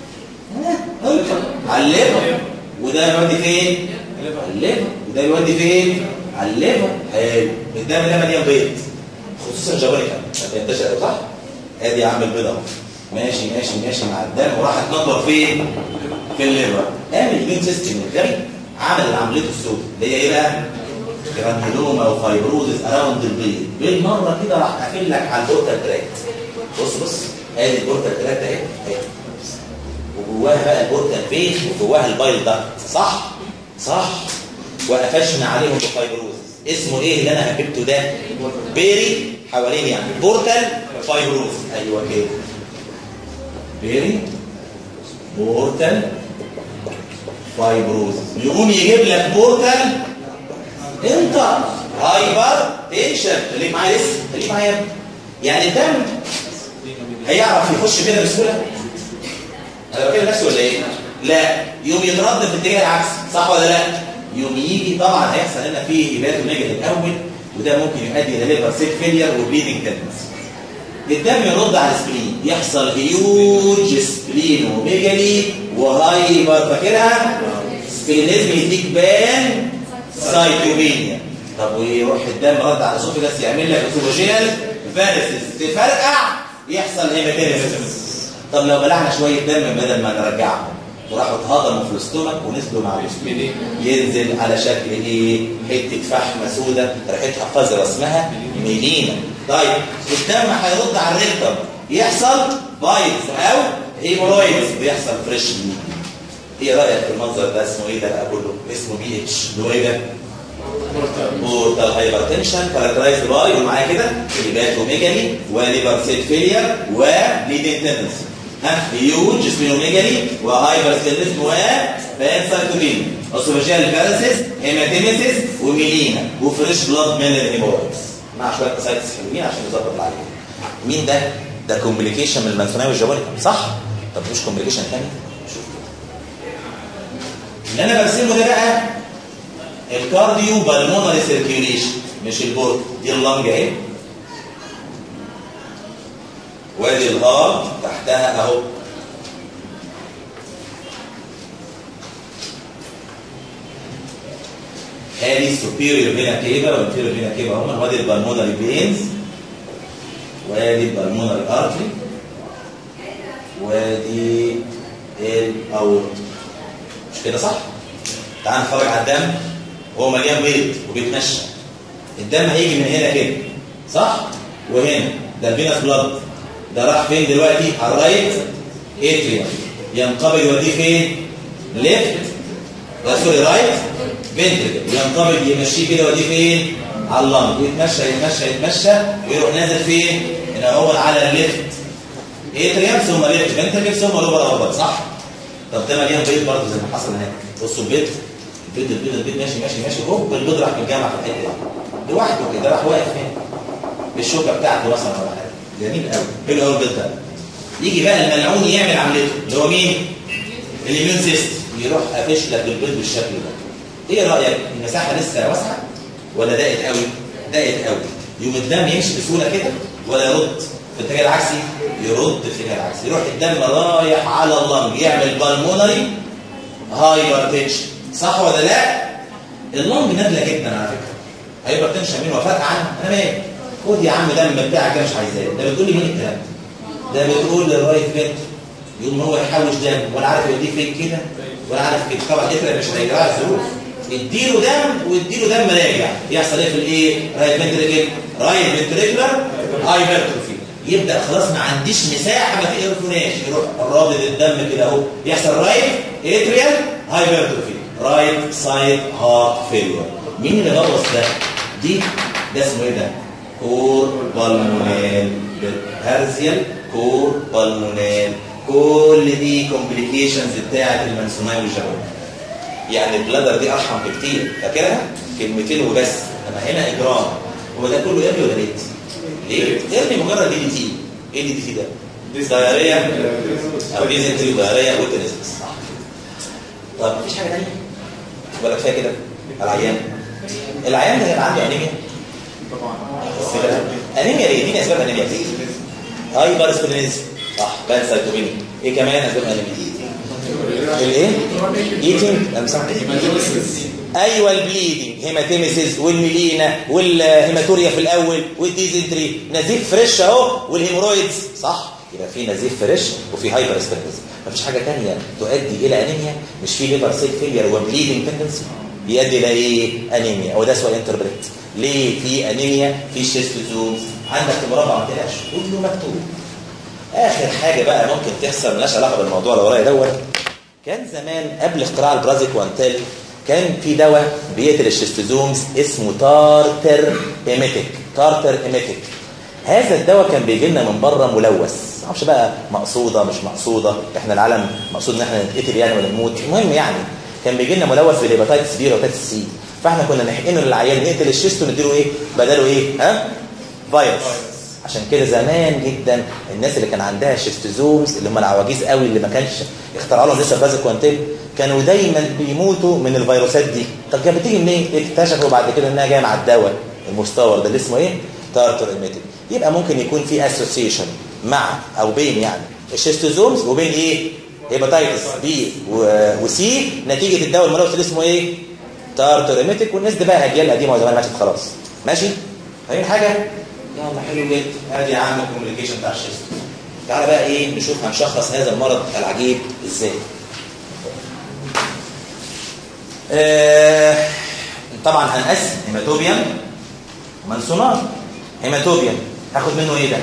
على الليفر وده يودي فين على الليفر وده يودي فين على الليفر حلو الدم ده مليان بيض خصوصا جابونيكا ما بينتشر قوي صح ادي يا عم البيض اهو ماشي ماشي ماشي مع الدم وراح اتنطر فين في الليفر قام المين سيستم الغبي عمل عمليته السوداء اللي هي ايه بقى جرانيلوما وفايبروزس اراوند البيض بالمره كده راح قافل لك على البورتال تراكت بص بص ادي البورتال تراكت اهي اهي وجواها بقى البورتال فين وجواها البايل داكت صح صح وقفشنا عليهم بفايبروزس اسمه ايه اللي انا هكتبته ده بيري حوالين يعني بورتال فايبروز ايوه كده بيري بورتال فايبروز يقوم يجيب لك بورتال انت هايبر تنشن خليك معايا لسه خليك معايا يعني الدم هيعرف يخش كده بسهوله انا بكلم نفسي ولا ايه لا يوم يتردد في الاتجاه العكسي صح ولا لا يوم يجي طبعا هيحصل هنا فيه هيباتو نيجاتيف الاول وده ممكن يؤدي الى ليفر سيل فيلير وبليدنج تندنسي الدم يرد على السبلين يحصل هيوج سبلينوميجالي وهايبر فاكرها سبلينيزم يديك بان سايتوبينيا طب ويروح الدم رد على الاسوفيجاس يعمل لك اسوفوجينال فارسس تفرقع يحصل هيماتيمسيس طب لو بلعنا شويه دم بدل ما نرجعهم وراحوا اتهضموا في الاستومك ونزلوا مع الجسم ينزل على شكل ايه حته فحمه سوداء ريحتها قذره اسمها ميلينا طيب الدم هيرد على الريكتم يحصل بايتس او هيمورويدز بيحصل فريش ايه رايك في المنظر ده اسمه ايه ده بقى كله اسمه بي اتش اللي هو ايه ده بورتال هايبرتنشن كاركترايزد باي ومعايا كده هيباتوميجالي وليفر سيل فيلير وبليدنج تندنسي ها هيوج سبينوميجالي وهايبر سيلزم وبانسايتوبين اوسوفاجيال فارسيس هيماتيميسيس وميلينا وفريش بلاد من الهيمورايدز مع شويه اسايتس حلوين عشان نظبط العلاج مين ده؟ ده كومبليكيشن من المنسوناوي والجوانب صح؟ طب مش كومبليكيشن ثاني؟ شوف اللي انا برسمه ده بقى الكارديو بالمونري سيركيوليشن مش البورد دي اللنج اهي وادي الهارت تحتها اهو ادي السوبيريور فينا كيفا والانفيريور فينا كيفا هما وادي البالمونري بينز وادي البالمونري ارتري وادي الاورت مش كده صح؟ تعال نتفرج على الدم وهو مليان بيض وبيتمشى الدم هيجي من هنا كده صح؟ وهنا ده الفينس بلاد ده راح فين دلوقتي؟ على الرايت اتريوم ينقبض يوديه فين؟ ليفت لا سوري رايت فنتريكل ينقبض يمشيه كده يوديه فين؟ على اللنج ويتمشى يتمشى يتمشى ويروح نازل فين؟ هنا هو على الليفت اتريوم ثم ليفت فنتريكل ثم لوبر اوربت صح؟ طب ده مليان بيض برضه زي ما حصل هناك بصوا البيض البيض البيض البيض ماشي ماشي ماشي هوب البيض راح متجمع في الحته دي لوحده كده راح واقف هنا بالشوكه بتاعته مثلا ولا حاجه جميل قوي حلو قوي البيض ده يجي بقى الملعون يعمل عملته اللي هو مين؟ الاميون سيستم يروح قافش لك البيض بالشكل ده ايه رايك المساحه لسه واسعه ولا ضاقت قوي؟ ضاقت قوي يوم الدم يمشي بسهوله كده ولا يرد في الاتجاه العكسي يرد في الجهه العكسيه يروح الدم رايح على اللنج يعمل بالمونري هايبرتنشن صح ولا لا اللنج نادله جدا على فكره هايبرتنشن مين وفاء عنه انا مالي خد يا عم دم بتاعك ده مش عايزاه ده بتقول لي مين الكلام ده ده بتقول للرايت فيت يقوم هو يحوش دم ولا عارف يوديه فين كده ولا عارف كده طبعا كده مش هيجرى الظروف اديله دم واديله دم راجع يحصل ايه في الايه رايت فنتريكل رايت فنتريكولار هايبرتروفي يبدا خلاص ما عنديش مساحه ما تقرفوناش يروح رابط الدم كده اهو يحصل رايت اتريال هايبرتروفي رايت سايد هارت فيلير مين اللي بوظ ده دي ده اسمه ايه ده كور بالمونال هرزيال كور بالمونال كل دي كومبليكيشنز بتاعه المنسوناي والجبل يعني البلادر دي ارحم بكتير فاكرها كلمتين وبس انا هنا اجرام هو ده كله ارمي ولا ليت ليه ارمي مجرد دي دي تي ايه دي دي تي ده دايريا او ديزنتري دايريا وتنسس طب مفيش حاجه ثانيه ولا كفايه كده العيان العيان ده هيبقى عنده انيميا طبعا انيميا ليه دي اسباب انيميا هايبر سبلينيزم صح بانسايتومينيا ايه كمان اسباب انيميا الايه ايتنج انا سامع ايوه البليدنج هيماتيميسيس والميلينا والهيماتوريا في الاول والديزنتري نزيف فريش اهو والهيمورويدز صح يبقى في نزيف فريش وفي هايبر سبلينيزم مفيش حاجه ثانيه تؤدي الى انيميا مش في ليفر سيل فيلير وبليدنج تندنسي بيؤدي الى ايه انيميا هو ده سؤال انتربريت ليه في انيميا في شيستوزومز عندك المربع ما تقلقش كله مكتوب اخر حاجه بقى ممكن تحصل مالهاش علاقه بالموضوع اللي ورايا دوت كان زمان قبل اختراع البرازيك وانتل كان في دواء بيقتل الشيستوزومز اسمه تارتر ايميتيك تارتر ايميتيك هذا الدواء كان بيجي لنا من بره ملوث ما اعرفش بقى مقصوده مش مقصوده احنا العالم مقصود ان احنا نتقتل يعني ولا نموت المهم يعني كان بيجي لنا ملوث بالهيباتيتس بي وهيباتيتس سي فاحنا كنا نحقنه للعيان نقتل الشيستو نديله ايه بداله ايه ها فيروس عشان كده زمان جدا الناس اللي كان عندها شيستوزومز اللي هم العواجيز قوي اللي ما كانش اخترعوا لهم لسه بازل كوانتيل كانوا دايما بيموتوا من الفيروسات دي طب كانت بتيجي منين اكتشفوا بعد كده انها جايه مع الدواء المستور ده اللي اسمه ايه تارتر ايميتيك يبقى ممكن يكون في اسوسيشن مع او بين يعني الشيستوزومز وبين ايه هيباتيتس بي وسي نتيجه الدواء الملوث اللي اسمه ايه تارتر ايميتيك والناس دي بقى اجيال قديمه وزمان ماتت خلاص ماشي فاهمين حاجه يلا حلو جدا ادي يا عم الكوميونيكيشن بتاع الشيست تعالى بقى ايه نشوف هنشخص هذا المرض العجيب ازاي آه طبعا هنقسم هيماتوبيان ومنسونار هيماتوبيان هاخد منه ايه ده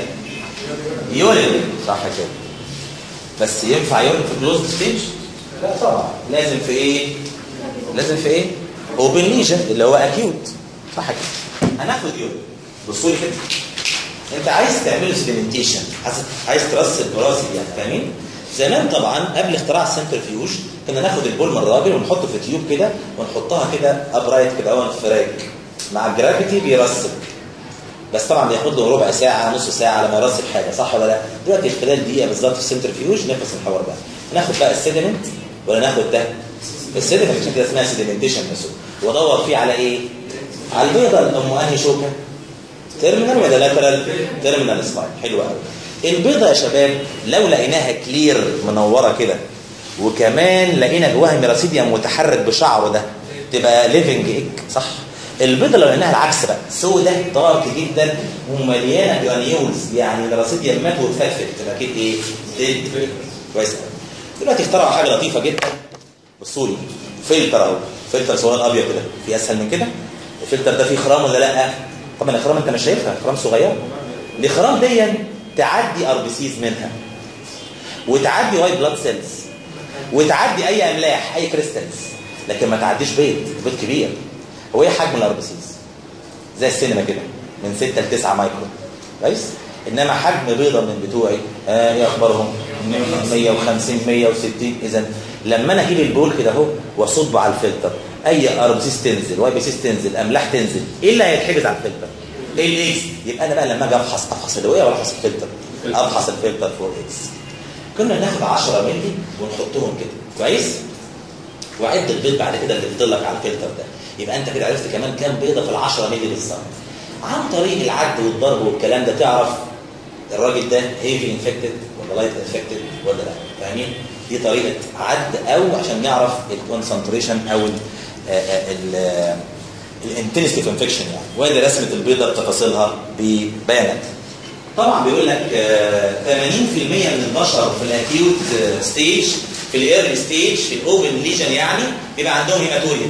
يورين صح كده بس ينفع يورين في كلوز ستيج لا طبعا لازم في ايه لازم في ايه اوبن ليجن اللي هو اكيوت صح كده هناخد يورين بصوا لي كده انت عايز تعمله سيدمنتيشن عايز ترص البرازيل يعني فاهمين زمان طبعا قبل اختراع السنترفيوج كنا ناخد البول من الراجل ونحطه في تيوب كده ونحطها كده ابرايت كده اهو فراك مع الجرافيتي بيرسب بس طبعا بياخد له ربع ساعه نص ساعه لما يرسب حاجه صح ولا لا دلوقتي في خلال دقيقه بالظبط في السنترفيوج نخلص الحوار بقى ناخد بقى السيدمنت ولا ناخد ده السيدمنت عشان كده اسمها سيدمنتيشن مسؤول وادور فيه على ايه على البيضه ام انهي شوكه تيرمينال ولا لاترال تيرمينال سباين حلو قوي البيضه يا شباب لو لقيناها كلير منوره كده وكمان لقينا جواها ميراسيديوم متحرك بشعره ده تبقى ليفنج ايج صح البيضه لو لقيناها العكس بقى سودة دارك جدا ومليانه جرانيولز يعني ميراسيديوم مات واتفتفت تبقى كده ايه ديد كويس قوي دلوقتي اخترعوا حاجه لطيفه جدا بصوا لي فلتر اهو فلتر صغير ابيض كده في اسهل من كده الفلتر ده فيه خرام ولا لا طبعا الاخرام انت مش شايفها اخرام صغيره الاخرام دي تعدي ار بي سيز منها وتعدي وايت بلاد سيلز وتعدي اي املاح اي كريستالز لكن ما تعديش بيض بيض كبير هو ايه حجم الار بي سيز زي السينما كده من 6 ل 9 مايكرون كويس انما حجم بيضه من بتوعي آه ايه اخبارهم 150 160 اذا لما انا اجيب البول كده اهو واصبه على الفلتر اي ار بي سيس تنزل واي بي سيس تنزل املاح تنزل ايه اللي هيتحجز على الفلتر ايه الاكس يبقى انا بقى لما اجي افحص افحص الهويه ولا افحص الفلتر افحص الفلتر فور اكس كنا ناخد 10 مللي ونحطهم كده كويس وعد البيض بعد كده اللي فضل لك على الفلتر ده يبقى انت كده عرفت كمان كام بيضه في ال 10 مللي بالظبط عن طريق العد والضرب والكلام ده تعرف الراجل ده هيفي انفكتد ولا لايت انفكتد ولا لا فاهمين دي طريقه عد او عشان نعرف الكونسنتريشن او الانتنسيتي اوف انفكشن يعني وادي رسمه البيضه بتفاصيلها ببيانات طبعا بيقول لك آه، 80% من البشر في الاكيوت ستيج في الايرلي ستيج في الاوبن ليجن يعني بيبقى عندهم هيماتوريا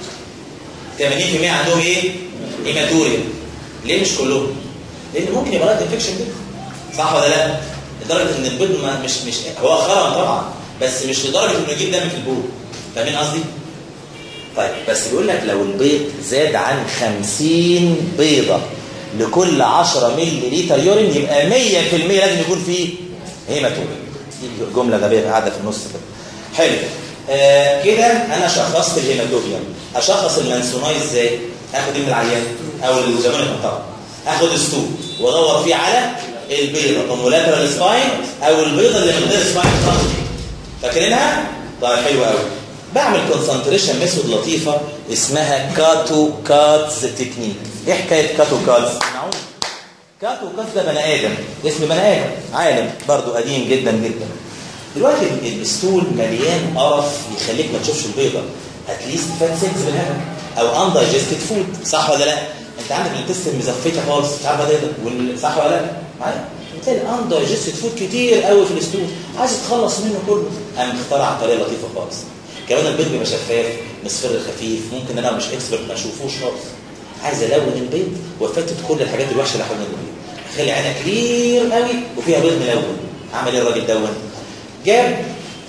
80% عندهم ايه؟ هيماتوريا ليه مش كلهم؟ لان ممكن يبقى لايت انفكشن ده صح ولا لا؟ لدرجه ان البيض ما مش مش هو خرم طبعا بس مش لدرجه انه يجيب دم في البول فاهمين قصدي؟ طيب بس بيقول لك لو البيض زاد عن 50 بيضه لكل 10 مللي لتر يورين يبقى 100% لازم يكون فيه هيماتوما دي الجمله غبيه قاعده في النص كده حلو آه كده انا شخصت الهيماتوبيوم اشخص المنسوناي ازاي اخد ايه من العيان او الجمال طبعا اخد ستو وادور فيه على البيضه كومولاترال سباين او البيضه اللي من غير سباين خالص فاكرينها طيب حلو قوي بعمل كونسنتريشن ميثود لطيفه اسمها كاتو كاتس تكنيك ايه حكايه كاتو كاتس كاتو كاتس ده بني ادم اسم بني ادم عالم برضو قديم جدا جدا دلوقتي الستول مليان قرف يخليك ما تشوفش البيضه اتليست فات سيلز بالهبل او اندايجستد فود صح ولا لا انت عندك الانتستين مزفته خالص مش عارفه ده وال- صح ولا لا معايا بتلاقي اندايجستد فود كتير قوي في الستول عايز تخلص منه كله قام اخترع طريقه لطيفه خالص كمان البيض بيبقى شفاف مصفر خفيف ممكن انا مش اكسبرت ما اشوفوش خالص عايز الون البيض وافتت كل الحاجات الوحشه اللي حوالين البيض اخلي عينها كلير قوي وفيها بيض ملون عمل ايه الراجل دون جاب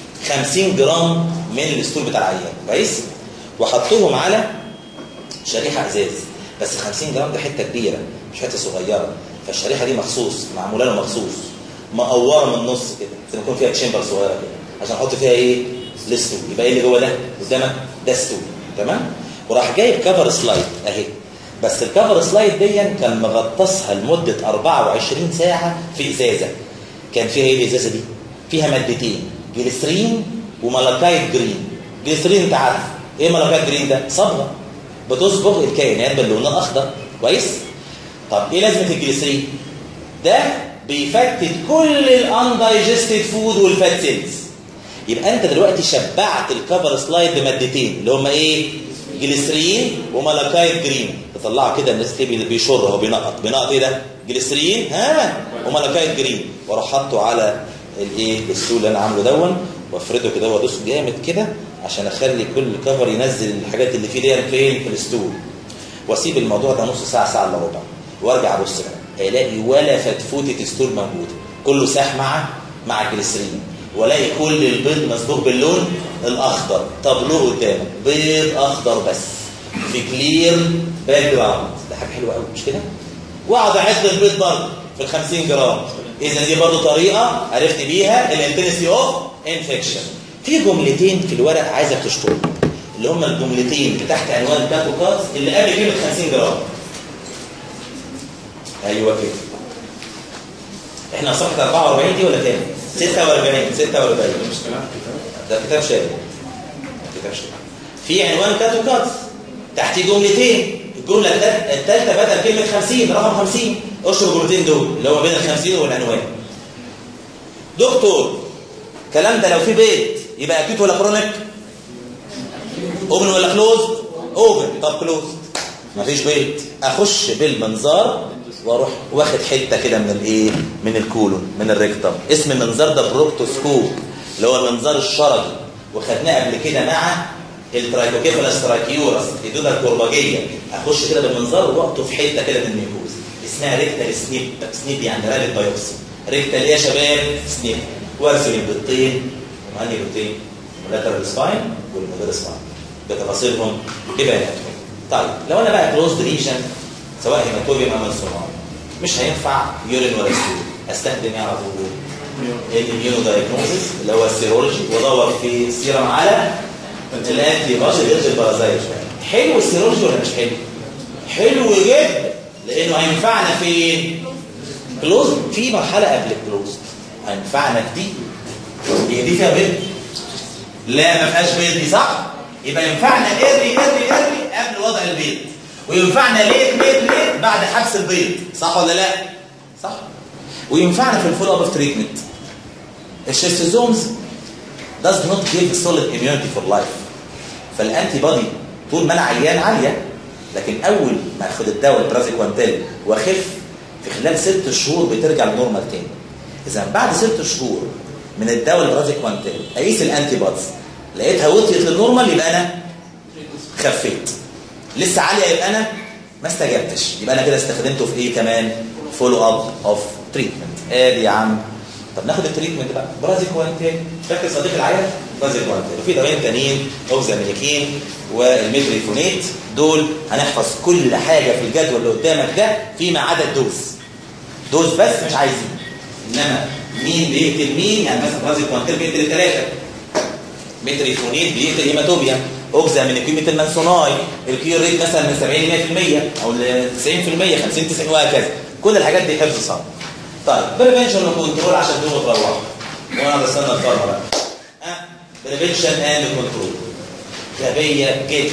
50 جرام من الستول بتاع العيان كويس وحطهم على شريحه ازاز بس 50 جرام ده حته كبيره مش حته صغيره فالشريحه دي مخصوص معموله له مخصوص مقوره من النص كده زي ما يكون فيها تشامبر صغيره كده عشان احط فيها ايه الستول يبقى ايه اللي جوه ده قدامك ده ستول تمام وراح جايب كفر سلايد اهي بس الكفر سلايد دي كان مغطسها لمده 24 ساعه في ازازه كان فيها ايه الازازه دي فيها مادتين جليسرين وملكايت جرين جليسرين انت عارف ايه ملكايت جرين ده صبغه بتصبغ الكائنات باللون الاخضر كويس طب ايه لازمه الجليسرين ده بيفتت كل الاندايجستد فود والفات سيلز يبقى انت دلوقتي شبعت الكفر سلايد بمادتين اللي هم ايه جليسرين وملكايت جرين تطلعه كده الناس تلاقيه بيشر هو بينقط بينقط ايه ده جليسرين ها وملكايت جرين واروح حاطه على الايه السول اللي انا عامله دون وافرده كده وادوس جامد كده عشان اخلي كل كفر ينزل الحاجات اللي فيه دي فين في الستول واسيب الموضوع ده نص ساعه ساعه الا ربع وارجع ابص بقى الاقي ولا فتفوته ستول موجوده كله ساح مع مع الجليسرين والاقي كل البيض مسبوق باللون الاخضر طب له قدامك بيض اخضر بس في كلير باك جراوند ده حاجه حلوه قوي مش كده واقعد اعد البيض برضه في ال 50 جرام اذا دي برضه طريقه عرفت بيها الانتنسي اوف انفكشن في جملتين في الورق عايزك تشطبهم اللي هم الجملتين اللي تحت عنوان كاتوكاز اللي قبل كلمه 50 جرام ايوه كده احنا صفحه 44 دي ولا كام 46 46 مش كلام كتاب ده كتاب شامل كتاب شامل في عنوان كاتوكاز تحتيه جملتين الجمله الثالثه بدل كلمه 50 رقم 50 اشرب الجملتين دول اللي هو بين ال 50 والعنوان دكتور الكلام ده لو في بيت يبقى اكيد ولا كرونيك اوبن ولا كلوز اوبن طب كلوز مفيش بيت اخش بالمنظار واروح واخد حته كده من الايه من الكولون من الريكتم اسم المنظار ده بروكتوسكوب اللي هو المنظار الشرجي وخدناه قبل كده مع الترايكوكيفالس تراكيورس الدوده الكرباجيه اخش كده بالمنظار واقطف حته كده من الميكوز اسمها ريكتال سنيب سنيب يعني رابط بايوبسي ريكتال ايه يا شباب سنيب وارسل البيضتين ومعني بيضتين واللاترال سباين والمودر سباين بتفاصيلهم ببياناتهم طيب لو انا بقى كلوزد ريجن سواء هيماتوبيوم او منسومات مش هينفع يورين ولا ستول استخدم ايه على طول الاميونو دايجنوزيس اللي هو السيرولوجي وادور في السيرم على الانتي بادي ضد البارازايت حلو السيرولوجي ولا مش حلو؟ حلو جدا لانه هينفعنا فين؟ كلوز في مرحله قبل الكلوز هينفعنا في دي هي دي فيها بيض لا ما فيهاش بيض دي صح؟ يبقى ينفعنا اري اري اري قبل وضع البيض وينفعنا ليت ليت ليت بعد حبس البيض صح ولا لا؟ صح وينفعنا في الفولو اب اوف تريتمنت الشيستوزومز does not give solid immunity for life فالانتي بودي طول ما انا عيان عاليه لكن اول ما اخد الدواء البرازيكوانتيل واخف في خلال ست شهور بترجع لنورمال تاني اذا بعد ست شهور من الدواء البرازيكوانتيل اقيس الانتي بوديز لقيتها وطيت للنورمال يبقى انا خفيت لسه عاليه يبقى انا ما استجبتش يبقى انا كده استخدمته في ايه كمان فولو اب اوف تريتمنت ادي يا عم طب ناخد التريتمنت بقى برازيكوانتين فاكر صديق العيال برازيكوانتين وفي دوايين تانيين اوكزامينيكين والميدريفونيت دول هنحفظ كل حاجه في الجدول اللي قدامك ده فيما عدا الدوز دوز بس مش عايزين انما مين بيقتل مين يعني مثلا برازيكوانتين بيقتل الثلاثه متريفونيت بيقتل هيماتوبيا اوكزامينيكين بيقتل مانسوناي الكيور ريت مثلا من 70 ل 100% او ل 90% 50 90 وهكذا كل الحاجات دي حفظ صعب طيب بريفنشن وكنترول عشان تقوموا تروحوا وانا بستنى الفرمه بقى ها بريفنشن اند كنترول غبيه جدا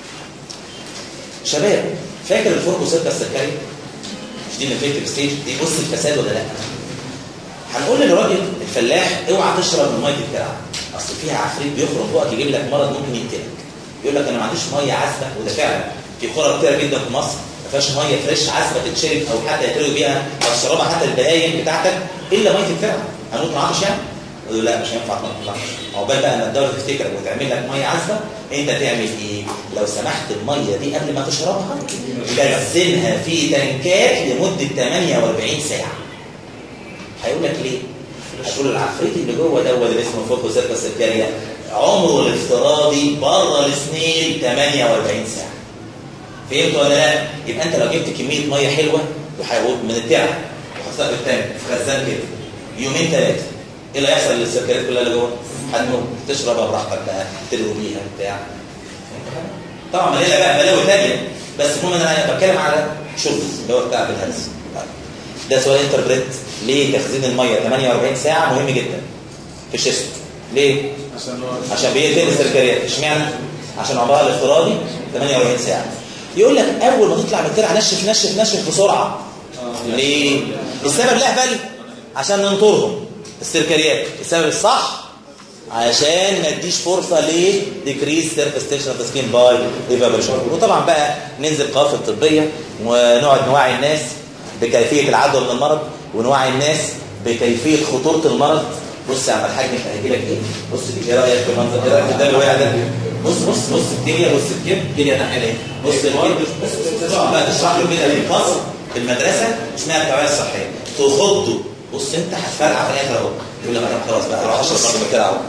شباب فاكر الفورمو ستة السكري مش دي الانفكتيف ستيج دي بص الفساد ولا لا هنقول للراجل الفلاح اوعى تشرب من ميه الترعه اصل فيها عفريت بيخرج بقك يجيب لك مرض ممكن يقتلك يقول لك انا ما عنديش ميه عذبه وده فعلا في قرى كتير جدا في مصر ما فيهاش ميه فريش عذبه تتشرب او حتى يتروي بيها او تشربها حتى البهايم بتاعتك الا ميه الترعه هنموت من عطش يعني يقول له لا مش هينفع تموت من عطش عقبال بقى ما الدوله تفتكرك وتعمل لك ميه عذبه انت تعمل ايه؟ لو سمحت الميه دي قبل ما تشربها خزنها في تنكات لمده 48 ساعه هيقول لك ليه؟ هتقول له العفريت اللي جوه ده اللي اسمه فوق سيركا سكريا عمره الافتراضي بره السنين 48 ساعه فهمت ولا لا؟ يبقى انت لو جبت كميه ميه حلوه من الترعه وحطيتها في التانك في خزان كده يومين ثلاثه ايه اللي هيحصل للسكريات كلها اللي جوه؟ هتموت تشربها براحتك بقى تروي بيها بتاع طبعا مليانه بقى بلاوي ثانيه بس المهم انا بتكلم على شرب اللي هو بتاع بالهلس ده سؤال انتربريت ليه تخزين الميه 48 ساعه مهم جدا في الشيست ليه؟ عشان هو عشان بيقتل السكريات اشمعنى؟ عشان عمرها الافتراضي 48 ساعه يقول لك اول ما تطلع من الترعه نشف نشف نشف بسرعه ليه؟ السبب الاهبل عشان ننطرهم السكريات السبب الصح عشان ما اديش فرصه ل decrease surface tension of the skin by evaporation وطبعا بقى ننزل قوافل طبيه ونقعد نوعي الناس بكيفيه العدوى من المرض ونوعي الناس بكيفيه خطوره المرض بص يا عم الحاج انت هيجي لك ايه؟ بص كده ايه رايك في المنظر ايه رايك في ده اللي وقع ده؟ بص بص بص الدنيا بص الكب الدنيا ناحيه ايه؟ بص الكب بص بص تقعد بقى تشرح له كده في الفصل في المدرسه اسمها التوعيه الصحيه تخضه بص انت هتفرقع في الاخر اهو يقول لك انا خلاص بقى اروح اشرب برضه من الترعه اهو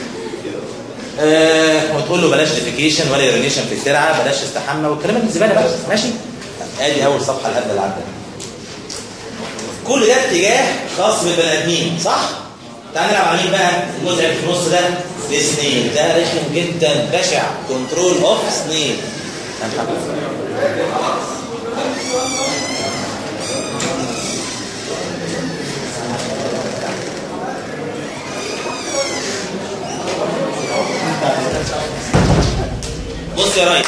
آه وتقول له بلاش ديفيكيشن ولا يورينيشن في الترعه بلاش استحمى والكلام الزباله بقى ماشي ادي اول صفحه الهبله اللي عندك كل ده اتجاه خاص بالبني ادمين صح؟ تعال نلعب على مين بقى؟ المزعج في النص ده السنين ده رخم جدا بشع كنترول اوف سنين بص يا ريس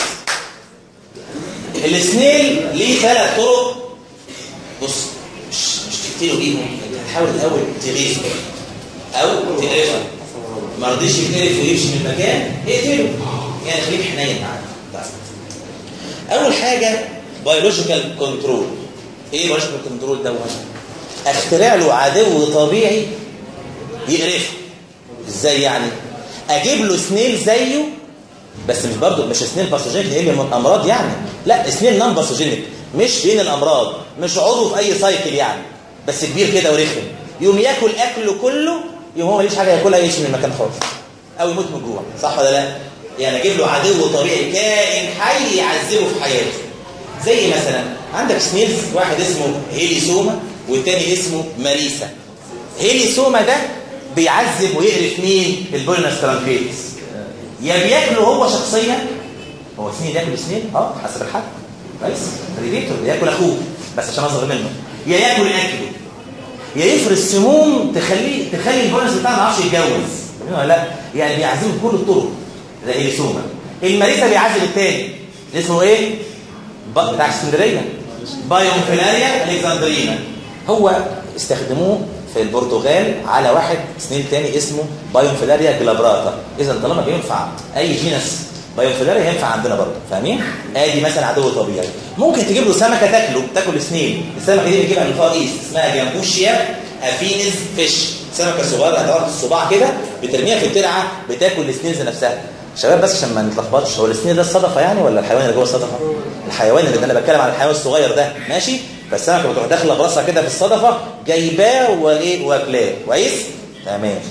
السنيل ليه ثلاث طرق بص مش مش تقتله بيهم انت هتحاول الاول تغيظه او تقرفه ما رضيش يقترف ويمشي من المكان اقتله يعني خليك حنين معاه طيب. اول حاجه بيولوجيكال كنترول ايه بيولوجيكال كنترول دوت اخترع له عدو طبيعي يقرفه ازاي يعني اجيب له سنيل زيه بس مش برضه مش سنيل باثوجينيك اللي هي من امراض يعني لا سنيل نون باثوجينيك مش بين الامراض مش عضو في اي سايكل يعني بس كبير كده ورخم يقوم ياكل اكله كله يقوم هو ماليش حاجه ياكلها يمشي من المكان خالص او يموت من الجوع صح ولا لا يعني اجيب له عدو طبيعي كائن حي يعذبه في حياته زي مثلا عندك سنيلز واحد اسمه هيليسوما والتاني اسمه ماريسا هيليسوما ده بيعذب ويقرف مين البولنس ترانكيتس يا بياكله هو شخصيا هو سنين ياكل سنين اه حسب الحد كويس بريديتور ياكل اخوه بس عشان اصغر منه يا ياكل اكله يا يفرز سموم تخليه تخلي البولنس بتاعه ما يعرفش يتجوز ولا لا يعني بيعذبه بكل الطرق ده هيليسوما الماريسا بيعذب التاني اللي اسمه ايه ب- بتاع اسكندريه بايومفيلاريا الكسندرينا هو استخدموه في البرتغال على واحد سنين تاني اسمه بايوفيلاريا جلابراتا اذا طالما بينفع اي جينس بايوفيلاريا ينفع عندنا برضه فاهمين ادي مثلا عدو طبيعي ممكن تجيب له سمكه تاكله تاكل سنين السمكه دي بتجيبها من الفار ايست اسمها جامبوشيا افينز فيش سمكه صغيره هتقعد في الصباع كده بترميها في الترعه بتاكل السنينز نفسها شباب بس عشان ما نتلخبطش هو السنين ده الصدفه يعني ولا الحيوان اللي جوه الصدفه الحيوان اللي انا بتكلم عن الحيوان الصغير ده ماشي فالسمكه بتروح داخله براسها كده في الصدفه جايباه وايه واكلاه كويس تمام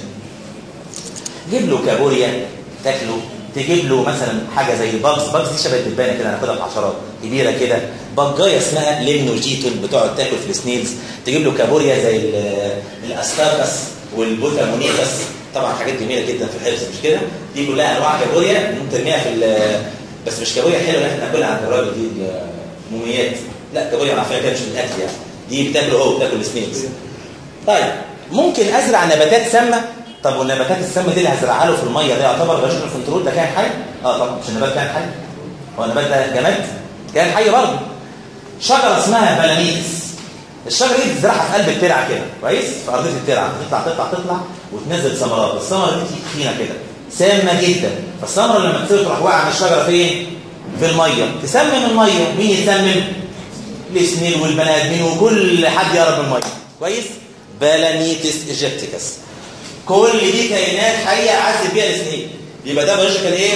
جيب له كابوريا تاكله تجيب له مثلا حاجه زي الباجز باجز دي شبه الدبانه كده هناخدها في عشرات كبيره كده بجايه اسمها ليمنوجيتون بتقعد تاكل في السنيلز تجيب له كابوريا زي ال- الاستاكس والبوتامونيتس طبعا حاجات جميله جدا في الحفظ مش كده دي كلها انواع كابوريا ممكن ترميها في ال- بس مش كابوريا حلوه ان احنا ناكلها عند الراجل دي دي موميات لا كابوريا معفنه كده مش من الاكل يعني دي بتاكله هو بتاكل السنيلز طيب ممكن ازرع نباتات سامه طب والنباتات السامه دي اللي هزرعها له في الميه ده يعتبر فيرجن كنترول ده كائن حي؟ اه طبعا مش النبات كائن حي هو النبات ده جماد كائن حي برضه شجره اسمها بلاميتس الشجره دي بتزرعها في قلب الترعه كده كويس في ارضيه الترعه تطلع تطلع تطلع وتنزل ثمرات الثمره دي تخينه كده سامه جدا فالثمره لما تصير تروح واقعه من الشجره فين؟ في الميه تسمم الميه مين يسمم؟ السنين والبني ادمين وكل حد يقرب من الميه كويس؟ بلاميتس ايجيبتيكس كل دي كائنات حيه عذب بيها السنين يبقى ده بيولوجيكال ايه؟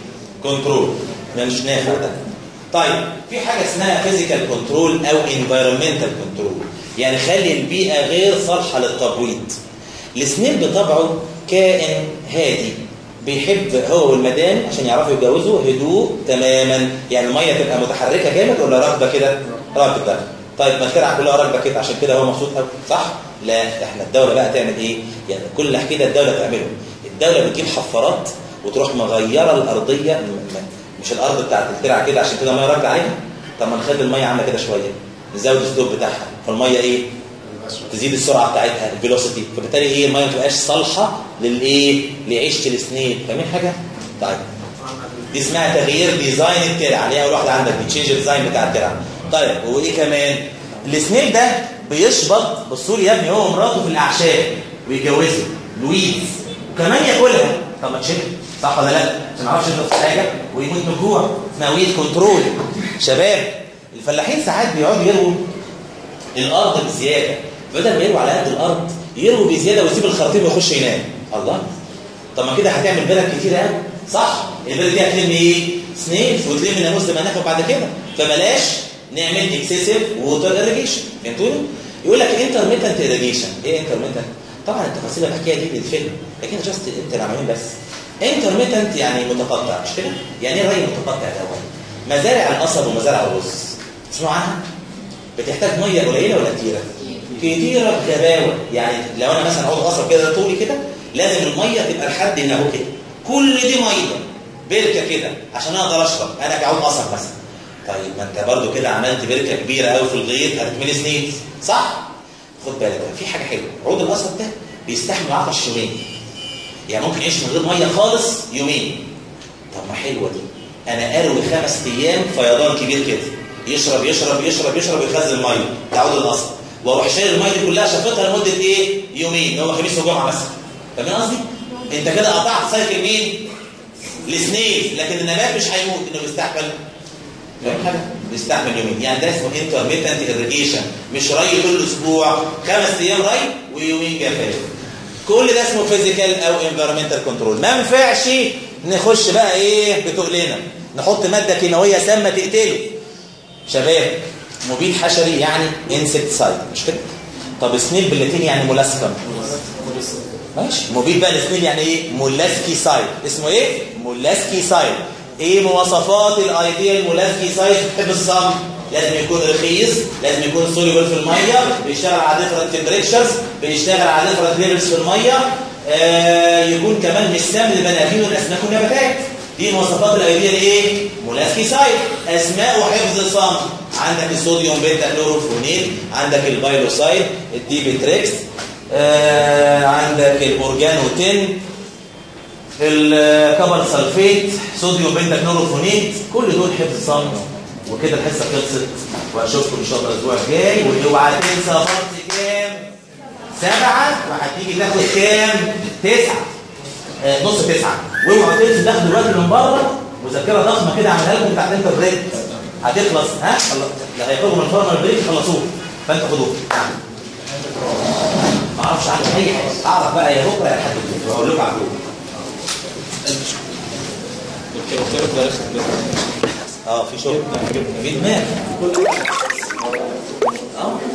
كنترول ده مش نافع ده طيب في حاجه اسمها فيزيكال كنترول او انفايرمنتال كنترول يعني خلي البيئه غير صالحه للتبويض السنين بطبعه كائن هادي بيحب هو والمدام عشان يعرفوا يتجوزوا هدوء تماما يعني الميه تبقى متحركه جامد ولا راكبه كده راكبه طيب ما الترعه كلها راكبه كده عشان كده هو مبسوط قوي صح لا احنا الدوله بقى تعمل ايه يعني كل اللي حكينا الدوله تعمله الدوله بتجيب حفارات وتروح مغيره الارضيه م- م- مش الارض بتاعت الترعه كده عشان كده الميه راكبه عليها طب ما نخلي الميه عامله كده شويه نزود السلوب بتاعها فالميه ايه تزيد السرعه بتاعتها الفيلوسيتي فبالتالي ايه الميه ما تبقاش صالحه للايه لعيشه السنين فاهمين حاجه طيب دي اسمها تغيير ديزاين الترعه اللي هي اول واحده عندك بتشينج الديزاين بتاع الترعه طيب وايه كمان السنيل ده بيشبط بصوا لي يا ابني هو ومراته في الاعشاب ويتجوزوا لويز وكمان ياكلها طب ما تشيل صح ولا لا عشان ما اعرفش يشرب حاجه ويموت من الجوع اسمها ويت كنترول شباب الفلاحين ساعات بيقعدوا يروا الارض بزياده بدل ما يروا على قد الارض يروا بزياده ويسيب الخراطيم ويخش ينام الله طب ما كده هتعمل بلد كتير قوي صح البلد دي هتلم ايه سنيلز وتلم ناموس لما ناخد بعد كده فبلاش نعمل اكسسيف ووتر اريجيشن فهمتوني يقول لك انترميتنت اريجيشن ايه انترميتنت طبعا التفاصيل اللي بحكيها دي بالفيلم لكن جاست انت اللي عاملين بس انترميتنت يعني متقطع مش كده يعني ايه ري متقطع الاول مزارع القصب ومزارع الرز تسمعوا عنها بتحتاج ميه قليله ولا كتيره كتيره بغباوه يعني لو انا مثلا عود قصب كده طولي كده لازم الميه تبقى لحد هنا اهو كده كل دي ميه بركه كده عشان اقدر اشرب انا كعود قصب مثلا طيب ما انت برضو كده عملت بركه كبيره قوي في الغيط هتتملي سنين صح خد بالك بقى في حاجه حلوه عود القصب ده بيستحمل عطش يومين يعني ممكن يعيش من غير ميه خالص يومين طب ما حلوه دي انا اروي خمس ايام فيضان كبير كده يشرب يشرب يشرب يشرب ويخزن ميه ده عود القصب واروح شايل الميه دي كلها شفطها لمده ايه يومين هو خميس وجمعه مثلا فاهم قصدي انت كده قطعت سايكل مين السنيل لكن النبات مش هيموت انه بيستحمل فاهم حاجه بيستحمل يومين يعني ده اسمه انترميتنت اريجيشن مش ري كل اسبوع خمس ايام ري ويومين جفاف كل ده اسمه فيزيكال او انفيرمنتال كنترول ما ينفعش نخش بقى ايه بتقلنا نحط ماده كيماويه سامه تقتله شباب مبيد حشري يعني انسكتسايد مش كده طب سنيل باللاتيني يعني مولاسكم ماشي مبيد بقى السنيل يعني ايه مولاسكي سايد اسمه ايه مولاسكي سايد ايه مواصفات الايديال مولاسكي سايد بتحب الصم لازم يكون رخيص لازم يكون سوليبل في الميه بيشتغل على ديفرنت تمبريتشرز بيشتغل على ديفرنت ليفلز في الميه آه يكون كمان مش سام للبني ادمين والاسماك والنباتات دي مواصفات الايديال ايه مولاسكي سايد اسماء وحفظ صم عندك الصوديوم بيتا كلوروفونيل عندك البايلوسايد الديبيتريكس آه عندك الاورجانوتين الكبر سلفيت صوديوم بنتا كلوروفونيت كل دول حفظ صم وكده الحصه خلصت واشوفكم ان شاء الله الاسبوع الجاي واوعى تنسى فرض كام سبعة وهتيجي تاخد كام؟ تسعة آه، نص تسعة واوعوا تنسوا تاخدوا دلوقتي من بره مذكرة ضخمة كده عملها لكم بتاعت انتر بريك هتخلص ها؟ خلص لا هيخرجوا من فورمال بريك يخلصوه فانت خدوه ما اعرفش عنه اي حاجه اعرف بقى يا بكره يا لحد البيت واقول لكم على طول الكاركتر ده رخم اه في شغل في دماغ اه